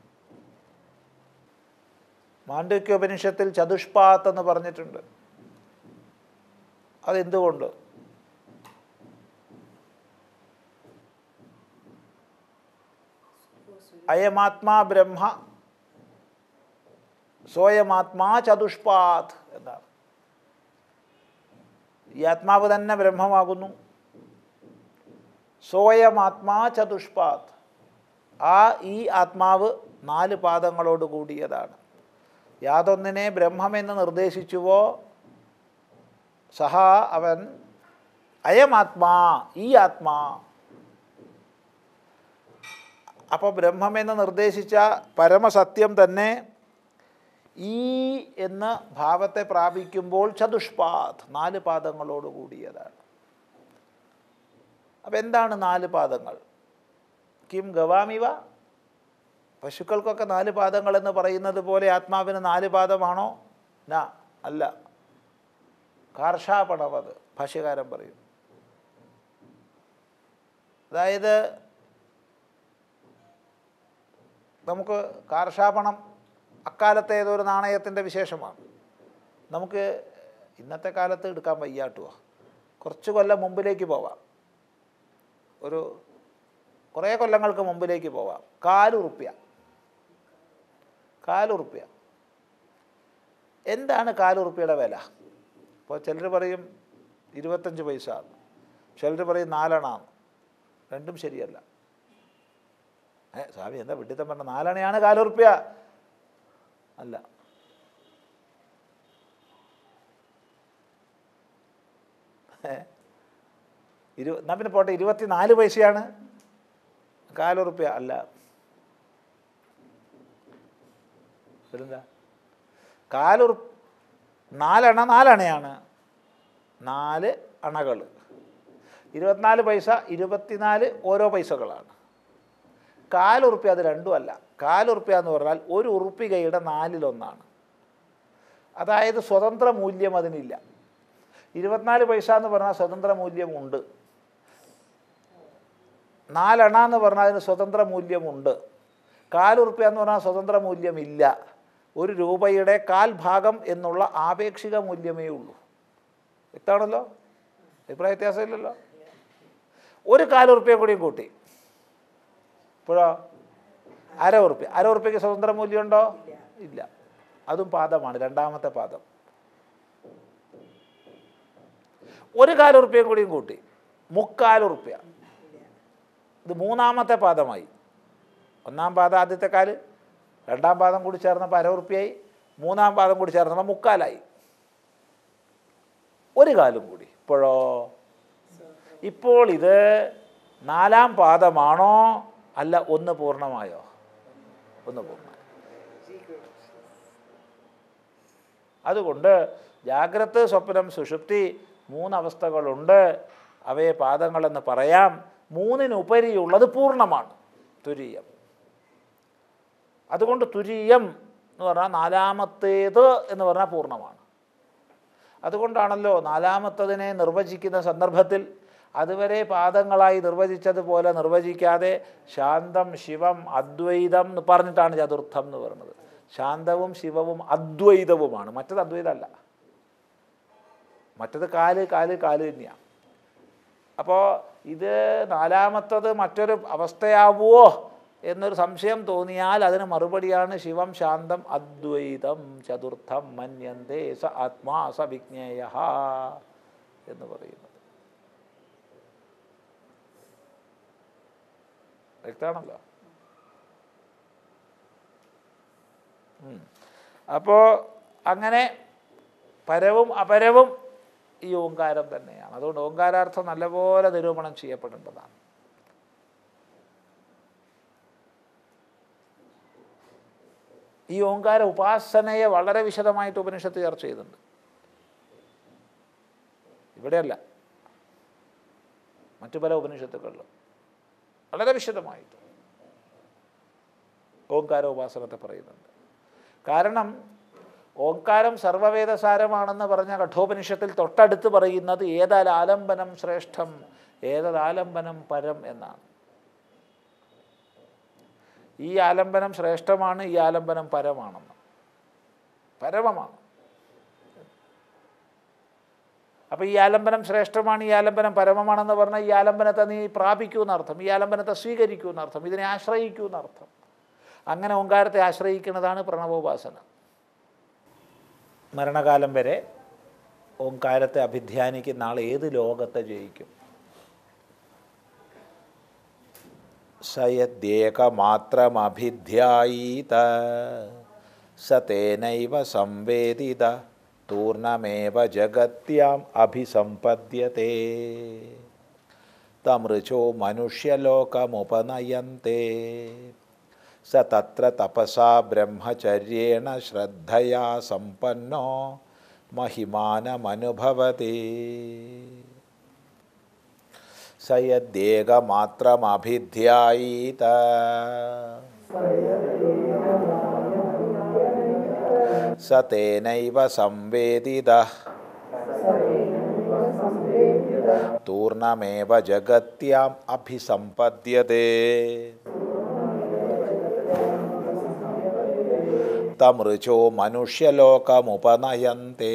മാണ്ഡ്യക്യോപനിഷത്തിൽ ചതുഷ്പാത്ത് എന്ന് പറഞ്ഞിട്ടുണ്ട് അതെന്തുകൊണ്ട് അയമാത്മാ ബ്രഹ്മ സ്വയമാത്മാ ചതുഷ്പാത് എന്നാണ് ഈ ആത്മാവ് തന്നെ ബ്രഹ്മമാകുന്നു സ്വയമാത്മാ ചതുഷ്പാത് ആ ഈ ആത്മാവ് നാല് പാദങ്ങളോട് കൂടിയതാണ് യാതൊന്നിനെ ബ്രഹ്മമെന്ന് നിർദ്ദേശിച്ചുവോ സഹ അവൻ അയമാത്മാ ഈ ആത്മാ അപ്പോൾ ബ്രഹ്മമെന്ന് നിർദ്ദേശിച്ച പരമസത്യം തന്നെ ഈ എന്ന ഭാവത്തെ പ്രാപിക്കുമ്പോൾ ചതുഷ്പാത് നാല് പാദങ്ങളോട് കൂടിയതാണ് അപ്പം എന്താണ് നാല് പാദങ്ങൾ കിം ഗവാമിവ പശുക്കൾക്കൊക്കെ നാല് പാദങ്ങൾ എന്ന് പറയുന്നത് പോലെ ആത്മാവിന് നാല് പാദമാണോ ന അല്ല കാർഷാപണവത് ഭാഷ്യകാരൻ പറയും അതായത് നമുക്ക് കാർഷാപണം അക്കാലത്തെ ഏതൊരു നാണയത്തിൻ്റെ വിശേഷമാണ് നമുക്ക് ഇന്നത്തെ കാലത്ത് എടുക്കാൻ വയ്യാട്ടുവാ കുറച്ച് കൊല്ലം മുമ്പിലേക്ക് പോവാം ഒരു കുറേ കൊല്ലങ്ങൾക്ക് മുമ്പിലേക്ക് പോവാം കാലുറുപ്യ കാലുറുപ്യ എന്താണ് കാലുറുപ്യയുടെ വില ഇപ്പോൾ ചിലർ പറയും ഇരുപത്തഞ്ച് പൈസ ചിലർ പറയും നാലെണ്ണാണ് രണ്ടും ശരിയല്ല ഏ സ്വാമി എന്താ വിഡിത്തം പറഞ്ഞ നാലണയാണ് കാലുറുപ്യ അല്ല ഏ ഇരു എന്നാൽ പിന്നെ പോട്ടെ ഇരുപത്തി നാല് പൈസയാണ് കാലുറുപ്യ അല്ല ഇതെന്താ കാലുറു നാലണ നാലണയാണ് നാല് അണകൾ ഇരുപത്തിനാല് പൈസ ഇരുപത്തിനാല് ഓരോ പൈസകളാണ് കാലുറുപ്യ അത് രണ്ടും അല്ല കാലുറുപ്യ എന്ന് പറഞ്ഞാൽ ഒരു ഉറുപ്പികയുടെ നാലിലൊന്നാണ് അതായത് സ്വതന്ത്ര മൂല്യം അതിനില്ല ഇരുപത്തിനാല് പൈസ എന്ന് പറഞ്ഞാൽ സ്വതന്ത്ര മൂല്യമുണ്ട് നാലെണ്ണ എന്ന് പറഞ്ഞാൽ അതിന് സ്വതന്ത്ര മൂല്യമുണ്ട് കാലുറുപ്യ എന്ന് പറഞ്ഞാൽ സ്വതന്ത്ര മൂല്യമില്ല ഒരു രൂപയുടെ കാൽ ഭാഗം എന്നുള്ള ആപേക്ഷിക മൂല്യമേ ഉള്ളൂ വ്യക്തമാണല്ലോ അഭിപ്രായ വ്യത്യാസമില്ലല്ലോ ഒരു കാലുറുപ്യ കൂടിയും കൂട്ടി ഇപ്പോഴോ അര ഉറുപ്പ്യ അര ഉറുപ്പ്യക്ക് സ്വതന്ത്ര മൂല്യമുണ്ടോ ഇല്ല അതും പാദമാണ് രണ്ടാമത്തെ പാദം ഒരു കാലുറുപ്യയും കൂടിയും കൂട്ടി മുക്കാലുറുപ്യ ഇത് മൂന്നാമത്തെ പാദമായി ഒന്നാം പാദം ആദ്യത്തെ കാല് രണ്ടാം പാദം കൂടി ചേർന്നപ്പോൾ അര ഉറുപ്പ്യായി മൂന്നാം പാദം കൂടി ചേർന്നപ്പോൾ മുക്കാലായി ഒരു കാലും കൂടി ഇപ്പോഴോ ഇപ്പോൾ ഇത് നാലാം പാദമാണോ അല്ല ഒന്ന് പൂർണ്ണമായോ ഒന്ന് പൂർണ്ണമായി അതുകൊണ്ട് ജാഗ്രത് സ്വപ്നം സുഷുപ്തി മൂന്നവസ്ഥകളുണ്ട് അവയെ പാദങ്ങളെന്ന് പറയാം മൂന്നിനുപരിയുള്ളത് പൂർണ്ണമാണ് തുരീയം അതുകൊണ്ട് തുരീയം എന്ന് പറഞ്ഞാൽ നാലാമത്തേത് എന്ന് പറഞ്ഞാൽ പൂർണ്ണമാണ് അതുകൊണ്ടാണല്ലോ നാലാമത്തതിനെ നിർവചിക്കുന്ന സന്ദർഭത്തിൽ അതുവരെ പാദങ്ങളായി നിർവചിച്ചതുപോലെ നിർവചിക്കാതെ ശാന്തം ശിവം അദ്വൈതം എന്ന് പറഞ്ഞിട്ടാണ് ചതുർത്ഥം എന്ന് പറയുന്നത് ശാന്തവും ശിവവും അദ്വൈതവുമാണ് മറ്റത് അദ്വൈതമല്ല മറ്റത് കാല് കാല് കാല് തന്നെയാണ് അപ്പോൾ ഇത് നാലാമത്തത് മറ്റൊരു അവസ്ഥയാവുമോ എന്നൊരു സംശയം തോന്നിയാൽ അതിന് മറുപടിയാണ് ശിവം ശാന്തം അദ്വൈതം ചതുർത്ഥം മന്യന്തേ സ ആത്മാ സ വിജ്ഞേയ എന്ന് പറയുന്നത് വ്യക്തമാണല്ലോ അപ്പോൾ അങ്ങനെ പരവും അപരവും ഈ ഓങ്കാരം തന്നെയാണ് അതുകൊണ്ട് ഓങ്കാരാർത്ഥം നല്ലപോലെ നിരൂപണം ചെയ്യപ്പെടേണ്ടതാണ് ഈ ഓങ്കാര ഉപാസനയെ വളരെ വിശദമായിട്ട് ഉപനിഷത്ത് ചർച്ച ചെയ്യുന്നുണ്ട് ഇവിടെയല്ല മറ്റു പല ഉപനിഷത്തുകളിലും വളരെ വിശദമായിട്ട് ഓങ്കാര ഉപാസനത്തെ പറയുന്നുണ്ട് കാരണം ഓങ്കാരം സർവവേദസാരമാണെന്ന് പറഞ്ഞ കഠോപനിഷത്തിൽ തൊട്ടടുത്ത് പറയുന്നത് ഏതാലാലംബനം ശ്രേഷ്ഠം ഏതതാലംബനം പരം എന്നാണ് ഈ ആലംബനം ശ്രേഷ്ഠമാണ് ഈ ആലംബനം പരമാണെന്ന് പരമമാണ് അപ്പോൾ ഈ ആലംബനം ശ്രേഷ്ഠമാണ് ഈ ആലംബനം പരമമാണെന്ന് പറഞ്ഞാൽ ഈ ആലംബനത്തെ നീ പ്രാപിക്കൂ എന്നർത്ഥം ഈ ആലംബനത്തെ സ്വീകരിക്കൂ എന്നർത്ഥം ഇതിനെ ആശ്രയിക്കൂ എന്നർത്ഥം അങ്ങനെ ഓങ്കാരത്തെ ആശ്രയിക്കുന്നതാണ് പ്രണവോപാസന മരണകാലം വരെ ഓങ്കാരത്തെ അഭിധ്യാനിക്കുന്ന ആൾ ഏത് ലോകത്തെ ജയിക്കും സയദ്യേകമാത്രമഭിധ്യായീത സ തേനൈവ സംവേദിത തൂർണമേവ ജഗത്യാം അഭിസമ്പദ്യത്തെ തമൃചോ മനുഷ്യലോകമുപനയന്തെ സ തത്ര തപസാ ബ്രഹ്മചര്യേണ ശ്രദ്ധയാ സമ്പന്നോ മഹിമാനമനുഭവതി സ യദ്യേകമാത്രമഭിധ്യായീത സ തേനൈവ സംവേദിത തൂർണമേവ ജഗത്യാം അഭിസമ്പദ്യത്തെ തമൃചോ മനുഷ്യലോകമുപനയന്തെ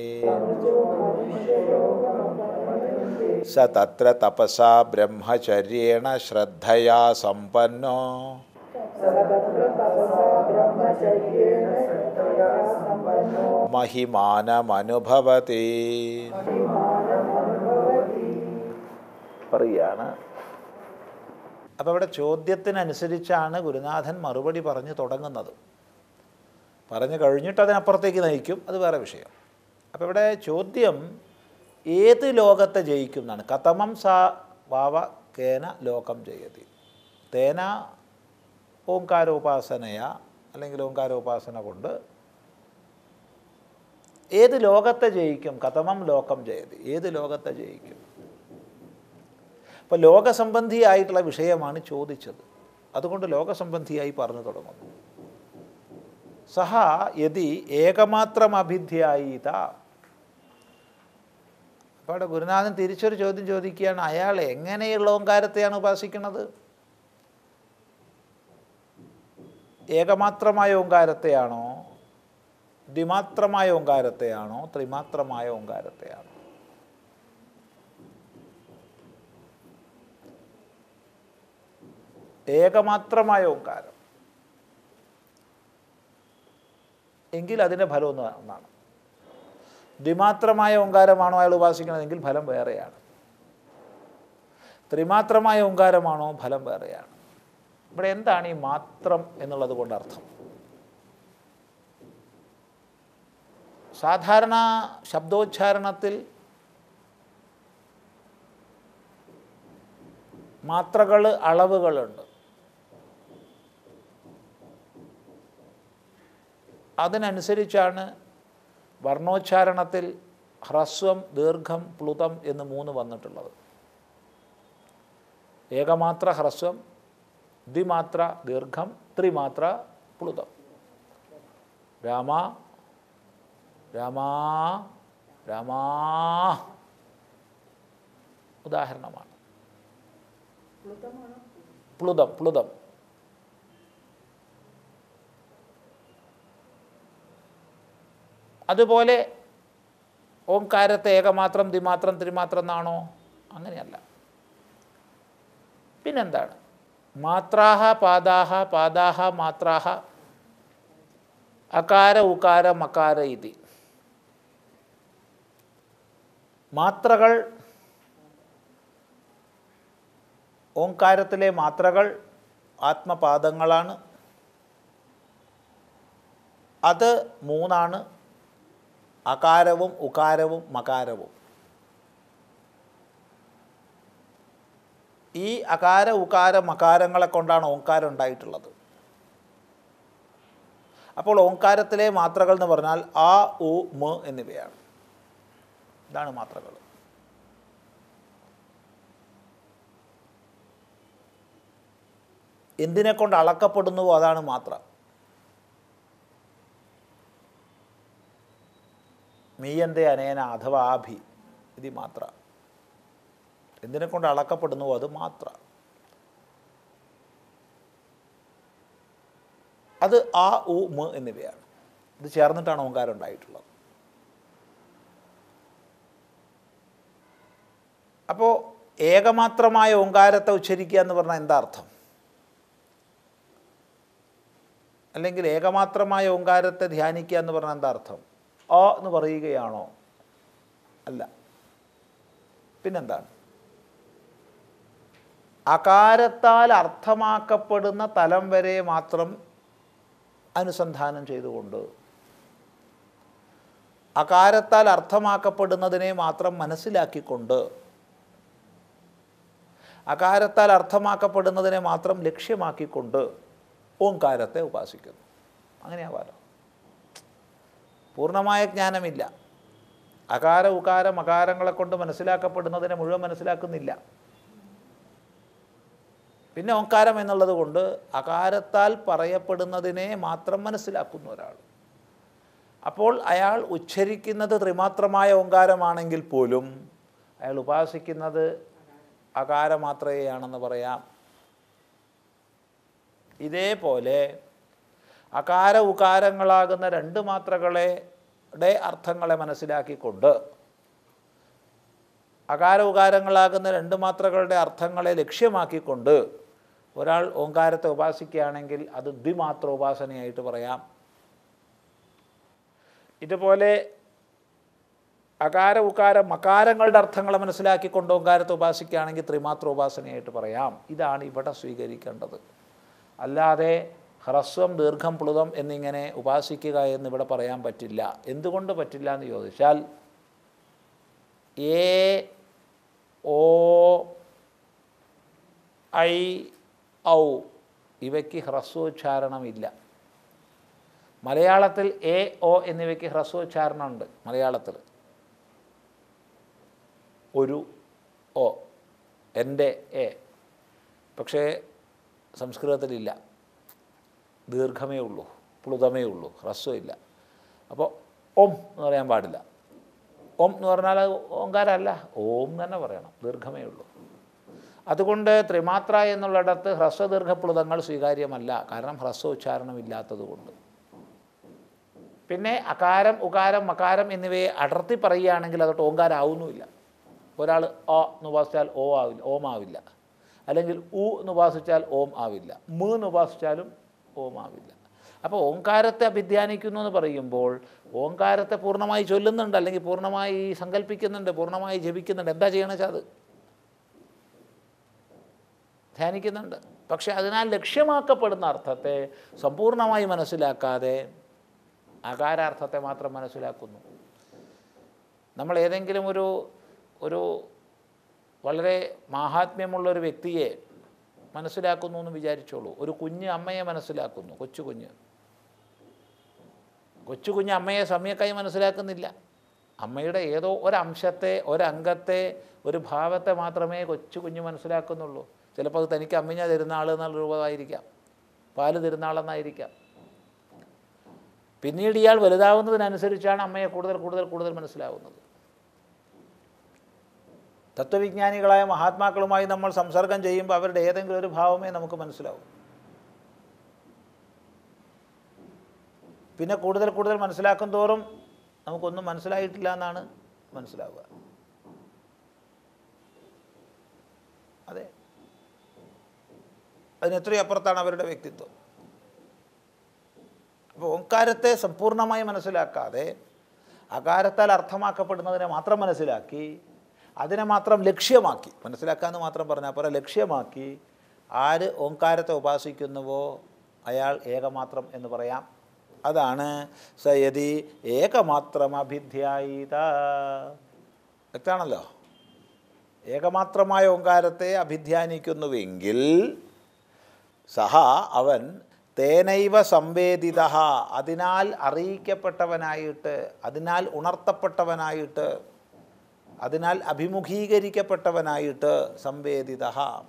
സ തത്ര തപസാ ബ്രഹ്മചര്യേണ ശ്രദ്ധയാ സമ്പന്നോ മഹിമാനമനുഭവതി പറയാണ് അപ്പോൾ ഇവിടെ ചോദ്യത്തിനനുസരിച്ചാണ് ഗുരുനാഥൻ മറുപടി പറഞ്ഞു തുടങ്ങുന്നത് പറഞ്ഞു കഴിഞ്ഞിട്ട് അതിനപ്പുറത്തേക്ക് നയിക്കും അത് വേറെ വിഷയം അപ്പോൾ ഇവിടെ ചോദ്യം ഏത് ലോകത്തെ ജയിക്കും എന്നാണ് കഥമം സാ വാവ കേന ലോകം ജയതി തേന ഓങ്കാരോപാസനയ അല്ലെങ്കിൽ ഓങ്കാരോപാസന കൊണ്ട് ഏത് ലോകത്തെ ജയിക്കും കഥമം ലോകം ജയതി ഏത് ലോകത്തെ ജയിക്കും അപ്പോൾ ലോകസംബന്ധിയായിട്ടുള്ള വിഷയമാണ് ചോദിച്ചത് അതുകൊണ്ട് ലോകസംബന്ധിയായി പറഞ്ഞു തുടങ്ങുന്നു സഹ യതി ഏകമാത്രം അഭിധ്യായീത അപ്പോൾ അവിടെ ഗുരുനാഥൻ തിരിച്ചൊരു ചോദ്യം ചോദിക്കുകയാണ് അയാൾ എങ്ങനെയുള്ള ഓങ്കാരത്തെയാണ് ഉപാസിക്കുന്നത് ഏകമാത്രമായ ഓങ്കാരത്തെയാണോ ദ്വിമാത്രമായ ഓങ്കാരത്തെയാണോ ത്രിമാത്രമായ ഓങ്കാരത്തെയാണോ ഏകമാത്രമായ ഓങ്കാരം എങ്കിൽ അതിൻ്റെ ഫലം ഒന്ന് ഒന്നാണ് ദ്വിമാത്രമായ ഓങ്കാരമാണോ അയാൾ ഉപാസിക്കുന്നതെങ്കിൽ ഫലം വേറെയാണ് ത്രിമാത്രമായ ഓങ്കാരമാണോ ഫലം വേറെയാണ് ഇവിടെ എന്താണ് ഈ മാത്രം എന്നുള്ളത് കൊണ്ട് അർത്ഥം സാധാരണ ശബ്ദോച്ചാരണത്തിൽ മാത്രകൾ അളവുകളുണ്ട് അതിനനുസരിച്ചാണ് വർണ്ണോച്ചാരണത്തിൽ ഹ്രസ്വം ദീർഘം പ്ലുതം എന്ന് മൂന്ന് വന്നിട്ടുള്ളത് ഏകമാത്ര ഹ്രസ്വം ദ്വിമാത്ര ദീർഘം ത്രിമാത്ര പ്ലുതം രാമ രാമാ രാമാ ഉദാഹരണമാണ് പ്ലുതം പ്ലുതം അതുപോലെ ഓംകാരത്തെ ഏകമാത്രം ദ്വിമാത്രം ത്രിമാത്രം എന്നാണോ അങ്ങനെയല്ല പിന്നെന്താണ് മാത്രാഹ പാദാഹ പാദാഹ മാത്രാഹ അകാര ഉകാര മകാര ഇതി മാത്രകൾ ഓംകാരത്തിലെ മാത്രകൾ ആത്മപാദങ്ങളാണ് അത് മൂന്നാണ് അകാരവും ഉകാരവും മകാരവും ഈ അകാര ഉകാര മകാരങ്ങളെ കൊണ്ടാണ് ഓങ്കാരം ഉണ്ടായിട്ടുള്ളത് അപ്പോൾ ഓങ്കാരത്തിലെ മാത്രകൾ എന്ന് പറഞ്ഞാൽ ആ ഉ മ എന്നിവയാണ് ഇതാണ് മാത്രകൾ എന്തിനെ കൊണ്ട് അളക്കപ്പെടുന്നുവോ അതാണ് മാത്ര മീയന്തെ അനേന അഥവാ ആഭി ഇത് മാത്ര എന്തിനെ കൊണ്ട് അളക്കപ്പെടുന്നുവോ അത് മാത്ര അത് ആ ഉ മ എന്നിവയാണ് ഇത് ചേർന്നിട്ടാണ് ഓങ്കാരം ഉണ്ടായിട്ടുള്ളത് അപ്പോൾ ഏകമാത്രമായ ഓങ്കാരത്തെ ഉച്ചരിക്കുക എന്ന് പറഞ്ഞാൽ എന്താ അർത്ഥം അല്ലെങ്കിൽ ഏകമാത്രമായ ഓങ്കാരത്തെ ധ്യാനിക്കുക എന്ന് പറഞ്ഞാൽ എന്താ അർത്ഥം അ എന്ന് പറയുകയാണോ അല്ല പിന്നെന്താണ് അകാരത്താൽ അർത്ഥമാക്കപ്പെടുന്ന തലം വരെ മാത്രം അനുസന്ധാനം ചെയ്തുകൊണ്ട് അകാരത്താൽ അർത്ഥമാക്കപ്പെടുന്നതിനെ മാത്രം മനസ്സിലാക്കിക്കൊണ്ട് അകാരത്താൽ അർത്ഥമാക്കപ്പെടുന്നതിനെ മാത്രം ലക്ഷ്യമാക്കിക്കൊണ്ട് ഓങ്കാരത്തെ ഉപാസിക്കുന്നു അങ്ങനെയാവാലോ പൂർണ്ണമായ ജ്ഞാനമില്ല അകാര ഉകാരം അകാരങ്ങളെ കൊണ്ട് മനസ്സിലാക്കപ്പെടുന്നതിനെ മുഴുവൻ മനസ്സിലാക്കുന്നില്ല പിന്നെ ഓങ്കാരം എന്നുള്ളത് കൊണ്ട് അകാരത്താൽ പറയപ്പെടുന്നതിനെ മാത്രം മനസ്സിലാക്കുന്ന ഒരാൾ അപ്പോൾ അയാൾ ഉച്ചരിക്കുന്നത് ത്രിമാത്രമായ ഓങ്കാരമാണെങ്കിൽ പോലും അയാൾ ഉപാസിക്കുന്നത് അകാരമാത്രയെയാണെന്ന് പറയാം ഇതേപോലെ അകാര ഉകാരങ്ങളാകുന്ന രണ്ട് മാത്രകളെ ടെ അർത്ഥങ്ങളെ മനസ്സിലാക്കിക്കൊണ്ട് അകാര ഉകാരങ്ങളാകുന്ന രണ്ട് മാത്രകളുടെ അർത്ഥങ്ങളെ ലക്ഷ്യമാക്കിക്കൊണ്ട് ഒരാൾ ഓങ്കാരത്തെ ഉപാസിക്കുകയാണെങ്കിൽ അത് ദ്വിമാത്ര ഉപാസനയായിട്ട് പറയാം ഇതുപോലെ അകാര ഉകാര മകാരങ്ങളുടെ അർത്ഥങ്ങളെ മനസ്സിലാക്കിക്കൊണ്ട് ഓങ്കാരത്തെ ഉപാസിക്കുകയാണെങ്കിൽ ത്രിമാത്ര ഉപാസനയായിട്ട് പറയാം ഇതാണ് ഇവിടെ സ്വീകരിക്കേണ്ടത് അല്ലാതെ ഹ്രസ്വം ദീർഘം പ്ലുതം എന്നിങ്ങനെ ഉപാസിക്കുക എന്ന് ഇവിടെ പറയാൻ പറ്റില്ല എന്തുകൊണ്ട് പറ്റില്ല എന്ന് ചോദിച്ചാൽ എ ഓ ഐ ഔ ഇവയ്ക്ക് ഹ്രസ്വോച്ചാരണമില്ല മലയാളത്തിൽ എ ഒ എന്നിവയ്ക്ക് ഹ്രസ്വോച്ചാരണമുണ്ട് മലയാളത്തിൽ ഒരു ഒ എൻ്റെ എ പക്ഷേ സംസ്കൃതത്തിലില്ല ദീർഘമേ ഉള്ളൂ പ്ലുതമേ ഉള്ളൂ ഹ്രസ്വമില്ല അപ്പോൾ ഓം എന്ന് പറയാൻ പാടില്ല ഓം എന്ന് പറഞ്ഞാൽ അത് ഓങ്കാരമല്ല ഓം തന്നെ പറയണം ദീർഘമേ ഉള്ളൂ അതുകൊണ്ട് ത്രിമാത്ര എന്നുള്ളിടത്ത് ഹ്രസ്വദീർഘപ്ലുതങ്ങൾ സ്വീകാര്യമല്ല കാരണം ഹ്രസ്വ ഉച്ചാരണം ഇല്ലാത്തത് കൊണ്ട് പിന്നെ അകാരം ഉകാരം മകാരം എന്നിവയെ അടർത്തി പറയുകയാണെങ്കിൽ അതോട്ട് ഓങ്കാരം ആവുന്നുമില്ല ഒരാൾ ഓ എന്ന് ഉപാസിച്ചാൽ ഓ ആവില്ല ഓം ആവില്ല അല്ലെങ്കിൽ ഉ എന്ന് ഉപാസിച്ചാൽ ഓം ആവില്ല മു എന്ന് ഉപാസിച്ചാലും ഓം ആവില്ല അപ്പോൾ ഓങ്കാരത്തെ അഭിധ്യാനിക്കുന്നു എന്ന് പറയുമ്പോൾ ഓങ്കാരത്തെ പൂർണ്ണമായി ചൊല്ലുന്നുണ്ട് അല്ലെങ്കിൽ പൂർണ്ണമായി സങ്കല്പിക്കുന്നുണ്ട് പൂർണ്ണമായി ജപിക്കുന്നുണ്ട് എന്താ ചെയ്യണമെന്ന് വെച്ചാൽ അത് ധ്യാനിക്കുന്നുണ്ട് പക്ഷെ അതിനാൽ ലക്ഷ്യമാക്കപ്പെടുന്ന അർത്ഥത്തെ സമ്പൂർണ്ണമായി മനസ്സിലാക്കാതെ അകാരാർത്ഥത്തെ മാത്രം മനസ്സിലാക്കുന്നു നമ്മൾ ഏതെങ്കിലും ഒരു ഒരു വളരെ മാഹാത്മ്യമുള്ള ഒരു വ്യക്തിയെ മനസ്സിലാക്കുന്നു എന്ന് വിചാരിച്ചോളൂ ഒരു കുഞ്ഞ് അമ്മയെ മനസ്സിലാക്കുന്നു കൊച്ചു കുഞ്ഞ് കൊച്ചു കുഞ്ഞ് അമ്മയെ സമയക്കായി മനസ്സിലാക്കുന്നില്ല അമ്മയുടെ ഏതോ ഒരംശത്തെ ഒരംഗത്തെ ഒരു ഭാവത്തെ മാത്രമേ കൊച്ചു കുഞ്ഞ് മനസ്സിലാക്കുന്നുള്ളൂ ചിലപ്പോൾ അത് തനിക്ക് അമ്മിഞ്ഞ തരുന്ന ആൾ എന്നുള്ള രൂപമായിരിക്കാം പാല് തരുന്ന ആളെന്നായിരിക്കാം പിന്നീട് ഇയാൾ വലുതാവുന്നതിനനുസരിച്ചാണ് അമ്മയെ കൂടുതൽ കൂടുതൽ കൂടുതൽ മനസ്സിലാവുന്നത് തത്വവിജ്ഞാനികളായ മഹാത്മാക്കളുമായി നമ്മൾ സംസർഗം ചെയ്യുമ്പോൾ അവരുടെ ഏതെങ്കിലും ഒരു ഭാവമേ നമുക്ക് മനസ്സിലാവും പിന്നെ കൂടുതൽ കൂടുതൽ മനസ്സിലാക്കും തോറും നമുക്കൊന്നും മനസ്സിലായിട്ടില്ല എന്നാണ് മനസ്സിലാവുക അതെ അതിനെത്രയും അപ്പുറത്താണ് അവരുടെ വ്യക്തിത്വം അപ്പോൾ ഓങ്കാരത്തെ സമ്പൂർണ്ണമായി മനസ്സിലാക്കാതെ അകാരത്താൽ അർത്ഥമാക്കപ്പെടുന്നതിനെ മാത്രം മനസ്സിലാക്കി അതിനെ മാത്രം ലക്ഷ്യമാക്കി മനസ്സിലാക്കാമെന്ന് മാത്രം പറഞ്ഞാൽ പോലെ ലക്ഷ്യമാക്കി ആര് ഓങ്കാരത്തെ ഉപാസിക്കുന്നുവോ അയാൾ ഏകമാത്രം എന്ന് പറയാം അതാണ് സയതി ഏകമാത്രം അഭിധ്യായിത വ്യക്തമാണല്ലോ ഏകമാത്രമായ ഓങ്കാരത്തെ അഭിധ്യാനിക്കുന്നുവെങ്കിൽ സഹ അവൻ തേനൈവ സംവേദിത അതിനാൽ അറിയിക്കപ്പെട്ടവനായിട്ട് അതിനാൽ ഉണർത്തപ്പെട്ടവനായിട്ട് അതിനാൽ അഭിമുഖീകരിക്കപ്പെട്ടവനായിട്ട് സംവേദിത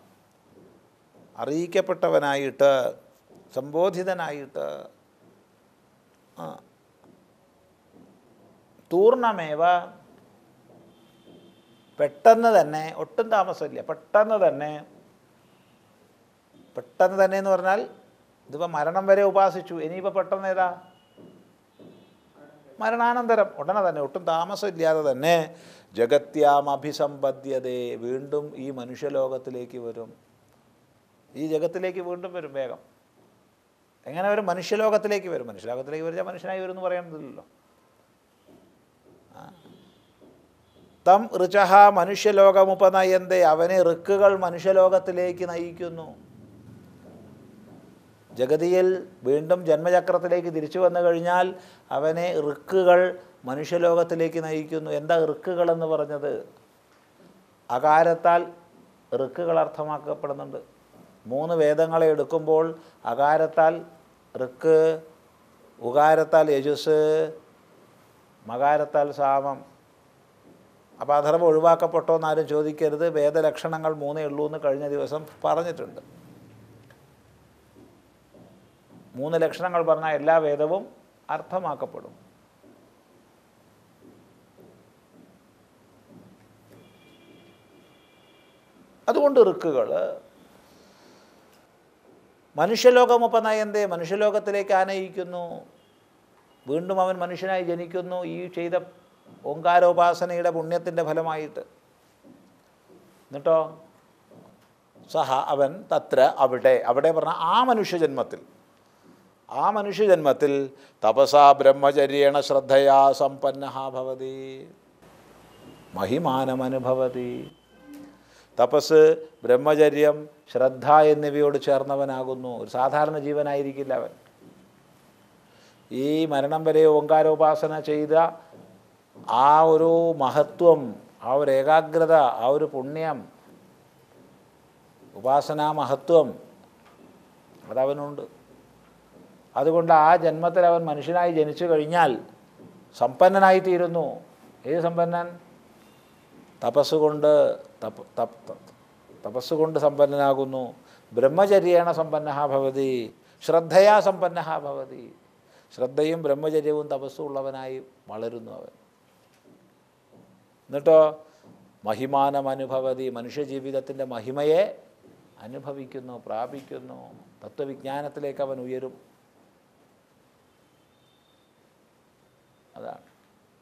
അറിയിക്കപ്പെട്ടവനായിട്ട് സംബോധിതനായിട്ട് ആ. തൂർണമേവ പെട്ടെന്ന് തന്നെ ഒട്ടും താമസമില്ല പെട്ടെന്ന് തന്നെ പെട്ടെന്ന് തന്നെ എന്ന് പറഞ്ഞാൽ ഇതിപ്പോൾ മരണം വരെ ഉപാസിച്ചു ഇനിയിപ്പോൾ പെട്ടെന്ന് ഏതാ മരണാനന്തരം ഉടനെ തന്നെ ഒട്ടും താമസമില്ലാതെ തന്നെ ജഗത്യാം അഭിസമ്പദ്യതേ വീണ്ടും ഈ മനുഷ്യലോകത്തിലേക്ക് വരും ഈ ജഗത്തിലേക്ക് വീണ്ടും വരും വേഗം എങ്ങനെ വരും മനുഷ്യലോകത്തിലേക്ക് വരും മനുഷ്യലോകത്തിലേക്ക് വരിച്ചാൽ മനുഷ്യനായി വരും എന്ന് പറയേണ്ടതില്ലല്ലോ തം ഋചഹ മനുഷ്യലോകമുപനയന്തേ അവനെ ഋക്കുകൾ മനുഷ്യലോകത്തിലേക്ക് നയിക്കുന്നു ജഗതിയിൽ വീണ്ടും ജന്മചക്രത്തിലേക്ക് തിരിച്ചു വന്നു കഴിഞ്ഞാൽ അവനെ ഋക്കുകൾ മനുഷ്യലോകത്തിലേക്ക് നയിക്കുന്നു എന്താ ഋക്കുകൾ എന്ന് പറഞ്ഞത് അകാരത്താൽ ഋക്കുകൾ അർത്ഥമാക്കപ്പെടുന്നുണ്ട് മൂന്ന് വേദങ്ങളെ എടുക്കുമ്പോൾ അകാരത്താൽ ഋക്ക് ഉകാരത്താൽ യജുസ് മകാരത്താൽ സാമം അപ്പോൾ അധർവം ഒഴിവാക്കപ്പെട്ടോ എന്നാരും ചോദിക്കരുത് വേദലക്ഷണങ്ങൾ മൂന്നേ ഉള്ളൂ എന്ന് കഴിഞ്ഞ ദിവസം പറഞ്ഞിട്ടുണ്ട് മൂന്ന് ലക്ഷണങ്ങൾ പറഞ്ഞാൽ എല്ലാ വേദവും അർത്ഥമാക്കപ്പെടും അതുകൊണ്ട് ഋക്കുകൾ മനുഷ്യലോകമുപനയന്തേ മനുഷ്യലോകത്തിലേക്ക് ആനയിക്കുന്നു വീണ്ടും അവൻ മനുഷ്യനായി ജനിക്കുന്നു ഈ ചെയ്ത ഓങ്കാരോപാസനയുടെ പുണ്യത്തിൻ്റെ ഫലമായിട്ട് എന്നിട്ടോ സഹ അവൻ തത്ര അവിടെ അവിടെ പറഞ്ഞ ആ മനുഷ്യജന്മത്തിൽ ആ മനുഷ്യജന്മത്തിൽ തപസാ ബ്രഹ്മചര്യേണ ശ്രദ്ധയാ സമ്പന്ന ഭവതി മഹിമാനമനുഭവതി തപസ് ബ്രഹ്മചര്യം ശ്രദ്ധ എന്നിവയോട് ചേർന്നവനാകുന്നു ഒരു സാധാരണ ജീവനായിരിക്കില്ല അവൻ ഈ മരണം വരെ ഓങ്കാരോപാസന ചെയ്ത ആ ഒരു മഹത്വം ആ ഒരു ഏകാഗ്രത ആ ഒരു പുണ്യം ഉപാസനാ മഹത്വം അതവനുണ്ട് അതുകൊണ്ട് ആ ജന്മത്തിൽ അവൻ മനുഷ്യനായി ജനിച്ചു കഴിഞ്ഞാൽ സമ്പന്നനായി തീരുന്നു ഏത് സമ്പന്നൻ തപസ്സുകൊണ്ട് തപ തപ് തപ്- തപസ്സുകൊണ്ട് സമ്പന്നനാകുന്നു ബ്രഹ്മചര്യേണ സമ്പന്ന ഭവതി ശ്രദ്ധയാ സമ്പന്ന ഭവതി ശ്രദ്ധയും ബ്രഹ്മചര്യവും തപസ്സും ഉള്ളവനായി വളരുന്നു അവൻ എന്നിട്ടോ മഹിമാനം അനുഭവതി മനുഷ്യജീവിതത്തിൻ്റെ മഹിമയെ അനുഭവിക്കുന്നു പ്രാപിക്കുന്നു തത്വവിജ്ഞാനത്തിലേക്ക് അവൻ ഉയരും അതാണ്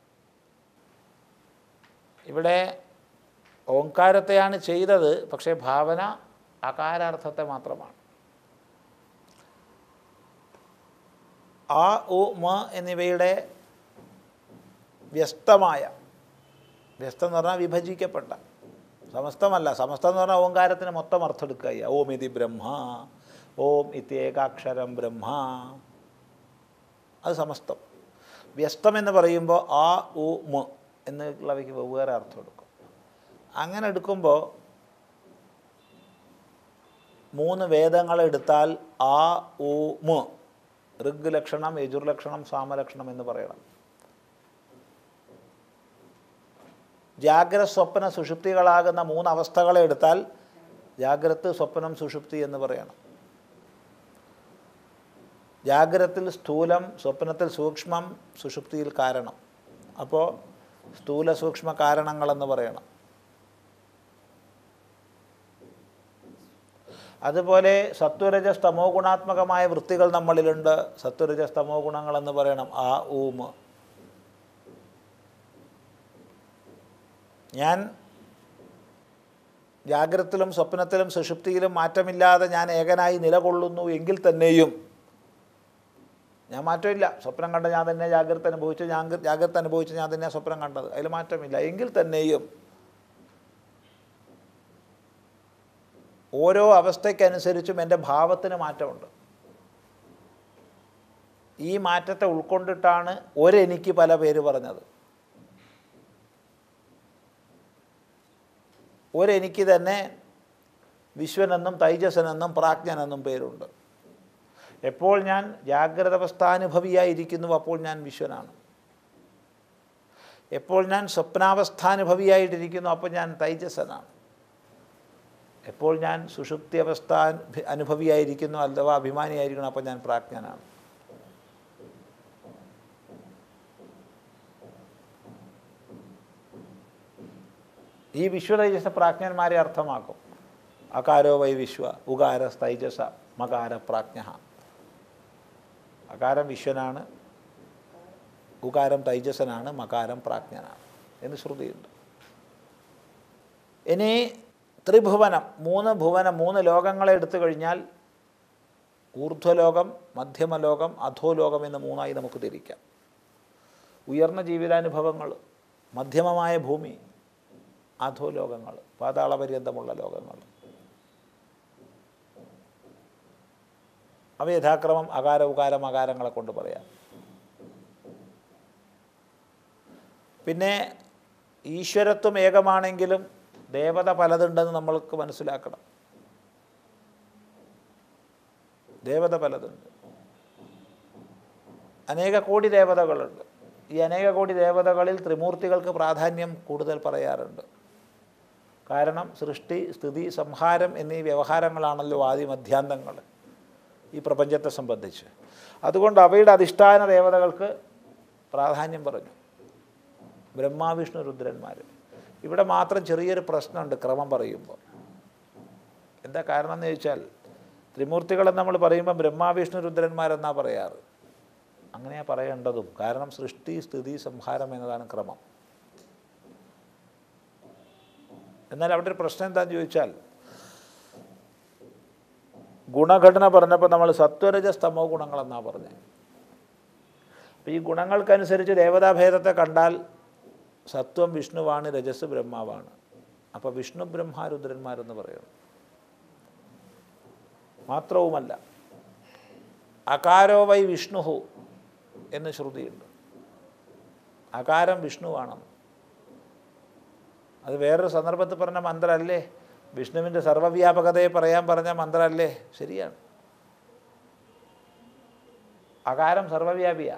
ഇവിടെ ഓങ്കാരത്തെയാണ് ചെയ്തത് പക്ഷേ ഭാവന അകാരാർത്ഥത്തെ മാത്രമാണ് ആ ഉ മ എന്നിവയുടെ വ്യസ്തമായ വ്യസ്തം എന്ന് പറഞ്ഞാൽ വിഭജിക്കപ്പെട്ട സമസ്തമല്ല സമസ്തം എന്ന് പറഞ്ഞാൽ ഓങ്കാരത്തിന് മൊത്തം അർത്ഥം എടുക്കുക ഓം ഇതി ബ്രഹ്മ ഓം ഇത്യേകാക്ഷരം ബ്രഹ്മ അത് സമസ്തം വ്യസ്തം എന്ന് പറയുമ്പോൾ ആ ഉ മ എന്നുള്ളവയ്ക്ക് വെവ്വേറെ അർത്ഥം എടുക്കും അങ്ങനെ എടുക്കുമ്പോൾ മൂന്ന് വേദങ്ങൾ എടുത്താൽ ആ ഉ മ ഋഗ് ലക്ഷണം യജുർ ലക്ഷണം സാമലക്ഷണം എന്ന് പറയണം ജാഗ്രത സ്വപ്ന സുഷുപ്തികളാകുന്ന മൂന്ന് അവസ്ഥകളെ എടുത്താൽ ജാഗ്രത് സ്വപ്നം സുഷുപ്തി എന്ന് പറയണം ജാഗ്രത്തിൽ സ്ഥൂലം സ്വപ്നത്തിൽ സൂക്ഷ്മം സുഷുപ്തിയിൽ കാരണം അപ്പോൾ സ്ഥൂല സൂക്ഷ്മ കാരണങ്ങളെന്ന് പറയണം അതുപോലെ സത്വരജസ് തമോ ഗുണാത്മകമായ വൃത്തികൾ നമ്മളിലുണ്ട് സത്വരജസ് തമോ ഗുണങ്ങളെന്ന് പറയണം ആ ഊമ് ഞാൻ ജാഗ്രത്തിലും സ്വപ്നത്തിലും സുഷുപ്തിയിലും മാറ്റമില്ലാതെ ഞാൻ ഏകനായി നിലകൊള്ളുന്നു എങ്കിൽ തന്നെയും ഞാൻ മാറ്റമില്ല സ്വപ്നം കണ്ട ഞാൻ തന്നെ ജാഗ്രത അനുഭവിച്ചു ഞാൻ ജാഗ്രത അനുഭവിച്ച് ഞാൻ തന്നെ സ്വപ്നം കണ്ടത് അതിൽ മാറ്റമില്ല എങ്കിൽ തന്നെയും ഓരോ അവസ്ഥയ്ക്കനുസരിച്ചും എൻ്റെ ഭാവത്തിന് മാറ്റമുണ്ട് ഈ മാറ്റത്തെ ഉൾക്കൊണ്ടിട്ടാണ് ഒരെനിക്ക് പല പേര് പറഞ്ഞത് ഒരെനിക്ക് തന്നെ വിശ്വനെന്നും തൈജസനെന്നും പ്രാജ്ഞനെന്നും പേരുണ്ട് എപ്പോൾ ഞാൻ ജാഗ്രത അവസ്ഥാനുഭവിയായിരിക്കുന്നു അപ്പോൾ ഞാൻ വിശ്വനാണ് എപ്പോൾ ഞാൻ സ്വപ്നാവസ്ഥാനുഭവിയായിട്ടിരിക്കുന്നു അപ്പോൾ ഞാൻ തൈജസനാണ് എപ്പോൾ ഞാൻ സുഷുപ്തി അവസ്ഥ അനുഭവിയായിരിക്കുന്നു അഥവാ അഭിമാനിയായിരിക്കുന്നു അപ്പോൾ ഞാൻ പ്രാജ്ഞനാണ് ഈ വിശ്വതൈജസ പ്രാജ്ഞന്മാരെ അർത്ഥമാക്കും അകാരോ വൈ വിശ്വ ഉകാര തൈജസ മകാര പ്രാജ്ഞ അകാരം വിശ്വനാണ് ഉകാരം തൈജസനാണ് മകാരം പ്രാജ്ഞനാണ് എന്ന് ശ്രുതിയുണ്ട് ഇനി ത്രിഭുവനം മൂന്ന് ഭുവനം മൂന്ന് ലോകങ്ങളെ എടുത്തു കഴിഞ്ഞാൽ ഊർധ്വലോകം മധ്യമലോകം അധോലോകം എന്ന് മൂന്നായി നമുക്ക് തിരിക്കാം ഉയർന്ന ജീവിതാനുഭവങ്ങൾ മധ്യമമായ ഭൂമി അധോലോകങ്ങൾ പാതാളപര്യന്തമുള്ള ലോകങ്ങൾ അവ യഥാക്രമം അകാര ഉകാരം അകാരങ്ങളെ കൊണ്ട് പറയാം പിന്നെ ഈശ്വരത്വം ഏകമാണെങ്കിലും ദേവത പലതുണ്ടെന്ന് നമ്മൾക്ക് മനസ്സിലാക്കണം ദേവത പലതുണ്ട് അനേക കോടി ദേവതകളുണ്ട് ഈ അനേക കോടി ദേവതകളിൽ ത്രിമൂർത്തികൾക്ക് പ്രാധാന്യം കൂടുതൽ പറയാറുണ്ട് കാരണം സൃഷ്ടി സ്ഥിതി സംഹാരം എന്നീ വ്യവഹാരങ്ങളാണല്ലോ ആദ്യ മധ്യാന്തങ്ങൾ ഈ പ്രപഞ്ചത്തെ സംബന്ധിച്ച് അതുകൊണ്ട് അവയുടെ അധിഷ്ഠാന ദേവതകൾക്ക് പ്രാധാന്യം പറഞ്ഞു ബ്രഹ്മാവിഷ്ണു രുദ്രന്മാർ ഇവിടെ മാത്രം ചെറിയൊരു പ്രശ്നമുണ്ട് ക്രമം പറയുമ്പോൾ എന്താ കാരണം എന്ന് ചോദിച്ചാൽ ത്രിമൂർത്തികളെന്ന് നമ്മൾ പറയുമ്പോൾ ബ്രഹ്മാവിഷ്ണു രുദ്രന്മാരെന്നാണ് പറയാറ് അങ്ങനെയാണ് പറയേണ്ടതും കാരണം സൃഷ്ടി സ്ഥിതി സംഹാരം എന്നതാണ് ക്രമം എന്നാൽ അവിടെ ഒരു പ്രശ്നം എന്താണെന്ന് ചോദിച്ചാൽ ഗുണഘടന പറഞ്ഞപ്പോൾ നമ്മൾ സത്വരജ സ്തമോ ഗുണങ്ങളെന്നാണ് പറഞ്ഞത് അപ്പോൾ ഈ ഗുണങ്ങൾക്കനുസരിച്ച് ദേവതാഭേദത്തെ കണ്ടാൽ സത്വം വിഷ്ണുവാണ് രജസ് ബ്രഹ്മാവാണ് അപ്പോൾ വിഷ്ണു ബ്രഹ്മാരുദ്രന്മാരെന്ന് പറയുന്നു മാത്രവുമല്ല അകാരോ വൈ വിഷ്ണുഹു എന്ന് ശ്രുതിയുണ്ട് അകാരം വിഷ്ണുവാണെന്ന് അത് വേറൊരു സന്ദർഭത്തിൽ പറഞ്ഞ മന്ത്രമല്ലേ വിഷ്ണുവിൻ്റെ സർവ്വവ്യാപകതയെ പറയാൻ പറഞ്ഞ മന്ത്രമല്ലേ ശരിയാണ് അകാരം സർവ്വവ്യാപിയാ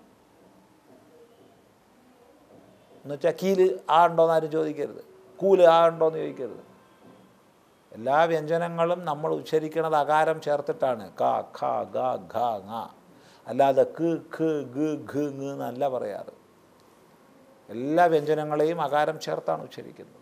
എന്നുവെച്ചാൽ കീല് ആ ഉണ്ടോയെന്ന് ആരും ചോദിക്കരുത് കൂല് ആ ഉണ്ടോയെന്ന് ചോദിക്കരുത് എല്ലാ വ്യഞ്ജനങ്ങളും നമ്മൾ ഉച്ചരിക്കുന്നത് അകാരം ചേർത്തിട്ടാണ് ക ഖ ഗ ഘ ങ അല്ലാതെ ക് ഖ് ഗ ഘ ങ് എന്നല്ല പറയാറ് എല്ലാ വ്യഞ്ജനങ്ങളെയും അകാരം ചേർത്താണ് ഉച്ചരിക്കുന്നത്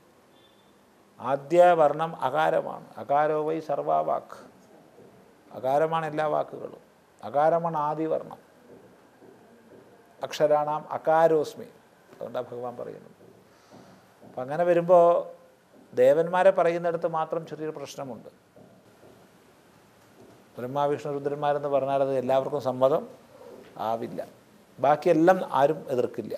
ആദ്യ വർണ്ണം അകാരമാണ് അകാരോ വൈ സർവാവാക്ക് അകാരമാണ് എല്ലാ വാക്കുകളും അകാരമാണ് ആദിവർണം അക്ഷരാണാം അകാരോസ്മി അതുകൊണ്ടാണ് ഭഗവാൻ പറയുന്നത് അപ്പം അങ്ങനെ വരുമ്പോൾ ദേവന്മാരെ പറയുന്നിടത്ത് മാത്രം ചെറിയൊരു പ്രശ്നമുണ്ട് ബ്രഹ്മാവിഷ്ണു രുദ്രന്മാരെന്ന് പറഞ്ഞാൽ അത് എല്ലാവർക്കും സമ്മതം ആവില്ല ബാക്കിയെല്ലാം ആരും എതിർക്കില്ല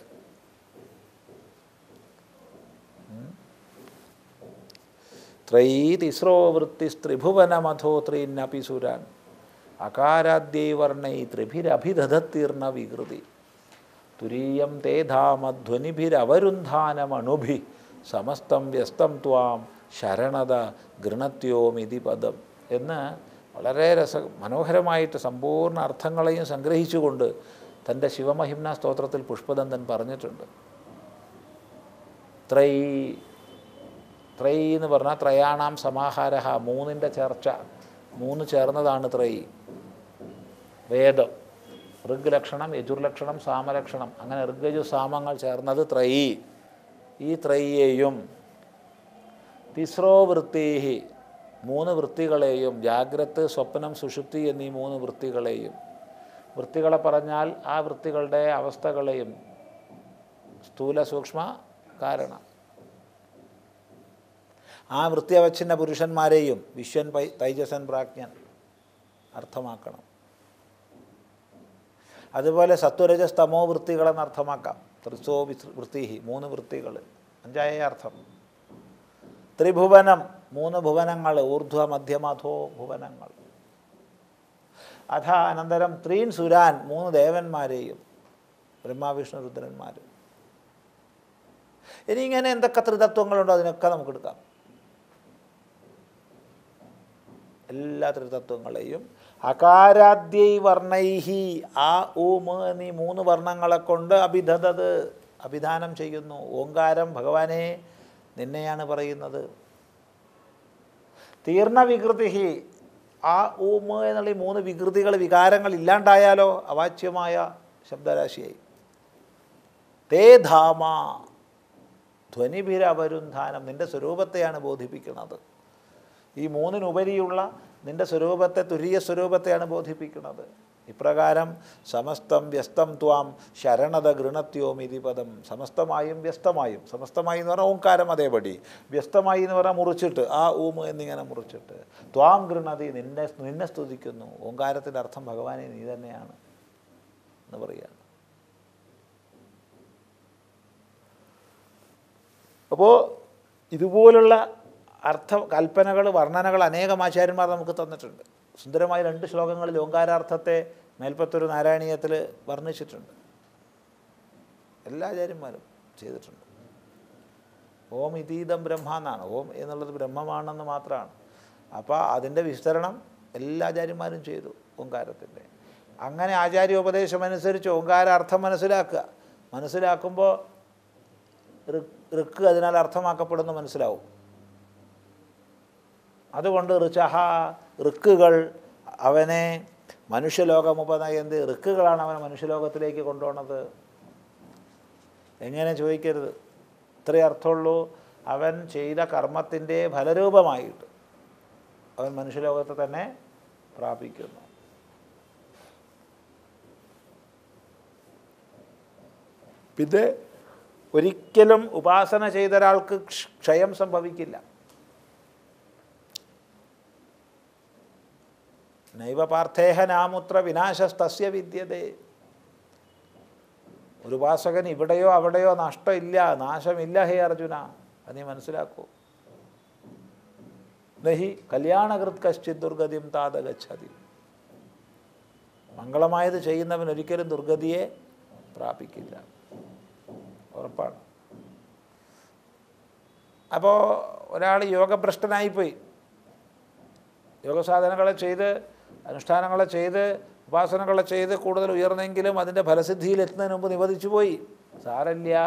ത്രൈ തിസ്രോ വൃത്തിസ്ത്രിഭുവനമധോ ത്രീന്നപി സുരാൻ അകാരാദ്യൈ വർണ്ണൈ ത്രിഭിരഭിദധത്തീർണ വികൃതി തുരീയം തേധാമധ്വനിഭിരവരുന്ധാനമണുഭി സമസ്തം വ്യസ്തം ത്വാം ശരണത ഗൃണത്യോമിതി പദം എന്ന് വളരെ രസ മനോഹരമായിട്ട് സമ്പൂർണ്ണ അർത്ഥങ്ങളെയും സംഗ്രഹിച്ചുകൊണ്ട് തൻ്റെ ശിവമഹിംന സ്തോത്രത്തിൽ പുഷ്പദന്തൻ പറഞ്ഞിട്ടുണ്ട് ത്രൈ ത്രൈ എന്ന് പറഞ്ഞാൽ ത്രയാണാം സമാഹാര മൂന്നിൻ്റെ ചേർച്ച മൂന്ന് ചേർന്നതാണ് ത്രൈ വേദം ഋഗ് ലക്ഷണം യജുർലക്ഷണം സാമലക്ഷണം അങ്ങനെ ഋഗ്യജു സാമങ്ങൾ ചേർന്നത് ത്രൈ ഈ ത്രയ്യേയും തിസ്രോ വൃത്തീഹി മൂന്ന് വൃത്തികളെയും ജാഗ്രത് സ്വപ്നം സുഷുപ്തി എന്നീ മൂന്ന് വൃത്തികളെയും വൃത്തികളെ പറഞ്ഞാൽ ആ വൃത്തികളുടെ അവസ്ഥകളെയും സ്ഥൂല സൂക്ഷ്മ കാരണം ആ വൃത്തിയവച്ഛിന്ന പുരുഷന്മാരെയും വിശ്വൻ പൈ തൈജസൻ പ്രാജ്ഞൻ അർത്ഥമാക്കണം അതുപോലെ സത്വരജസ് തമോ വൃത്തികളെന്ന് അർത്ഥമാക്കാം ത്രിസോ വൃത്തിഹി മൂന്ന് വൃത്തികൾ അഞ്ചായ അർത്ഥം ത്രിഭുവനം മൂന്ന് ഭുവനങ്ങൾ ഊർധ്വ മധ്യമധോ ഭുവനങ്ങൾ അഥ അനന്തരം ത്രീൻ സുരാൻ മൂന്ന് ദേവന്മാരെയും ബ്രഹ്മാവിഷ്ണു രുദ്രന്മാർ ഇനി ഇങ്ങനെ എന്തൊക്കെ ത്രിതത്വങ്ങളുണ്ടോ അതിനൊക്കെ നമുക്ക് എടുക്കാം എല്ലാ ത്രിതത്വങ്ങളെയും അകാരാദ്യൈ വർണ്ണൈഹി ആ ഊ മ് എന്നീ മൂന്ന് വർണ്ണങ്ങളെ കൊണ്ട് അഭിധതത് അഭിധാനം ചെയ്യുന്നു ഓങ്കാരം ഭഗവാനെ നിന്നെയാണ് പറയുന്നത് തീർണ വികൃതി ആ ഊ മ് എന്നുള്ള ഈ മൂന്ന് വികൃതികൾ വികാരങ്ങൾ ഇല്ലാണ്ടായാലോ അവാച്യമായ ശബ്ദരാശിയായി തേ ധാമ ധ്വനിഭിരവരുന്ധാനം നിൻ്റെ സ്വരൂപത്തെയാണ് ബോധിപ്പിക്കുന്നത് ഈ മൂന്നിനുപരിയുള്ള നിൻ്റെ സ്വരൂപത്തെ തുരീയ സ്വരൂപത്തെയാണ് ബോധിപ്പിക്കുന്നത് ഇപ്രകാരം സമസ്തം വ്യസ്തം ത്വാം ശരണത ഗൃണത്യോം ഇതി പദം സമസ്തമായും വ്യസ്തമായും സമസ്തമായി എന്ന് പറഞ്ഞാൽ ഓങ്കാരം അതേപടി വ്യസ്തമായി എന്ന് പറഞ്ഞാൽ മുറിച്ചിട്ട് ആ ഊമ് എന്നിങ്ങനെ മുറിച്ചിട്ട് ത്വാം ഗൃണതി നിന്നെ നിന്നെ സ്തുതിക്കുന്നു ഓങ്കാരത്തിൻ്റെ അർത്ഥം ഭഗവാനെ നീ തന്നെയാണ് എന്ന് പറയുകയാണ് അപ്പോൾ ഇതുപോലുള്ള അർത്ഥ കൽപ്പനകൾ വർണ്ണനകൾ അനേകം ആചാര്യന്മാർ നമുക്ക് തന്നിട്ടുണ്ട് സുന്ദരമായ രണ്ട് ശ്ലോകങ്ങളിൽ ഓങ്കാരാർത്ഥത്തെ മേൽപ്പത്തൊരു നാരായണീയത്തിൽ വർണ്ണിച്ചിട്ടുണ്ട് എല്ലാ ആചാര്യന്മാരും ചെയ്തിട്ടുണ്ട് ഓം ഇതീതം ബ്രഹ്മ എന്നാണ് ഓം എന്നുള്ളത് ബ്രഹ്മമാണെന്ന് മാത്രമാണ് അപ്പോൾ അതിൻ്റെ വിസ്തരണം എല്ലാ ആചാര്യന്മാരും ചെയ്തു ഓങ്കാരത്തിൻ്റെ അങ്ങനെ ആചാര്യോപദേശം അനുസരിച്ച് ഓങ്കാര അർത്ഥം മനസ്സിലാക്കുക മനസ്സിലാക്കുമ്പോൾ ഋക്ക് അതിനാൽ അർത്ഥമാക്കപ്പെടുന്നു മനസ്സിലാവും അതുകൊണ്ട് ഋചഹ ഋക്കുകൾ അവനെ മനുഷ്യലോകമുപനയന്ത് ഋക്കുകളാണ് അവനെ മനുഷ്യലോകത്തിലേക്ക് കൊണ്ടുപോകുന്നത് എങ്ങനെ ചോദിക്കരുത് ഇത്രയേ അർത്ഥമുള്ളൂ അവൻ ചെയ്ത കർമ്മത്തിൻ്റെ ഫലരൂപമായിട്ട് അവൻ മനുഷ്യലോകത്തെ തന്നെ പ്രാപിക്കുന്നു പിന്നെ ഒരിക്കലും ഉപാസന ചെയ്ത ഒരാൾക്ക് ക്ഷ- ക്ഷയം സംഭവിക്കില്ല നൈവ പാർത്ഥേഹ നാമുത്ര വിനാശസ്തസ്യ വിദ്യതേ ഒരു ഉപാസകൻ ഇവിടെയോ അവിടെയോ നഷ്ടമില്ല നാശമില്ല ഹേ അർജുന അത് നീ മനസ്സിലാക്കൂ നഹി കല്യാണകൃത് കശ്ചിത് ദുർഗതിയും താത ഗച്ഛതി മംഗളമായത് ചെയ്യുന്നവൻ ഒരിക്കലും ദുർഗതിയെ പ്രാപിക്കില്ല ഉറപ്പാണ് അപ്പോൾ ഒരാൾ യോഗഭ്രഷ്ടനായിപ്പോയി യോഗസാധനങ്ങളെ ചെയ്ത് അനുഷ്ഠാനങ്ങളെ ചെയ്ത് ഉപാസനകളെ ചെയ്ത് കൂടുതൽ ഉയർന്നെങ്കിലും അതിൻ്റെ ഫലസിദ്ധിയിൽ എത്തുന്നതിന് മുമ്പ് നിവധിച്ചു പോയി സാരല്ല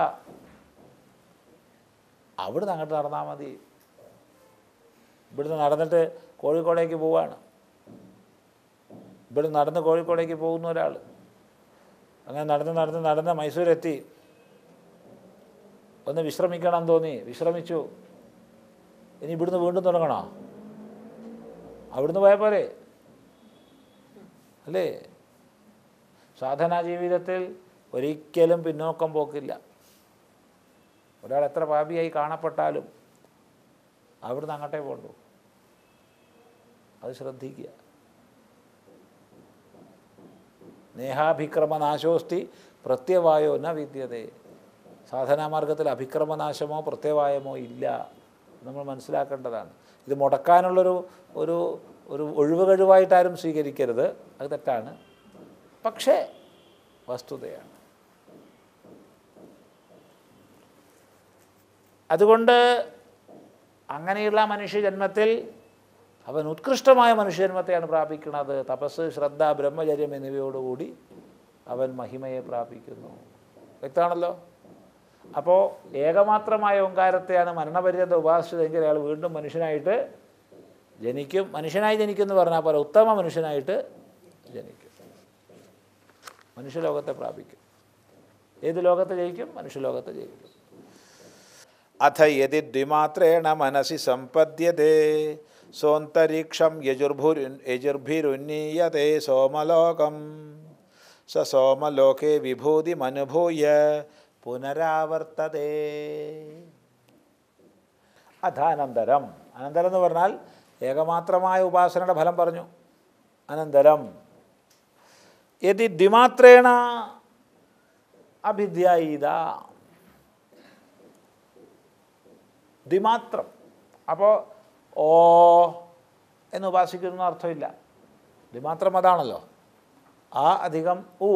അവിടുന്ന് അങ്ങോട്ട് നടന്നാൽ മതി ഇവിടുന്ന് നടന്നിട്ട് കോഴിക്കോടേക്ക് പോവാണ് ഇവിടുന്ന് നടന്ന് കോഴിക്കോടേക്ക് പോകുന്ന ഒരാൾ അങ്ങനെ നടന്ന് നടന്ന് നടന്ന് മൈസൂരെത്തി ഒന്ന് വിശ്രമിക്കണം തോന്നി വിശ്രമിച്ചു ഇനി ഇവിടുന്ന് വീണ്ടും തുടങ്ങണോ അവിടുന്ന് പോയ പോരെ അല്ലേ സാധനാ ജീവിതത്തിൽ ഒരിക്കലും പിന്നോക്കം പോക്കില്ല ഒരാൾ എത്ര പാപിയായി കാണപ്പെട്ടാലും അവിടുന്ന് അങ്ങോട്ടേ പോണ്ടു അത് ശ്രദ്ധിക്കുക നേഹാഭിക്രമനാശോസ്തി പ്രത്യവായോ ന വിദ്യതേ സാധനാമാർഗത്തിൽ അഭിക്രമനാശമോ പ്രത്യവായമോ ഇല്ല നമ്മൾ മനസ്സിലാക്കേണ്ടതാണ് ഇത് മുടക്കാനുള്ളൊരു ഒരു ഒരു ഒഴിവ് കഴിവായിട്ടാരും സ്വീകരിക്കരുത് അത് തെറ്റാണ് പക്ഷേ വസ്തുതയാണ് അതുകൊണ്ട് അങ്ങനെയുള്ള മനുഷ്യജന്മത്തിൽ അവൻ ഉത്കൃഷ്ടമായ മനുഷ്യജന്മത്തെയാണ് പ്രാപിക്കുന്നത് തപസ് ശ്രദ്ധ ബ്രഹ്മചര്യം എന്നിവയോടുകൂടി അവൻ മഹിമയെ പ്രാപിക്കുന്നു വ്യക്തമാണല്ലോ അപ്പോൾ ഏകമാത്രമായ ഓങ്കാരത്തെയാണ് മരണപര്യന്ത ഉപാസിച്ചതെങ്കിൽ അയാൾ വീണ്ടും മനുഷ്യനായിട്ട് ജനിക്കും മനുഷ്യനായി ജനിക്കും എന്ന് പറഞ്ഞാൽ പോലെ ഉത്തമ മനുഷ്യനായിട്ട് ജനിക്കും മനുഷ്യലോകത്തെ പ്രാപിക്കും ഏത് ലോകത്തെ ജയിക്കും മനുഷ്യലോകത്തെ ജയിക്കും അഥ യതി ദ്വിമാത്രേണ മനസി സമ്പദ്യത്തെ സോന്തരീക്ഷം യജുർഭുരു യജുർഭിരുന്നീയത്തെ സോമലോകം സ സോമലോകേ വിഭൂതിമനുഭൂയ പുനരാവർത്തതേ അഥാനന്തരം അനന്തരം എന്ന് പറഞ്ഞാൽ ഏകമാത്രമായ ഉപാസനയുടെ ഫലം പറഞ്ഞു അനന്തരം യതി ദ്വിമാത്രേണ അഭിധ്യായീത ദ്വിമാത്രം അപ്പോൾ ഓ എന്ന് ഉപാസിക്കുന്ന അർത്ഥമില്ല ദ്വിമാത്രം അതാണല്ലോ ആ അധികം ഉ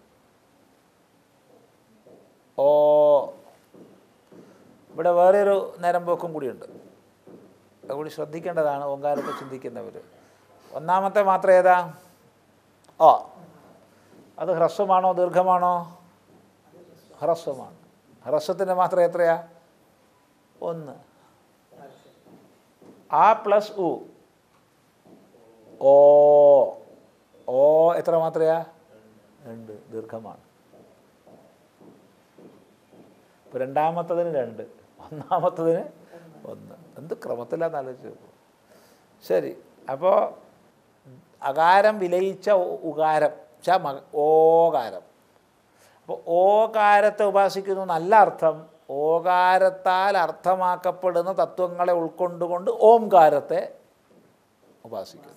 ഓ ഇവിടെ വേറൊരു നേരം പോക്കും കൂടിയുണ്ട് അതുകൂടി ശ്രദ്ധിക്കേണ്ടതാണ് ഓങ്കാരത്തെ ചിന്തിക്കുന്നവർ ഒന്നാമത്തെ മാത്രം ഏതാ ഓ അത് ഹ്രസ്വമാണോ ദീർഘമാണോ ഹ്രസ്വമാണ് ഹ്രസ്വത്തിൻ്റെ മാത്രം എത്രയാ ഒന്ന് ആ പ്ലസ് ഉ ഓ ഓ എത്ര മാത്രയാ രണ്ട് ദീർഘമാണ് ഇപ്പോൾ രണ്ടാമത്തതിന് രണ്ട് ഒന്നാമത്തതിന് ഒന്ന് എന്ത് ക്രമത്തിലാന്ന് ആലോചിച്ച് നോക്കൂ ശരി അപ്പോൾ അകാരം വിലയിച്ച ഉ- ഉകാരം ച മ ഓകാരം അപ്പോൾ ഓകാരത്തെ ഉപാസിക്കുന്നു നല്ല അർത്ഥം ഓകാരത്താൽ അർത്ഥമാക്കപ്പെടുന്ന തത്വങ്ങളെ ഉൾക്കൊണ്ടുകൊണ്ട് ഓംകാരത്തെ ഉപാസിക്കുന്നു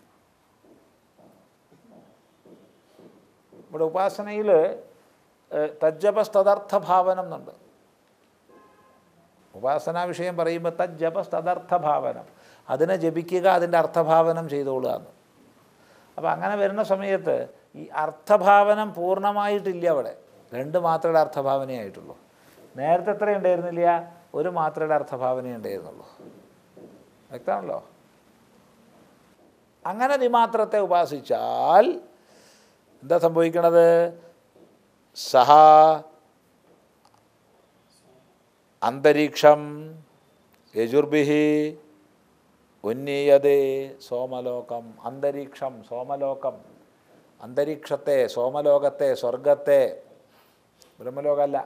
ഇവിടെ ഉപാസനയിൽ തജ്ജപസ്തദർത്ഥ ഭാവനം എന്നുണ്ട് ഉപാസനാ വിഷയം പറയുമ്പോൾ തജ്ജപസ്തദർത്ഥ ഭാവനം അതിനെ ജപിക്കുക അതിൻ്റെ അർത്ഥഭാവനം ചെയ്തോളുക എന്ന് അപ്പോൾ അങ്ങനെ വരുന്ന സമയത്ത് ഈ അർത്ഥഭാവനം പൂർണ്ണമായിട്ടില്ല അവിടെ രണ്ട് മാത്രയുടെ അർത്ഥഭാവനയായിട്ടുള്ളൂ നേരത്തെ എത്ര ഉണ്ടായിരുന്നില്ല ഒരു മാത്രയുടെ അർത്ഥഭാവന ഉണ്ടായിരുന്നുള്ളൂ വ്യക്തമാണല്ലോ അങ്ങനെ നിമാത്രത്തെ ഉപാസിച്ചാൽ എന്താ സംഭവിക്കണത് സഹ അന്തരീക്ഷം യജുർഭിഹി ഉന്നീയതേ സോമലോകം അന്തരീക്ഷം സോമലോകം അന്തരീക്ഷത്തെ സോമലോകത്തെ സ്വർഗത്തെ ബ്രഹ്മലോകമല്ല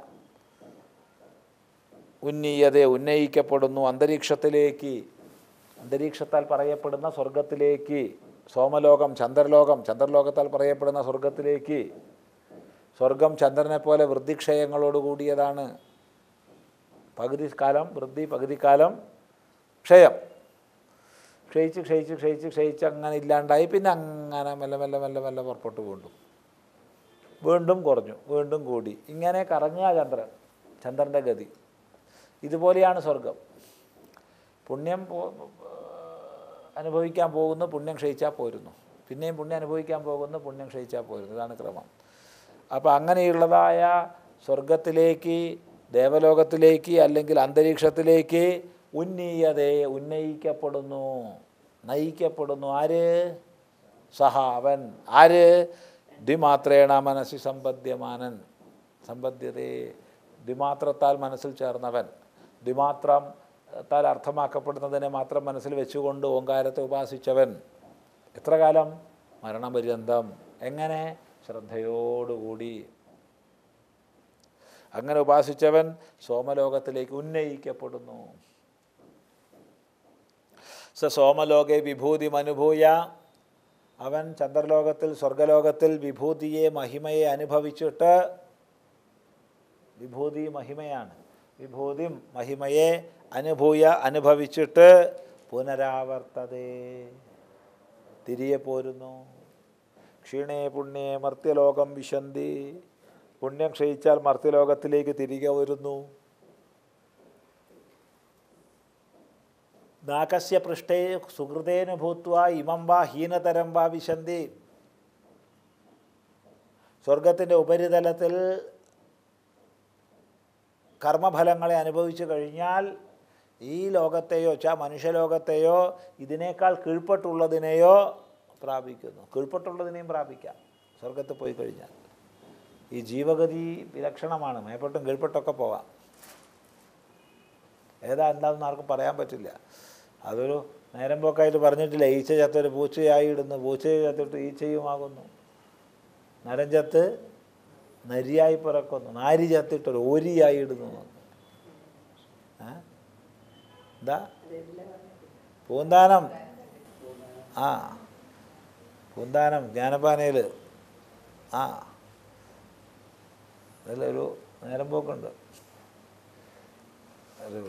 ഉന്നീയതേ ഉന്നയിക്കപ്പെടുന്നു അന്തരീക്ഷത്തിലേക്ക് അന്തരീക്ഷത്താൽ പറയപ്പെടുന്ന സ്വർഗത്തിലേക്ക് സോമലോകം ചന്ദ്രലോകം ചന്ദ്രലോകത്താൽ പറയപ്പെടുന്ന സ്വർഗത്തിലേക്ക് സ്വർഗം ചന്ദ്രനെ പോലെ വൃദ്ധിക്ഷയങ്ങളോട് കൂടിയതാണ് പകുതി കാലം വൃദ്ധി പകുതി കാലം ക്ഷയം ക്ഷയിച്ച് ക്ഷയിച്ച് ക്ഷയിച്ച് ക്ഷയിച്ച് അങ്ങനെ ഇല്ലാണ്ടായി പിന്നെ അങ്ങനെ മെല്ലെ മെല്ലെ മെല്ലെ മെല്ലെ പുറപ്പെട്ടു വീണ്ടും വീണ്ടും കുറഞ്ഞു വീണ്ടും കൂടി ഇങ്ങനെ കറങ്ങുക ചന്ദ്രൻ ചന്ദ്രൻ്റെ ഗതി ഇതുപോലെയാണ് സ്വർഗം പുണ്യം പോ- അനുഭവിക്കാൻ പോകുന്നു പുണ്യം ക്ഷയിച്ചാൽ പോരുന്നു പിന്നെയും പുണ്യം അനുഭവിക്കാൻ പോകുന്നു പുണ്യം ക്ഷയിച്ചാൽ പോരുന്നു ഇതാണ് ക്രമം അപ്പോൾ അങ്ങനെയുള്ളതായ സ്വർഗത്തിലേക്ക് ദേവലോകത്തിലേക്ക് അല്ലെങ്കിൽ അന്തരീക്ഷത്തിലേക്ക് ഉന്നീയതയെ ഉന്നയിക്കപ്പെടുന്നു നയിക്കപ്പെടുന്നു ആര് സഹ അവൻ ആര് ദ്വിമാത്രേണ മനസ്സി സമ്പദ്യമാനൻ സമ്പദ്യതേ ദ്വിമാത്രത്താൽ മനസ്സിൽ ചേർന്നവൻ ദ്വിമാത്രം താൽ അർത്ഥമാക്കപ്പെടുന്നതിനെ മാത്രം മനസ്സിൽ വെച്ചുകൊണ്ട് ഓങ്കാരത്തെ ഉപാസിച്ചവൻ എത്ര കാലം മരണപര്യന്തം എങ്ങനെ ശ്രദ്ധയോടുകൂടി അങ്ങനെ ഉപാസിച്ചവൻ സോമലോകത്തിലേക്ക് ഉന്നയിക്കപ്പെടുന്നു സ സോമലോകെ വിഭൂതി അനുഭൂയ അവൻ ചന്ദ്രലോകത്തിൽ സ്വർഗലോകത്തിൽ വിഭൂതിയെ മഹിമയെ അനുഭവിച്ചിട്ട് വിഭൂതി മഹിമയാണ് വിഭൂതി മഹിമയെ അനുഭൂയ അനുഭവിച്ചിട്ട് പുനരാവർത്തതേ തിരികെ പോരുന്നു ക്ഷീണേ പുണ്യേ മർത്യലോകം വിശന്തി പുണ്യം ക്ഷയിച്ചാൽ മർത്യലോകത്തിലേക്ക് തിരികെ വരുന്നു നാകസ്യ പൃഷ്ഠേ സുഹൃതേന ഭൂത്വ ഇമം വാ ഹീനതരം വാ വിശന്തി സ്വർഗത്തിൻ്റെ ഉപരിതലത്തിൽ കർമ്മഫലങ്ങളെ അനുഭവിച്ചു കഴിഞ്ഞാൽ ഈ ലോകത്തെയോ ചാ മനുഷ്യലോകത്തെയോ ഇതിനേക്കാൾ കീഴ്പ്പെട്ടുള്ളതിനെയോ പ്രാപിക്കുന്നു കീഴ്പ്പെട്ടുള്ളതിനെയും പ്രാപിക്കാം സ്വർഗത്തിൽ പോയി കഴിഞ്ഞാൽ ഈ ജീവഗതി വിലക്ഷണമാണ് മേപ്പെട്ടും കീഴ്പ്പെട്ടൊക്കെ പോവാം ഏതാ എന്താണെന്ന് ആർക്കും പറയാൻ പറ്റില്ല അതൊരു നേരം പോക്കായിട്ട് പറഞ്ഞിട്ടില്ല ഈച്ച ചത്തൊരു പൂച്ചയായി ഇടുന്നു പൂച്ച ചത്തിട്ട് ഈച്ചയുമാകുന്നു നരം ചത്ത് നരിയായി പിറക്കുന്നു നാരി ചത്തിട്ടൊരു ഓരിയായി ഇടുന്നു ഏ? എന്താ പൂന്താനം ആ പൂന്താനം ജ്ഞാനപ്പാനയിൽ ആ അതിലൊരു നേരം പോക്കുണ്ട് ഒരു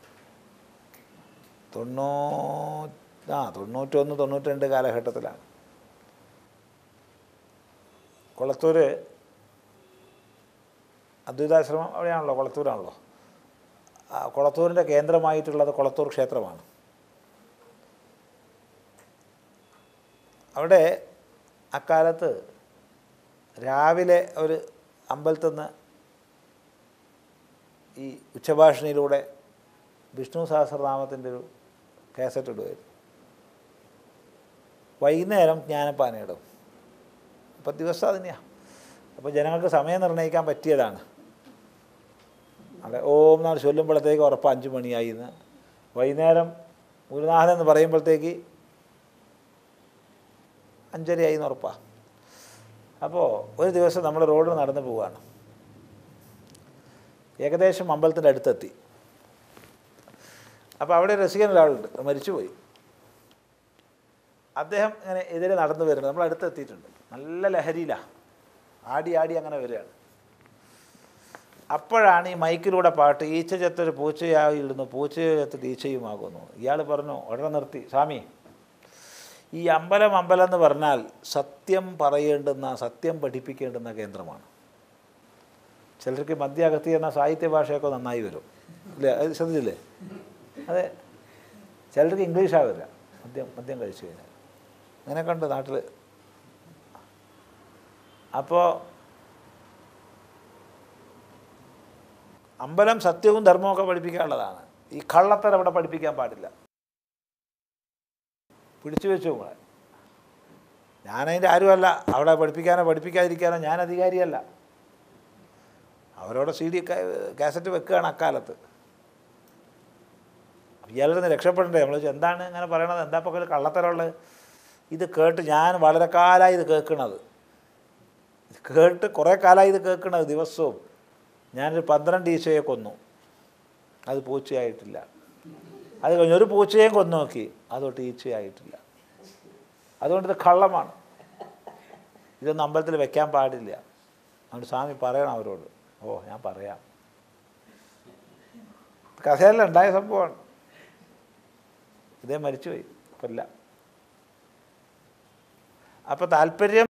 തൊണ്ണൂ ആ തൊണ്ണൂറ്റൊന്ന് തൊണ്ണൂറ്റിരണ്ട് കാലഘട്ടത്തിലാണ് കൊളത്തൂർ അദ്വൈതാശ്രമം അവിടെയാണല്ലോ കൊളത്തൂരാണല്ലോ ആ കൊളത്തൂരിൻ്റെ കേന്ദ്രമായിട്ടുള്ളത് കൊളത്തൂർ ക്ഷേത്രമാണ് അവിടെ അക്കാലത്ത് രാവിലെ ഒരു അമ്പലത്തിൽ നിന്ന് ഈ ഉച്ചഭാഷണിയിലൂടെ വിഷ്ണു സഹസ്രനാമത്തിൻ്റെ ഒരു കാസറ്റ് ഇടുമായിരുന്നു വൈകുന്നേരം ജ്ഞാനപ്പാനയിടും അപ്പോൾ ദിവസം അതിനെയാണ് അപ്പോൾ ജനങ്ങൾക്ക് സമയം നിർണ്ണയിക്കാൻ പറ്റിയതാണ് അവിടെ ഓം നാൾ ചൊല്ലുമ്പോഴത്തേക്ക് ഉറപ്പ് അഞ്ച് മണിയായി എന്ന് വൈകുന്നേരം ഗുരുനാഥൻ എന്ന് പറയുമ്പോഴത്തേക്ക് അഞ്ചരയായി എന്ന് ഉറപ്പാണ് അപ്പോൾ ഒരു ദിവസം നമ്മൾ റോഡിൽ നടന്നു പോവുകയാണ് ഏകദേശം അമ്പലത്തിൻ്റെ അടുത്തെത്തി അപ്പോൾ അവിടെ രസികൻ ഒരാളുണ്ട് മരിച്ചുപോയി അദ്ദേഹം ഇങ്ങനെ എതിരെ നടന്നു വരുന്നത് നമ്മൾ അടുത്തെത്തിയിട്ടുണ്ട് നല്ല ലഹരിയിലാണ് ആടി ആടി അങ്ങനെ വരികയാണ് അപ്പോഴാണ് ഈ മൈക്കിലൂടെ പാട്ട് ഈച്ച ചത്തൊരു പൂച്ചയായിരുന്നു പൂച്ച ചത്തൊരു ഈച്ചയുമാകുന്നു ഇയാൾ പറഞ്ഞു ഉടനെ നിർത്തി സ്വാമി ഈ അമ്പലം അമ്പലം എന്ന് പറഞ്ഞാൽ സത്യം പറയേണ്ടുന്ന സത്യം പഠിപ്പിക്കേണ്ടുന്ന കേന്ദ്രമാണ് ചിലർക്ക് മധ്യാഗത്തി എന്ന സാഹിത്യ ഭാഷയൊക്കെ നന്നായി വരും ഇല്ലേ അത് ശ്രദ്ധിച്ചില്ലേ അതെ ചിലർക്ക് ഇംഗ്ലീഷാ വരിക മദ്യം മദ്യം കഴിച്ചു കഴിഞ്ഞാൽ അങ്ങനെയൊക്കെ ഉണ്ട് നാട്ടിൽ അപ്പോൾ അമ്പലം സത്യവും ധർമ്മവും ഒക്കെ പഠിപ്പിക്കാനുള്ളതാണ് ഈ കള്ളത്തരം അവിടെ പഠിപ്പിക്കാൻ പാടില്ല പിടിച്ചു വെച്ചു നമ്മളെ ഞാനതിൻ്റെ ആരുമല്ല അവിടെ പഠിപ്പിക്കാനോ പഠിപ്പിക്കാതിരിക്കാനോ ഞാൻ അധികാരിയല്ല അവരോട് സി ഡി കാസറ്റ് വെക്കുകയാണ് അക്കാലത്ത് ഇയാളിൽ നിന്ന് രക്ഷപ്പെടണ്ടേ നമ്മൾ ചോദിച്ചു, എന്താണ് ഇങ്ങനെ പറയണത് എന്താ ഇപ്പോൾ കള്ളത്തരമുള്ളത് ഇത് കേട്ട് ഞാൻ വളരെ കാലമായി ഇത് കേൾക്കണത് ഇത് കേട്ട് കുറേ കാലമായി ഇത് കേൾക്കണത് ദിവസവും ഞാനൊരു പന്ത്രണ്ട് ഈച്ചയെ കൊന്നു അത് പൂച്ചയായിട്ടില്ല അത് കഴിഞ്ഞ് ഒരു പൂച്ചയും കൊന്നു നോക്കി അതൊട്ട് ഈച്ചയായിട്ടില്ല അതുകൊണ്ട് ഇത് കള്ളമാണ് ഇതൊന്നും അമ്പലത്തിൽ വെക്കാൻ പാടില്ല അതുകൊണ്ട് സ്വാമി പറയണം അവരോട് ഓ ഞാൻ പറയാം കഥയല്ല ഉണ്ടായ സംഭവമാണ് ഇതേ മരിച്ചുപോയി കൊല്ല അപ്പോൾ താല്പര്യം